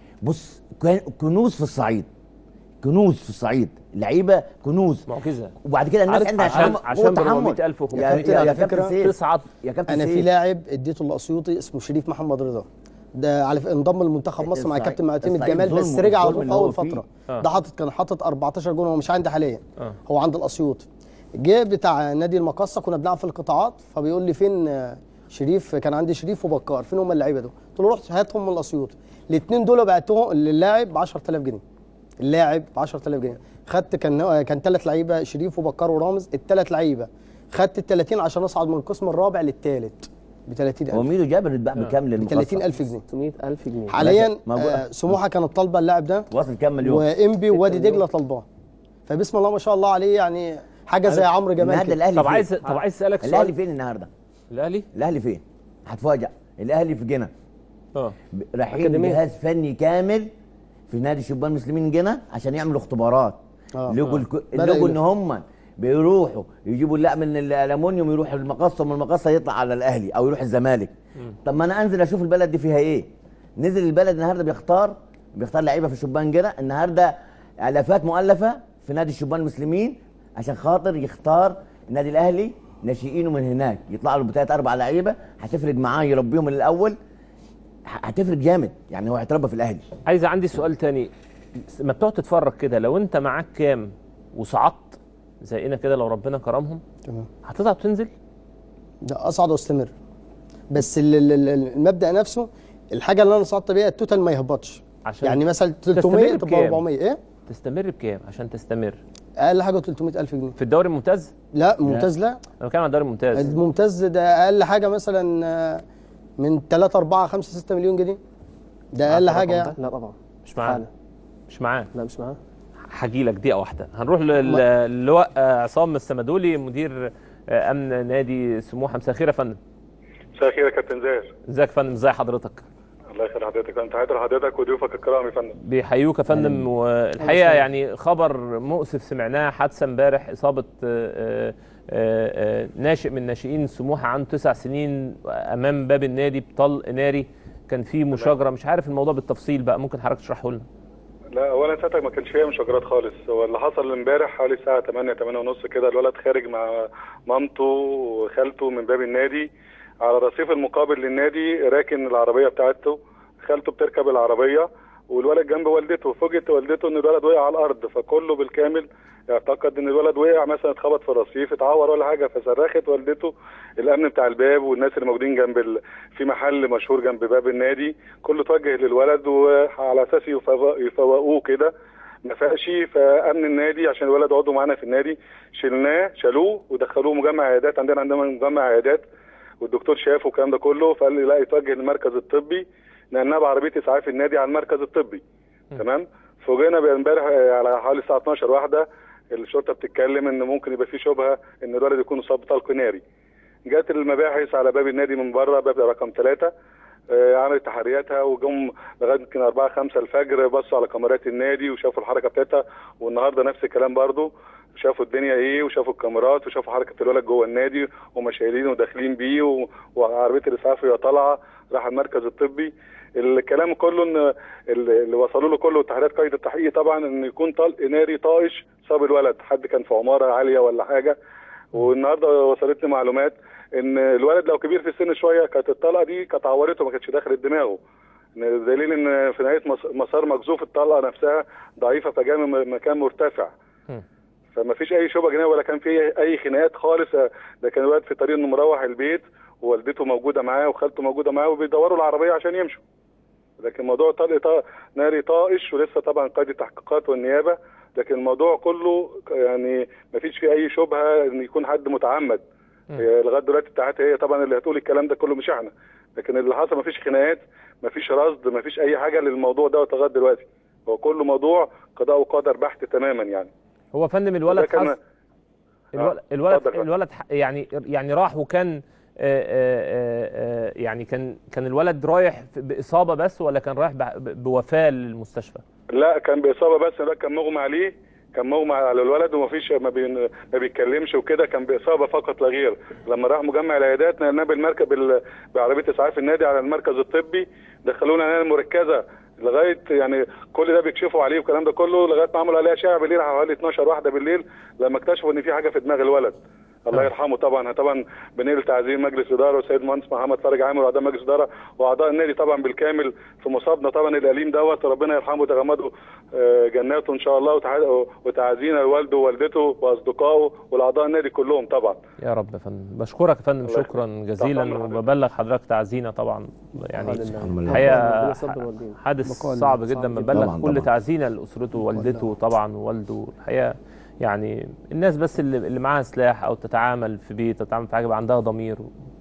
بص كان- كنوز في الصعيد كنوز في الصعيد لعيبه كنوز معجزه وبعد كده الناس عارف عندها عشان تحمل- عشان قوة ب تحمل. 400000 و يا, كابتن، يا, على يا كابتن فكرة سيف تصعد يا كابتن انا في سيف لاعب اديته الاسيوطي اسمه شريف محمد رضا ده على انضم لمنتخب مصر مع الصعيد- كابتن معتمد الصعيد جمال بس ظلم- رجع على ظلم طول اللي في هو اول فيه. فتره آه. ده حاطط كان حاطط 14 جون هو مش عندي حاليا آه. هو عند الاسيوطي جه بتاع نادي المقصه كنا بنلعب في القطاعات فبيقول لي فين آه، شريف كان عندي شريف وبكار فين هم اللعيبه دول قلت له رحت هاتهم من الاسيوطي الاثنين دول بعتهم للاعب ب 10000 جنيه اللاعب ب 10000 جنيه خدت كان كان ثلاث لعيبه شريف وبكار ورامز الثلاث لعيبه خدت ال 30 عشان اصعد من القسم الرابع للثالث ب 30000 هو ميدو جابر اتباع بكام ب للمقصة 30000 جنيه 600000 جنيه حاليا ما بقول- آه سموحه كانت طالبه اللاعب ده واصل كام مليون وانبي ووادي دجله طالباه فبسم الله ما شاء الله عليه يعني حاجه زي عمرو جمال النهارده كده الاهلي طب فين؟ عايز طب عايز اسالك الاهلي سؤال فين النهارده الاهلي الاهلي فين هتفاجئ الاهلي في جنة اه ب- رايحين أكاديمية. جهاز فني كامل في نادي شبان المسلمين جنة عشان يعملوا اختبارات آه. لقوا آه. الك- بدأ لقوا ان يلف. هم بيروحوا يجيبوا اللاعب من الالومنيوم يروح المقصه ومن المقصه يطلع على الاهلي او يروح الزمالك طب ما انا انزل اشوف البلد دي فيها ايه نزل البلد النهارده بيختار بيختار لعيبه في شبان جنة النهارده الافات مؤلفه في نادي الشبان المسلمين عشان خاطر يختار النادي الاهلي ناشئينه من هناك يطلع له بثلاث اربع لعيبه هتفرق معاه يربيهم من الاول ه- هتفرق جامد يعني هو هيتربى في الاهلي عايز عندي سؤال تاني ما بتقعد تتفرج كده لو انت معاك كام وصعدت زينا كده لو ربنا كرمهم تمام هتتعب تنزل ده اصعد واستمر بس ال- ال- ال- المبدا نفسه الحاجه اللي انا صعدت بيها التوتال ما يهبطش عشان يعني مثلا تستمر 300 تبقى بكام؟ 400 ايه تستمر بكام عشان تستمر اقل حاجه 300000 جنيه في الدوري الممتاز لا ممتاز لا انا بتكلم عن الدوري الممتاز الممتاز ده اقل حاجه مثلا آه، من 3 4 5 6 مليون جنيه ده اقل معاك حاجه الرقم يعني لا طبعا مش معاه حالة. مش معاه لا مش معاه هاجي لك دقيقه واحده هنروح لل- للواء آه، عصام السمدولي مدير آه، امن نادي سموحه مساء الخير يا فندم مساء الخير يا كابتن زاهر ازيك يا فندم ازي حضرتك الله يخلي حضرتك انت حياتي لحضرتك وضيوفك الكرام يا فندم بيحيوك يا فندم والحقيقه يعني خبر مؤسف سمعناه حادثه امبارح اصابه آه، آه، آه، ناشئ من ناشئين سموحه عنده تسع سنين امام باب النادي بطلق ناري كان في مشاجره مش عارف الموضوع بالتفصيل بقى ممكن حضرتك تشرحه لنا لا اولا ساعتها ما كانش فيها مشاجرات خالص هو اللي حصل امبارح حوالي الساعه 8 8 ونص كده الولد خارج مع مامته وخالته من باب النادي على الرصيف المقابل للنادي راكن العربيه بتاعته خالته بتركب العربيه والولد جنب والدته فوجئت والدته ان الولد وقع على الارض فكله بالكامل اعتقد ان الولد وقع مثلا اتخبط في الرصيف اتعور ولا حاجه فصرخت والدته الامن بتاع الباب والناس اللي موجودين جنب ال... في محل مشهور جنب باب النادي كله توجه للولد وعلى اساس يفوق- يفوقوه كده ما فاقش فامن النادي عشان الولد عضو معانا في النادي شلناه شالوه ودخلوه مجمع عيادات عندنا عندنا مجمع عيادات والدكتور شافه والكلام ده كله فقال لي لا يتوجه للمركز الطبي نقلناه بعربيه اسعاف النادي على المركز الطبي تمام فوجئنا امبارح على حوالي الساعه 12 واحده الشرطه بتتكلم ان ممكن يبقى في شبهه ان الولد يكون اصاب بطلق ناري جت المباحث على باب النادي من بره باب رقم ثلاثة آه، عملت تحرياتها وجم لغايه يمكن 4 5 الفجر بصوا على كاميرات النادي وشافوا الحركه بتاعتها والنهارده نفس الكلام برضو شافوا الدنيا ايه وشافوا الكاميرات وشافوا حركه الولد جوه النادي وهم شايلينه وداخلين بيه و- وعربيه الاسعاف وهي طالعه راح المركز الطبي الكلام كله ان اللي وصلوا له كله تحريات قيد التحقيق طبعا ان يكون طلق ناري طائش صاب الولد حد كان في عماره عاليه ولا حاجه والنهارده وصلتني معلومات ان الولد لو كبير في السن شويه كانت الطلقه دي كانت عورته ما كانتش دخلت دماغه إن دليل ان في نهايه مس- مسار مجزوف الطلقه نفسها ضعيفه فجاء من مكان مرتفع فما فيش اي شبهه جنائيه ولا كان في اي خناقات خالص ده كان الولد في طريق انه مروح البيت ووالدته موجوده معاه وخالته موجوده معاه وبيدوروا العربيه عشان يمشوا لكن موضوع طلق طا- ناري طائش ولسه طبعا قيد التحقيقات والنيابه لكن الموضوع كله يعني ما فيش فيه اي شبهه ان يكون حد متعمد هي لغايه دلوقتي بتاعتها هي طبعا اللي هتقول الكلام ده كله مش احنا لكن اللي حصل ما فيش خناقات ما فيش رصد ما فيش اي حاجه للموضوع دوت لغايه دلوقتي هو كله موضوع قضاء وقدر بحت تماما يعني هو فندم الولد ده كان- حس الولد الولد, الولد ح- يعني يعني راح وكان آه، آه، آه، يعني كان كان الولد رايح في- باصابه بس ولا كان رايح بع- ب- بوفاه للمستشفى؟ لا كان باصابه بس ده كان مغمى عليه كان مغمى على الولد ومفيش ما, بين ما بيتكلمش وكده كان باصابه فقط لا غير لما راح مجمع العيادات نقلناه بالمركب بال- بعربيه اسعاف النادي على المركز الطبي دخلونا عنايه مركزه لغايه يعني كل ده بيكشفوا عليه والكلام ده كله لغايه ما عملوا عليه اشعه بالليل حوالي 12 واحده بالليل لما اكتشفوا ان في حاجه في دماغ الولد الله يرحمه طبعا طبعا بنقل تعزيم مجلس اداره والسيد المهندس محمد فرج عامر واعضاء مجلس اداره واعضاء النادي طبعا بالكامل في مصابنا طبعا الاليم دوت ربنا يرحمه وتغمده آه، جناته ان شاء الله وتع- وتعزينا لوالده ووالدته واصدقائه والاعضاء النادي كلهم طبعا يا رب يا فندم بشكرك يا فندم الله شكرا يخليك. جزيلا طبعاً. وببلغ حضرتك تعزينا طبعا يعني الحمد لله. الحقيقه ربنا يصبر والدينا. حادث بقول صعب صعب جدا جداً. ببلغ طبعاً، كل طبعاً. تعزينا لاسرته ووالدته طبعا ووالده الحقيقه يعني الناس بس اللي, اللي معاها سلاح او تتعامل في بيت تتعامل في حاجه يبقى عندها ضمير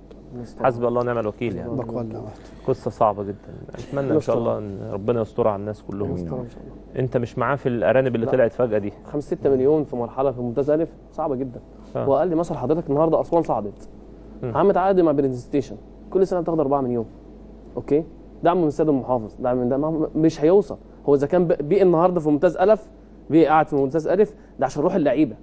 حسبي الله ونعم الوكيل يعني بقول الله قصه صعبه جدا اتمنى ان شاء الله ان ربنا يسترها على الناس كلهم يسترها إن شاء الله. انت مش معاه في الارانب اللي لا. طلعت فجاه دي 5 6 مليون في مرحله في ممتاز الف صعبه جدا آه. هو قال لي مثلا حضرتك النهارده اسوان صعدت عملت عقد مع بريد ستيشن كل سنه بتاخد 4 مليون اوكي دعم من السيد المحافظ دعم من ده ما- مش هيوصل هو اذا كان بقي النهارده في ممتاز الف بقي قاعد في ممتاز الف ده عشان روح اللعيبه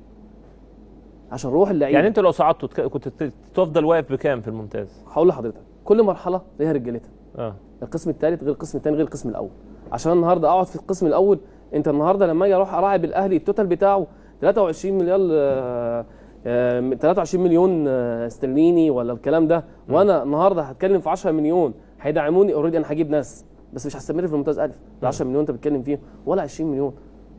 عشان روح اللعيبه يعني انتوا لو صعدتوا تك- كنت ت- تفضل واقف بكام في الممتاز هقول لحضرتك كل مرحله ليها رجالتها اه القسم الثالث غير القسم الثاني غير القسم الاول عشان النهارده اقعد في القسم الاول انت النهارده لما اجي اروح اراعي بالاهلي التوتال بتاعه 23 مليار آه، آه، 23 مليون آه، استرليني ولا الكلام ده وانا النهارده هتكلم في 10 مليون هيدعموني اوريدي انا هجيب ناس بس مش هستمر في الممتاز الف ال 10 مليون انت بتتكلم فيهم ولا 20 مليون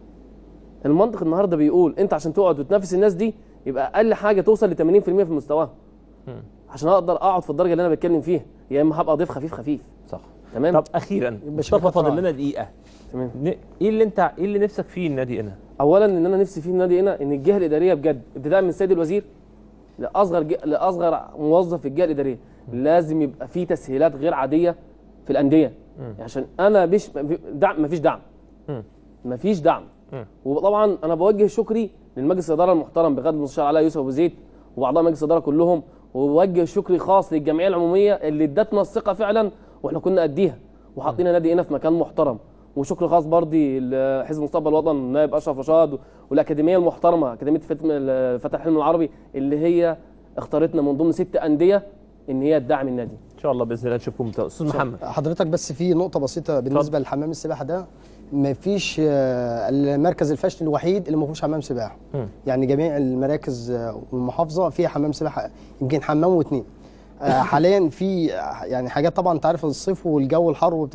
المنطق النهارده بيقول انت عشان تقعد وتنافس الناس دي يبقى اقل حاجه توصل ل 80% في مستواها عشان اقدر اقعد في الدرجه اللي انا بتكلم فيها يا اما هبقى ضيف خفيف خفيف صح تمام طب اخيرا مصطفى فاضل لنا دقيقه تمام ن- ايه اللي انت ايه اللي نفسك فيه النادي هنا اولا ان انا نفسي فيه النادي هنا ان الجهه الاداريه بجد ابتداء من السيد الوزير لاصغر ج... لاصغر موظف في الجهه الاداريه لازم يبقى في تسهيلات غير عاديه في الانديه مم. عشان انا مش دعم مفيش دعم مم. مفيش دعم مم. وطبعا انا بوجه شكري للمجلس الاداره المحترم بقياده المستشار علاء يوسف ابو زيد واعضاء مجلس الاداره كلهم وبوجه شكري خاص للجمعيه العموميه اللي ادتنا الثقه فعلا واحنا كنا قديها وحاطين نادي هنا في مكان محترم وشكر خاص برضي لحزب مستقبل الوطن نائب اشرف رشاد والاكاديميه المحترمه اكاديميه فتح فتح الحلم العربي اللي هي اختارتنا من ضمن ست انديه ان هي تدعم النادي ان شاء الله باذن الله نشوفكم استاذ محمد حضرتك بس في نقطه بسيطه بالنسبه لحمام السباحه ده ما فيش آه، المركز الفاشل الوحيد اللي ما فيهوش حمام سباحه مم. يعني جميع المراكز آه، والمحافظه فيها حمام سباحه يمكن حمام واثنين آه، حاليا في آه، يعني حاجات طبعا انت عارف الصيف والجو الحر وبتاع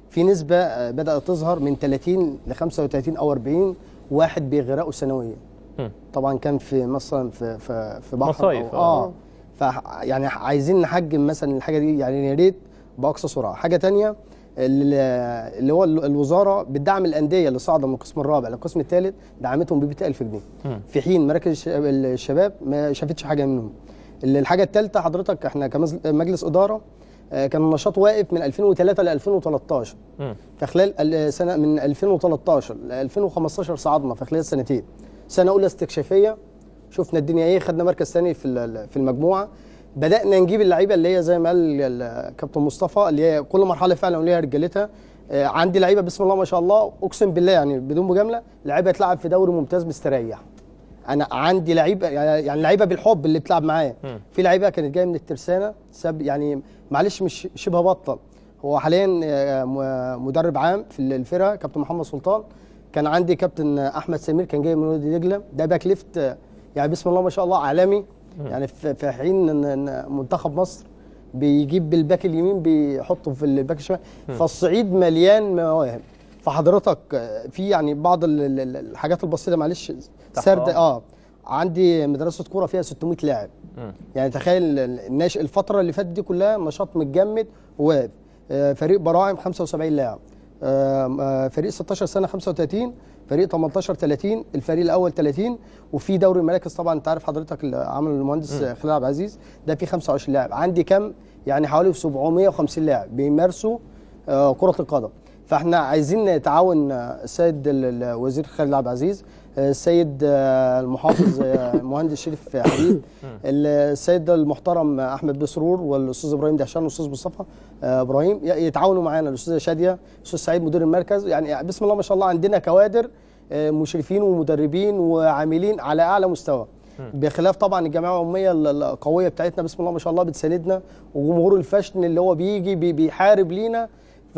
في نسبه آه، بدات تظهر من 30 ل 35 او 40 واحد بيغرقوا سنويا مم. طبعا كان في مثلا في في في بحر مصايف، أو- آه. اه ف يعني عايزين نحجم مثلا الحاجه دي يعني يا ريت باقصى سرعه حاجه تانية ال- اللي هو ال- الوزاره بتدعم الانديه اللي صاعده من القسم الرابع للقسم الثالث دعمتهم ب 100000 جنيه مم. في حين مراكز الشباب- الشباب ما شافتش حاجه منهم ال- الحاجه الثالثه حضرتك احنا كمجلس اداره آه، كان النشاط واقف من 2003 ل 2013 مم. فخلال السنه من 2013 ل 2015 صعدنا في خلال سنتين سنه اولى استكشافيه شفنا الدنيا ايه خدنا مركز ثاني في ال- في المجموعه بدانا نجيب اللعيبه اللي هي زي ما قال الكابتن مصطفى اللي هي كل مرحله فعلا وليها رجالتها آه، عندي لعيبه بسم الله ما شاء الله اقسم بالله يعني بدون مجامله لعيبه تلعب في دوري ممتاز مستريح انا عندي لعيبه يعني لعيبه بالحب اللي بتلعب معايا مم. في لعيبه كانت جايه من الترسانه سب يعني معلش مش شبه بطل هو حاليا آه، م- مدرب عام في الفرقه كابتن محمد سلطان كان عندي كابتن احمد سمير كان جاي من وادي دجله ده باك ليفت آه، يعني بسم الله ما شاء الله عالمي مم. يعني في في حين ان إن منتخب مصر بيجيب بالباك اليمين بيحطه في الباك الشمال مم. فالصعيد مليان مواهب فحضرتك آه، في يعني بعض ال- ال- ال- الحاجات البسيطه معلش تحت سرد أمر. اه عندي مدرسه كوره فيها 600 لاعب مم. يعني تخيل ال- الناش الفتره اللي فاتت دي كلها نشاط متجمد وواقف آه، فريق براعم 75 لاعب آه، آه، فريق 16 سنه 35 فريق 18 30 الفريق الاول 30 وفي دوري المراكز طبعا انت عارف حضرتك اللي عمله المهندس مم. خالد عبد العزيز ده فيه 25 لاعب عندي كم يعني حوالي 750 لاعب بيمارسوا آه، كره القدم فاحنا عايزين نتعاون آه، السيد ال- الوزير خالد عبد العزيز آه، السيد آه، المحافظ آه، المهندس شريف حبيب السيد المحترم احمد بسرور والاستاذ ابراهيم دهشان والاستاذ مصطفى آه، ابراهيم ي- يتعاونوا معانا الاستاذه شاديه الاستاذ سعيد مدير المركز يعني بسم الله ما شاء الله عندنا كوادر آه، مشرفين ومدربين وعاملين على اعلى مستوى بخلاف طبعا الجمعيه العموميه ال- ال- القويه بتاعتنا بسم الله ما شاء الله بتساندنا وجمهور الفاشن اللي هو بيجي بي- بيحارب لينا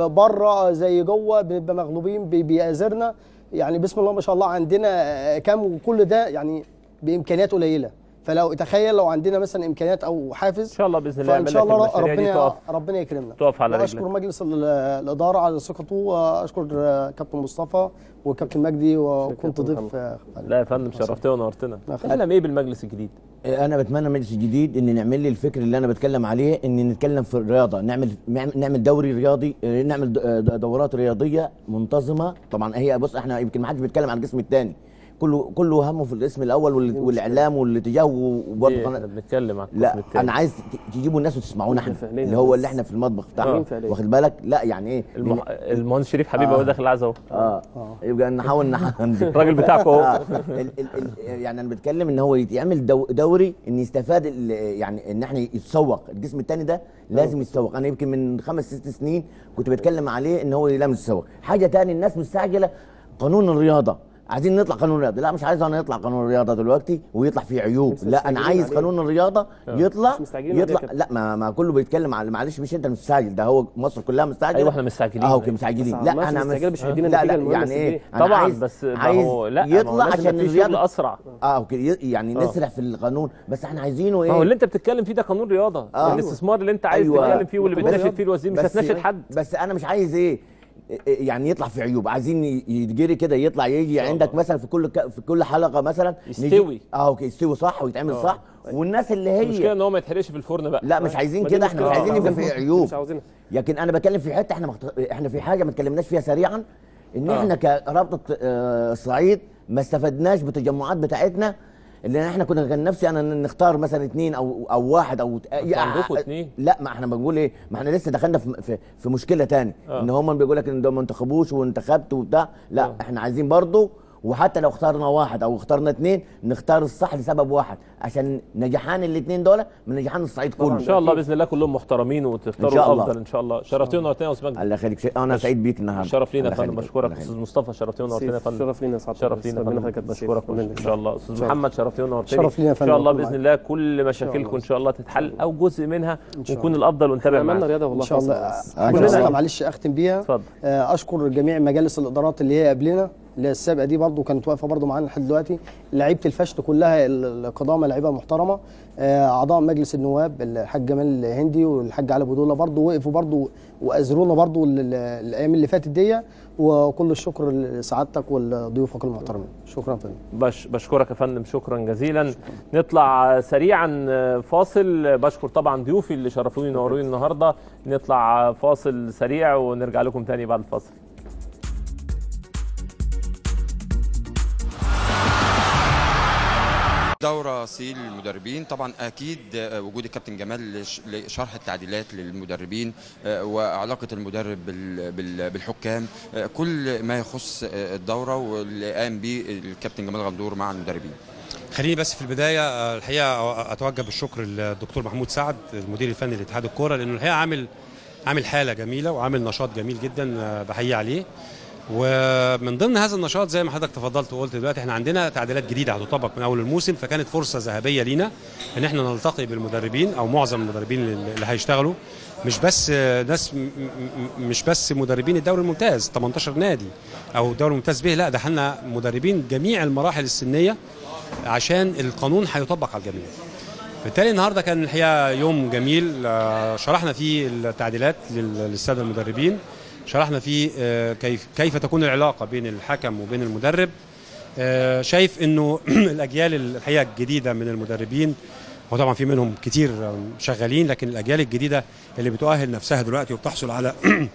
فبره زي جوه بنبقى مغلوبين بي- بيأزرنا يعني بسم الله ما شاء الله عندنا آه، كام وكل ده يعني بامكانيات قليله فلو تخيل لو عندنا مثلا امكانيات او حافز ان شاء الله باذن الله فان يعمل شاء لك الله المشاريع دي ربنا تقف ربنا يكرمنا تقف على واشكر رجلك مجلس ال- الاداره على ثقته واشكر آه، كابتن مصطفى وكابتن مجدي وكنت ضيف آه، لا يا فندم شرفتنا ونورتنا لا، تحلم ايه بالمجلس الجديد انا بتمنى المجلس الجديد ان نعمل لي الفكر اللي انا بتكلم عليه ان نتكلم في الرياضه نعمل نعمل دوري رياضي نعمل د- دورات رياضيه منتظمه طبعا هي بص احنا يمكن ما حدش بيتكلم عن القسم الثاني كله كله همه في الاسم الاول وال- والاعلام والاتجاه وبرضه إيه، قناة- احنا بنتكلم عن لا القسم التاني. انا عايز ت- تجيبوا الناس وتسمعونا احنا فعليا اللي هو بس. اللي احنا في المطبخ فعليا بتاعنا فعليا. واخد بالك لا يعني ايه المح... المهندس شريف حبيب آه. هو داخل العزا اهو اه يبقى نحاول نحاول الراجل بتاعكم اهو. آه. ال- ال- ال- يعني انا بتكلم ان هو يعمل دو دوري ان يستفاد ال- يعني ان احنا يتسوق الجسم الثاني ده لازم يتسوق انا يمكن من خمس ست سنين كنت بتكلم عليه ان هو لازم يتسوق حاجه تاني الناس مستعجله قانون الرياضه عايزين نطلع قانون الرياضه لا مش عايز انا يطلع قانون الرياضه دلوقتي ويطلع فيه عيوب مش لا انا مستعجلين عايز عليه. قانون الرياضه يطلع مش مستعجلين يطلع عليه كده. لا ما, ما كله بيتكلم على معلش مش انت المستعجل ده هو مصر كلها مستعجله ايوه احنا مستعجلين اه اوكي مستعجلين بس لا ماشي، انا مستعجل مش هيدينا لا النتيجة لا المهمة يعني بس ايه ليه؟ أنا طبعا عايز بس ما عايز هو لا ما هو يطلع لازم عشان يبقى في شغل الرياضه اسرع اه اوكي ي- يعني آه. نسرع في القانون بس احنا عايزينه ايه ما هو اللي انت بتتكلم فيه ده قانون رياضه آه. الاستثمار اللي انت عايز أيوة. تتكلم فيه واللي بس- بتناشد فيه الوزير مش بس- هتناشد حد بس انا مش عايز ايه إيه يعني يطلع في عيوب عايزين ي- يتجري كده يطلع يجي عندك مثلا في كل ك... في كل حلقه مثلا نيجي- يستوي. اه اوكي يستوي صح ويتعمل آه. صح والناس اللي المشكله هي ان هو ما يتحرقش في الفرن بقى لا مش عايزين ما دي كده احنا مش مشكلة. عايزين يبقى في عيوب مش عاوزينها لكن انا بتكلم في حته احنا مخت... احنا في حاجه ما اتكلمناش فيها سريعا ان آه. احنا كرابطه آه، الصعيد ما استفدناش بالتجمعات بتاعتنا اللي احنا كنا كان نفسي انا ن- نختار مثلا اثنين او او واحد او انتوا عندكم اتنين؟ لا ما احنا بنقول ايه ما احنا لسه دخلنا في في, في مشكله تاني آه. ان هم بيقول لك ان ده ما انتخبوش وانتخبت وبتاع لا آه. احنا عايزين برضه وحتى لو اخترنا واحد او اخترنا اثنين نختار الصح لسبب واحد عشان نجحان الاثنين دول من نجحان الصعيد طبعاً. كله ان شاء الله باذن الله كلهم محترمين وتختاروا إن شاء الله. الافضل ان شاء الله شرفتونا ونورتنا يا استاذ مجدي الله يخليك شيء انا سعيد بيك النهارده شرف لينا يا الله فندم يخليك. بشكرك الله استاذ يخليك. مصطفى شرفتونا ونورتنا يا فندم شرف لينا يا سعاده شرف لينا يا ربنا فندم يخليك يا سيف. بشكرك ربنا ان يخليك. شاء الله استاذ إن شاء الله. محمد شرفتونا ونورتني شرف لينا يا ان فندم شاء الله والله باذن الله كل مشاكلكم ان شاء الله تتحل او جزء منها شاء ويكون الافضل ونتابع عملنا معاك رياضه والله ان شاء الله خاصة بس. آه، كلنا كلنا إيه؟ معلش اختم بيها اتفضل آه، اشكر جميع مجالس الادارات اللي هي قبلنا اللي هي السابقه دي برضو كانت واقفه برضو معانا لحد دلوقتي لعيبه الفشل كلها ال- القدامى لعيبه محترمه آه، اعضاء مجلس النواب الحاج جمال هندي والحاج علي بدوله برضو وقفوا برضو واذرونا برضو ال- ال- الايام اللي فاتت دي وكل الشكر لسعادتك ولضيوفك المحترمين شكرا فندم بش بشكرك يا فندم شكرا جزيلا نطلع سريعا فاصل بشكر طبعا ضيوفي اللي شرفوني ونوروني النهارده نطلع فاصل سريع ونرجع لكم تاني بعد الفاصل دورة سي للمدربين طبعا أكيد آه، وجود الكابتن جمال لش- لشرح التعديلات للمدربين آه، وعلاقة المدرب بال- بال- بالحكام آه، كل ما يخص آه، الدورة واللي قام به الكابتن جمال غندور مع المدربين خليني بس في البدايه آه، الحقيقه اتوجه بالشكر للدكتور محمود سعد المدير الفني لاتحاد الكوره لانه الحقيقه عامل عامل حاله جميله وعامل نشاط جميل جدا آه، بحيي عليه ومن ضمن هذا النشاط زي ما حضرتك تفضلت وقلت دلوقتي احنا عندنا تعديلات جديده هتطبق من اول الموسم فكانت فرصه ذهبيه لينا ان احنا نلتقي بالمدربين او معظم المدربين اللي اللي هيشتغلوا مش بس آه، ناس م- م- م- مش بس مدربين الدوري الممتاز 18 نادي او الدوري الممتاز به لا ده احنا مدربين جميع المراحل السنيه عشان القانون هيطبق على الجميع بالتالي النهارده كان الحقيقه يوم جميل آه، شرحنا فيه التعديلات لل- للساده المدربين شرحنا فيه آه، كيف كيف تكون العلاقه بين الحكم وبين المدرب آه، شايف انه الاجيال الحقيقه الجديده من المدربين وطبعا في منهم كتير آه، شغالين لكن الاجيال الجديده اللي بتؤهل نفسها دلوقتي وبتحصل على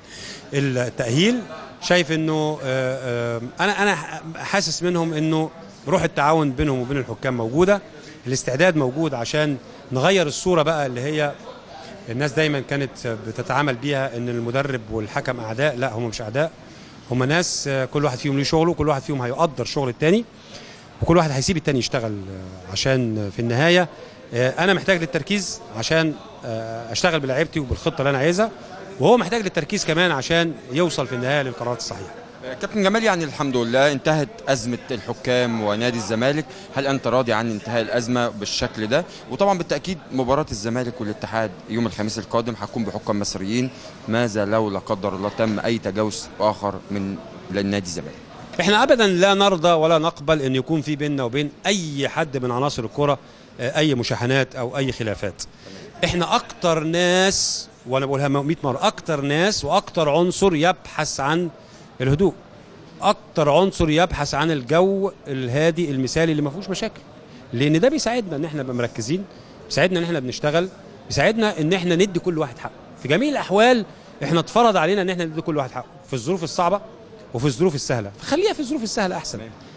التاهيل شايف انه آه، آه، انا انا حاسس منهم انه روح التعاون بينهم وبين الحكام موجوده الاستعداد موجود عشان نغير الصوره بقى اللي هي الناس دايما كانت بتتعامل بيها ان المدرب والحكم اعداء لا هم مش اعداء هم ناس آه، كل واحد فيهم ليه شغله كل واحد فيهم هيقدر شغل التاني وكل واحد هيسيب التاني يشتغل آه، عشان في النهايه آه، انا محتاج للتركيز عشان آه، اشتغل بلعيبتي وبالخطه اللي انا عايزها وهو محتاج للتركيز كمان عشان يوصل في النهايه للقرارات الصحيحه كابتن جمال يعني الحمد لله انتهت أزمة الحكام ونادي الزمالك هل أنت راضي عن انتهاء الأزمة بالشكل ده وطبعا بالتأكيد مباراة الزمالك والاتحاد يوم الخميس القادم هتكون بحكام مصريين ماذا لو لا قدر الله تم أي تجاوز آخر من نادي الزمالك احنا ابدا لا نرضى ولا نقبل ان يكون في بيننا وبين اي حد من عناصر الكره آه، اي مشاحنات او اي خلافات احنا اكتر ناس وانا بقولها 100 مره اكتر ناس واكتر عنصر يبحث عن الهدوء اكتر عنصر يبحث عن الجو الهادي المثالي اللي ما فيهوش مشاكل لان ده بيساعدنا ان احنا نبقى مركزين بيساعدنا ان احنا بنشتغل بيساعدنا ان احنا ندي كل واحد حقه في جميع الاحوال احنا اتفرض علينا ان احنا ندي كل واحد حقه في الظروف الصعبه وفي الظروف السهله فخليها في الظروف السهله احسن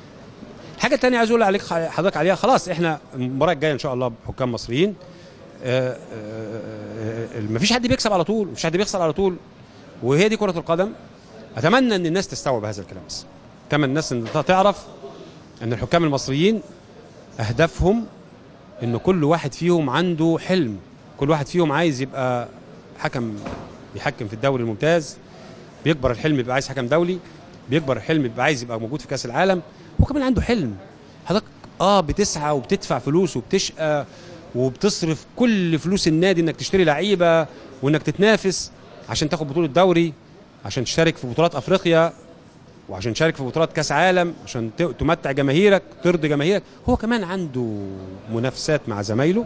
الحاجه الثانيه عايز اقول عليك حضرتك عليها خلاص احنا المباراه الجايه ان شاء الله بحكام مصريين آه، آه، آه، مفيش حد بيكسب على طول مفيش حد بيخسر على طول وهي دي كره القدم اتمنى ان الناس تستوعب هذا الكلام بس اتمنى الناس ان تعرف ان الحكام المصريين اهدافهم ان كل واحد فيهم عنده حلم كل واحد فيهم عايز يبقى حكم بيحكم في الدوري الممتاز بيكبر الحلم يبقى عايز حكم دولي بيكبر الحلم يبقى عايز يبقى موجود في كاس العالم هو كمان عنده حلم حضرتك اه بتسعى وبتدفع فلوس وبتشقى وبتصرف كل فلوس النادي انك تشتري لعيبه وانك تتنافس عشان تاخد بطوله دوري عشان تشارك في بطولات افريقيا وعشان تشارك في بطولات كاس عالم عشان ت- تمتع جماهيرك ترضي جماهيرك هو كمان عنده منافسات مع زمايله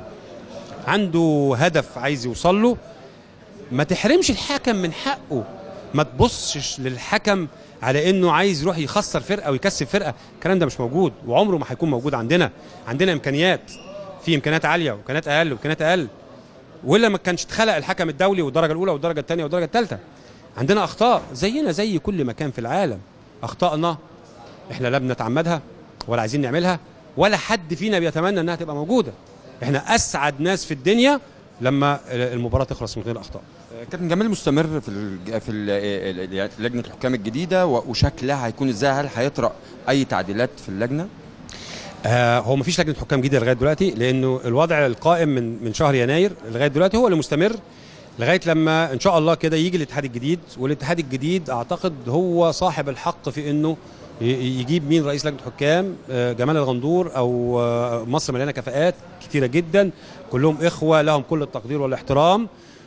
عنده هدف عايز يوصل له ما تحرمش الحكم من حقه ما تبصش للحكم على انه عايز يروح يخسر فرقه ويكسب فرقه الكلام ده مش موجود وعمره ما هيكون موجود عندنا عندنا امكانيات في امكانيات عاليه وامكانيات اقل وامكانيات اقل والا ما كانش اتخلق الحكم الدولي والدرجه الاولى والدرجه الثانيه والدرجه الثالثه عندنا اخطاء زينا زي كل مكان في العالم اخطائنا احنا لا بنتعمدها ولا عايزين نعملها ولا حد فينا بيتمنى انها تبقى موجوده احنا اسعد ناس في الدنيا لما المباراه تخلص من غير اخطاء كابتن جمال مستمر في ال في ال لجنه الحكام الجديده و- وشكلها هيكون ازاي هل هيطرأ اي تعديلات في اللجنه آه هو مفيش لجنه حكام جديده لغايه دلوقتي لانه الوضع القائم من من شهر يناير لغايه دلوقتي هو اللي مستمر لغايه لما ان شاء الله كده يجي الاتحاد الجديد والاتحاد الجديد اعتقد هو صاحب الحق في انه ي- يجيب مين رئيس لجنه حكام آه، جمال الغندور او آه، مصر مليانه كفاءات كتيره جدا كلهم اخوه لهم كل التقدير والاحترام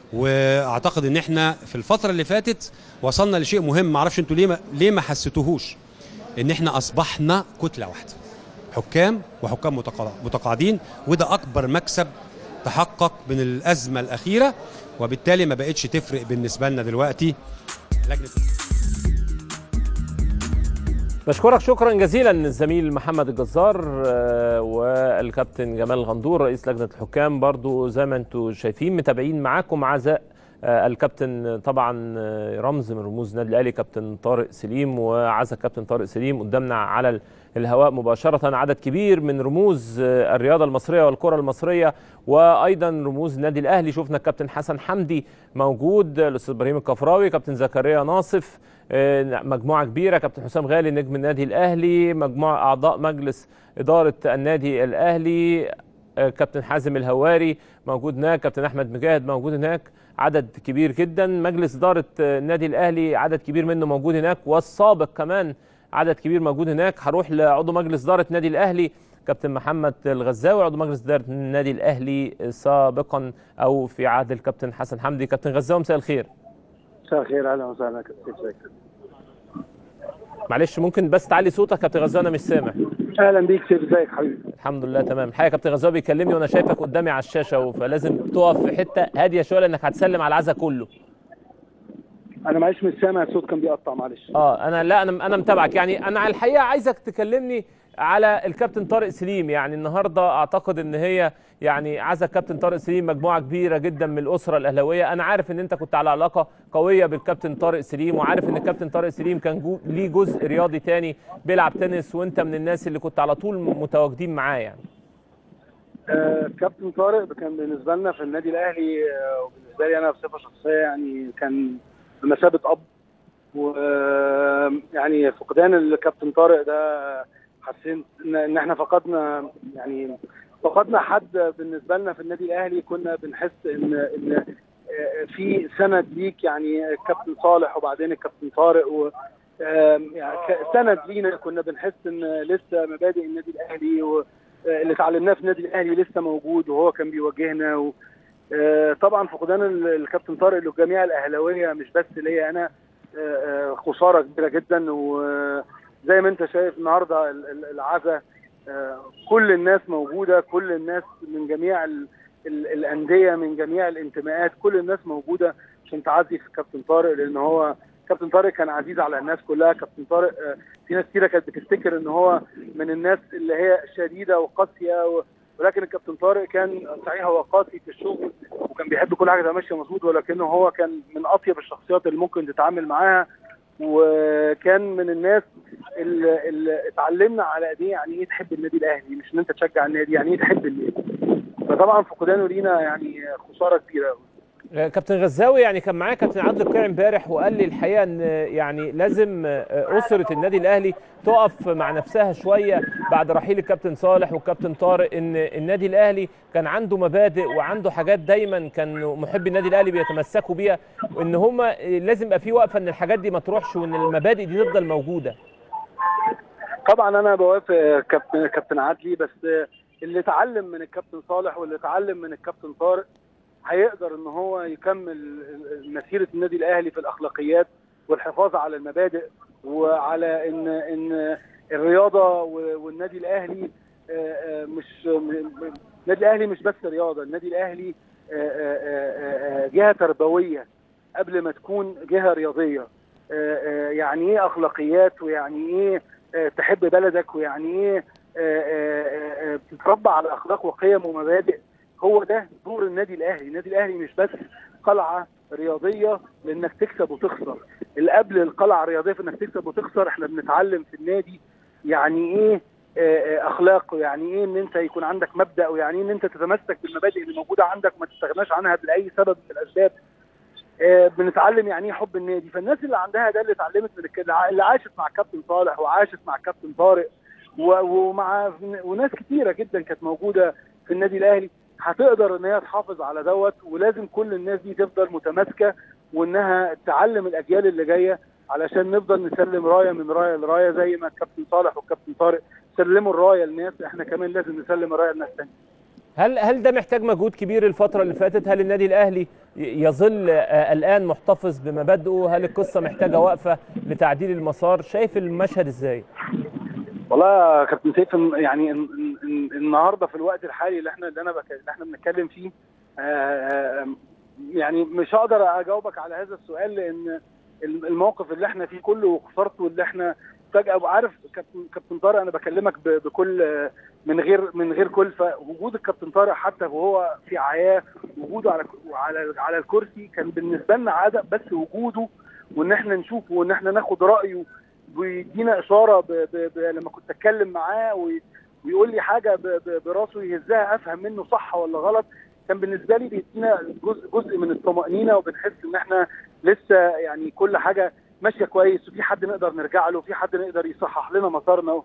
واعتقد ان احنا في الفتره اللي فاتت وصلنا لشيء مهم معرفش انتوا ليه ما ليه ما حسيتوهوش ان احنا اصبحنا كتله واحده حكام وحكام متقا- متقاعدين وده اكبر مكسب تحقق من الازمه الاخيره وبالتالي ما بقتش تفرق بالنسبه لنا دلوقتي لجنه بشكرك شكرا جزيلا الزميل محمد الجزار آه، والكابتن جمال الغندور رئيس لجنه الحكام برضو زي ما انتم شايفين متابعين معاكم عزاء آه، الكابتن طبعا آه، رمز من رموز النادي الاهلي كابتن طارق سليم وعزا كابتن طارق سليم قدامنا على ال- الهواء مباشره عدد كبير من رموز آه، الرياضه المصريه والكره المصريه وايضا رموز النادي الاهلي شفنا الكابتن حسن حمدي موجود الاستاذ ابراهيم الكفراوي كابتن زكريا ناصف آه، مجموعه كبيره كابتن حسام غالي نجم النادي الاهلي مجموعه اعضاء مجلس اداره النادي الاهلي آه، كابتن حازم الهواري موجود هناك كابتن احمد مجاهد موجود هناك عدد كبير جدا مجلس اداره آه، النادي الاهلي عدد كبير منه موجود هناك والسابق كمان عدد كبير موجود هناك هروح لعضو مجلس اداره النادي الاهلي كابتن محمد الغزاوي عضو مجلس اداره النادي الاهلي سابقا او في عهد الكابتن حسن حمدي كابتن غزاوي مساء الخير مساء الخير اهلا وسهلا كابتن ازيك معلش ممكن بس تعلي صوتك كابتن غزاوي انا مش سامع اهلا بيك سيف ازيك حبيبي الحمد لله تمام الحقيقه كابتن غزاوي بيكلمني وانا شايفك قدامي على الشاشه فلازم تقف في حته هاديه شويه لانك هتسلم على العزا كله انا معلش مش سامع الصوت كان بيقطع معلش اه انا لا انا انا متابعك يعني انا على الحقيقه عايزك تكلمني على الكابتن طارق سليم يعني النهارده اعتقد ان هي يعني عزا الكابتن طارق سليم مجموعه كبيره جدا من الاسره الاهلاويه انا عارف ان انت كنت على علاقه قويه بالكابتن طارق سليم وعارف ان الكابتن طارق سليم كان جو ليه جزء رياضي تاني بيلعب تنس وانت من الناس اللي كنت على طول متواجدين معاه يعني آه كابتن طارق كان بالنسبه لنا في النادي الاهلي آه وبالنسبه لي انا بصفه شخصيه يعني كان بمثابه اب ويعني فقدان الكابتن طارق ده حسيت ان إن احنا فقدنا يعني فقدنا حد بالنسبه لنا في النادي الاهلي كنا بنحس ان ان آه، في سند ليك يعني الكابتن صالح وبعدين الكابتن طارق و آم، يعني ك- سند لينا كنا بنحس ان لسه مبادئ النادي الاهلي و- آه، اللي اتعلمناه في النادي الاهلي لسه موجود وهو كان بيوجهنا و آه، طبعا فقدان ال- الكابتن طارق للجميع الاهلاويه مش بس ليا انا آه، آه، خساره كبيره جدا وزي ما انت شايف النهارده ال- ال- العزا آه، كل الناس موجوده كل الناس من جميع ال- ال- الانديه من جميع الانتماءات كل الناس موجوده عشان تعزي في كابتن طارق لان هو كابتن طارق كان عزيز على الناس كلها كابتن طارق آه، في ناس كتيره كانت بتفتكر ان هو من الناس اللي هي شديده وقاسيه و... ولكن الكابتن طارق كان صحيح هو قاسي في الشغل وكان بيحب كل حاجه تبقى ماشيه مظبوط ولكنه هو كان من اطيب الشخصيات اللي ممكن تتعامل معاها وكان من الناس اللي, اللي اتعلمنا على قد ايه يعني ايه تحب النادي الاهلي مش ان انت تشجع النادي يعني ايه تحب النادي فطبعا فقدانه لينا يعني خساره كبيره قوي آه، كابتن غزاوي يعني كان معايا كابتن عادل القيعي امبارح وقال لي الحقيقه ان يعني لازم آه، اسره النادي الاهلي تقف مع نفسها شويه بعد رحيل الكابتن صالح والكابتن طارق ان النادي الاهلي كان عنده مبادئ وعنده حاجات دايما كان محبي النادي الاهلي بيتمسكوا بيها وان هم لازم يبقى في وقفه ان الحاجات دي ما تروحش وان المبادئ دي تفضل موجوده طبعا انا بوافق كابتن كابتن عدلي بس اللي اتعلم من الكابتن صالح واللي اتعلم من الكابتن طارق هيقدر ان هو يكمل مسيره النادي الاهلي في الاخلاقيات والحفاظ على المبادئ وعلى ان ان الرياضه والنادي الاهلي آه، آه، مش م- م- النادي الاهلي مش بس رياضه النادي الاهلي آه، آه، آه، آه، جهه تربويه قبل ما تكون جهه رياضيه آه، آه، يعني ايه اخلاقيات ويعني ايه آه، تحب بلدك ويعني ايه آه، آه، آه، بتتربى على اخلاق وقيم ومبادئ هو ده دور النادي الاهلي النادي الاهلي مش بس قلعه رياضيه لانك تكسب وتخسر اللي قبل القلعه الرياضيه في انك تكسب وتخسر احنا بنتعلم في النادي يعني ايه آه، آه، اخلاق ويعني ايه ان انت يكون عندك مبدا ويعني ايه ان انت تتمسك بالمبادئ اللي موجوده عندك وما تستغناش عنها لاي سبب من الاسباب آه، بنتعلم يعني ايه حب النادي فالناس اللي عندها ده اللي اتعلمت من الك- اللي عاشت مع كابتن صالح وعاشت مع كابتن طارق و- ومع وناس كتيره جدا كانت موجوده في النادي الاهلي هتقدر ان هي تحافظ على دوت ولازم كل الناس دي تفضل متماسكه وانها تعلم الاجيال اللي جايه علشان نفضل نسلم رايه من رايه لرايه زي ما الكابتن صالح والكابتن طارق سلموا الرايه للناس احنا كمان لازم نسلم الرايه لناس تانية هل هل ده محتاج مجهود كبير الفتره اللي فاتت هل النادي الاهلي ي- يظل آه، الان محتفظ بمبادئه هل القصه محتاجه وقفه لتعديل المسار شايف المشهد ازاي والله يا كابتن سيف إن- يعني إن- إن- إن- النهارده في الوقت الحالي اللي احنا اللي انا بك... اللي احنا بنتكلم فيه آه، آه، يعني مش هقدر اجاوبك على هذا السؤال لان الم- الموقف اللي احنا فيه كله وخسارته اللي احنا فجاه أبقى عارف كابتن كابتن طارق انا بكلمك ب- بكل آه، من غير من غير كلفه وجود الكابتن طارق حتى وهو في عياه وجوده على على على الكرسي كان بالنسبه لنا عاده بس وجوده وان احنا نشوفه وان احنا ناخد رايه ويدينا اشاره ب... ب... ب... لما كنت اتكلم معاه وي... ويقول لي حاجه ب... ب... براسه يهزها افهم منه صح ولا غلط كان بالنسبه لي بيدينا جزء جزء من الطمانينه وبنحس ان احنا لسه يعني كل حاجه ماشيه كويس وفي حد نقدر نرجع له وفي حد نقدر يصحح لنا مسارنا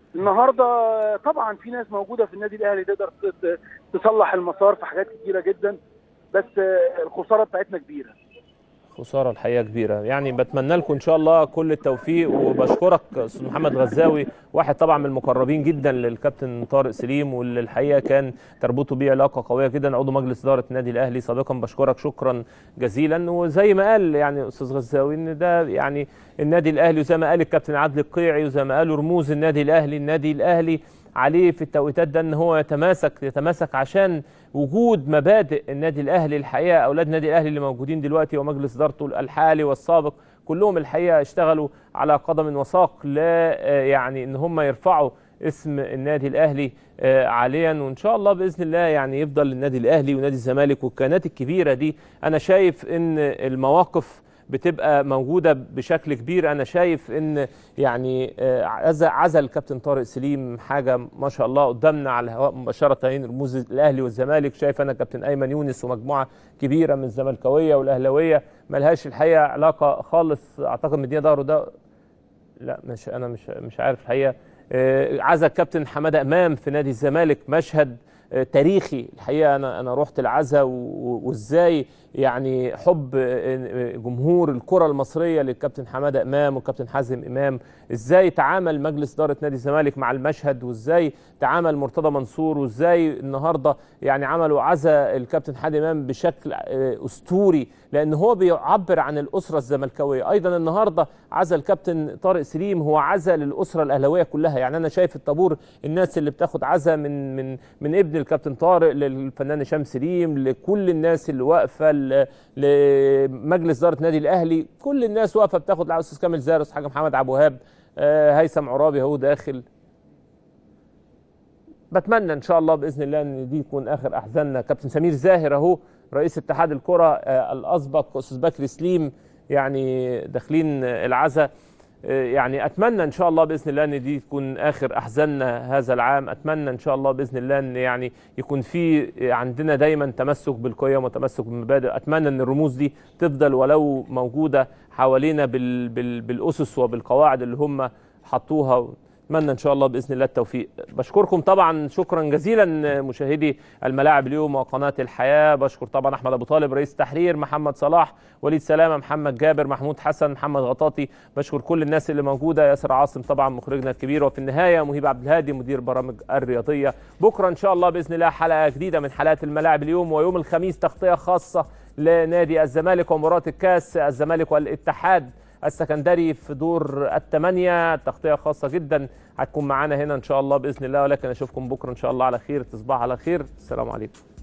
النهارده طبعا في ناس موجوده في النادي الاهلي تقدر ت- ت- تصلح المسار في حاجات كتيره جدا بس الخساره بتاعتنا كبيره خساره الحقيقه كبيره يعني بتمنى لكم ان شاء الله كل التوفيق وبشكرك استاذ محمد غزاوي واحد طبعا من المقربين جدا للكابتن طارق سليم واللي الحقيقه كان تربطه بيه علاقه قويه جدا عضو مجلس اداره النادي الاهلي سابقا بشكرك شكرا جزيلا وزي ما قال يعني استاذ غزاوي ان ده يعني النادي الاهلي وزي ما قال الكابتن عادل القيعي وزي ما قالوا رموز النادي الاهلي النادي الاهلي عليه في التوقيتات ده ان هو يتماسك يتماسك عشان وجود مبادئ النادي الاهلي الحقيقه اولاد النادي الاهلي اللي موجودين دلوقتي ومجلس ادارته الحالي والسابق كلهم الحقيقه اشتغلوا على قدم وساق لا آه، يعني ان هم يرفعوا اسم النادي الاهلي آه، عاليا وان شاء الله باذن الله يعني يفضل النادي الاهلي ونادي الزمالك والكيانات الكبيره دي انا شايف ان المواقف بتبقى موجوده بشكل كبير انا شايف ان يعني آه، عزل عزل كابتن طارق سليم حاجه ما شاء الله قدامنا على الهواء مباشره رموز الاهلي والزمالك شايف انا كابتن ايمن يونس ومجموعه كبيره من الزملكاويه والاهلاويه ملهاش الحقيقه علاقه خالص اعتقد مدينه داره ده لا مش انا مش مش عارف الحقيقه آه، عزا الكابتن حماده امام في نادي الزمالك مشهد آه، تاريخي الحقيقه انا انا رحت العزا و- و- وازاي يعني حب آه، جمهور الكره المصريه للكابتن حماده امام والكابتن حازم امام ازاي تعامل مجلس اداره نادي الزمالك مع المشهد وازاي تعامل مرتضى منصور وازاي النهارده يعني عملوا عزا الكابتن حازم امام بشكل آه، اسطوري لان هو بيعبر عن الاسره الزملكاويه ايضا النهارده عزا الكابتن طارق سليم هو عزا للاسره الاهلاويه كلها يعني انا شايف الطابور الناس اللي بتاخد عزا من من من ابن الكابتن طارق للفنان هشام سليم لكل الناس اللي واقفه ل- لمجلس اداره النادي الاهلي كل الناس واقفه بتاخد العزا استاذ كامل زاهر استاذ حاج محمد عبد الوهاب آه، هيثم عرابي اهو داخل بتمنى ان شاء الله باذن الله ان دي تكون اخر احزاننا كابتن سمير زاهر اهو رئيس اتحاد الكره آه، الاسبق استاذ بكري سليم يعني داخلين آه، العزا آه، يعني اتمنى ان شاء الله باذن الله ان دي تكون اخر احزاننا هذا العام اتمنى ان شاء الله باذن الله ان يعني يكون في عندنا دايما تمسك بالقيم وتمسك بالمبادئ اتمنى ان الرموز دي تفضل ولو موجوده حوالينا بال بال بالاسس وبالقواعد اللي هم حطوها اتمنى ان شاء الله باذن الله التوفيق بشكركم طبعا شكرا جزيلا مشاهدي الملاعب اليوم وقناه الحياه بشكر طبعا احمد ابو طالب رئيس تحرير محمد صلاح وليد سلامه محمد جابر محمود حسن محمد غطاطي بشكر كل الناس اللي موجوده ياسر عاصم طبعا مخرجنا الكبير وفي النهايه مهيب عبد الهادي مدير برامج الرياضيه بكره ان شاء الله باذن الله حلقه جديده من حلقات الملاعب اليوم ويوم الخميس تغطيه خاصه لنادي الزمالك ومباراه الكاس الزمالك والاتحاد السكندري في دور الثمانية تغطية خاصة جدا هتكون معانا هنا إن شاء الله بإذن الله ولكن أشوفكم بكرة إن شاء الله على خير تصبحوا على خير السلام عليكم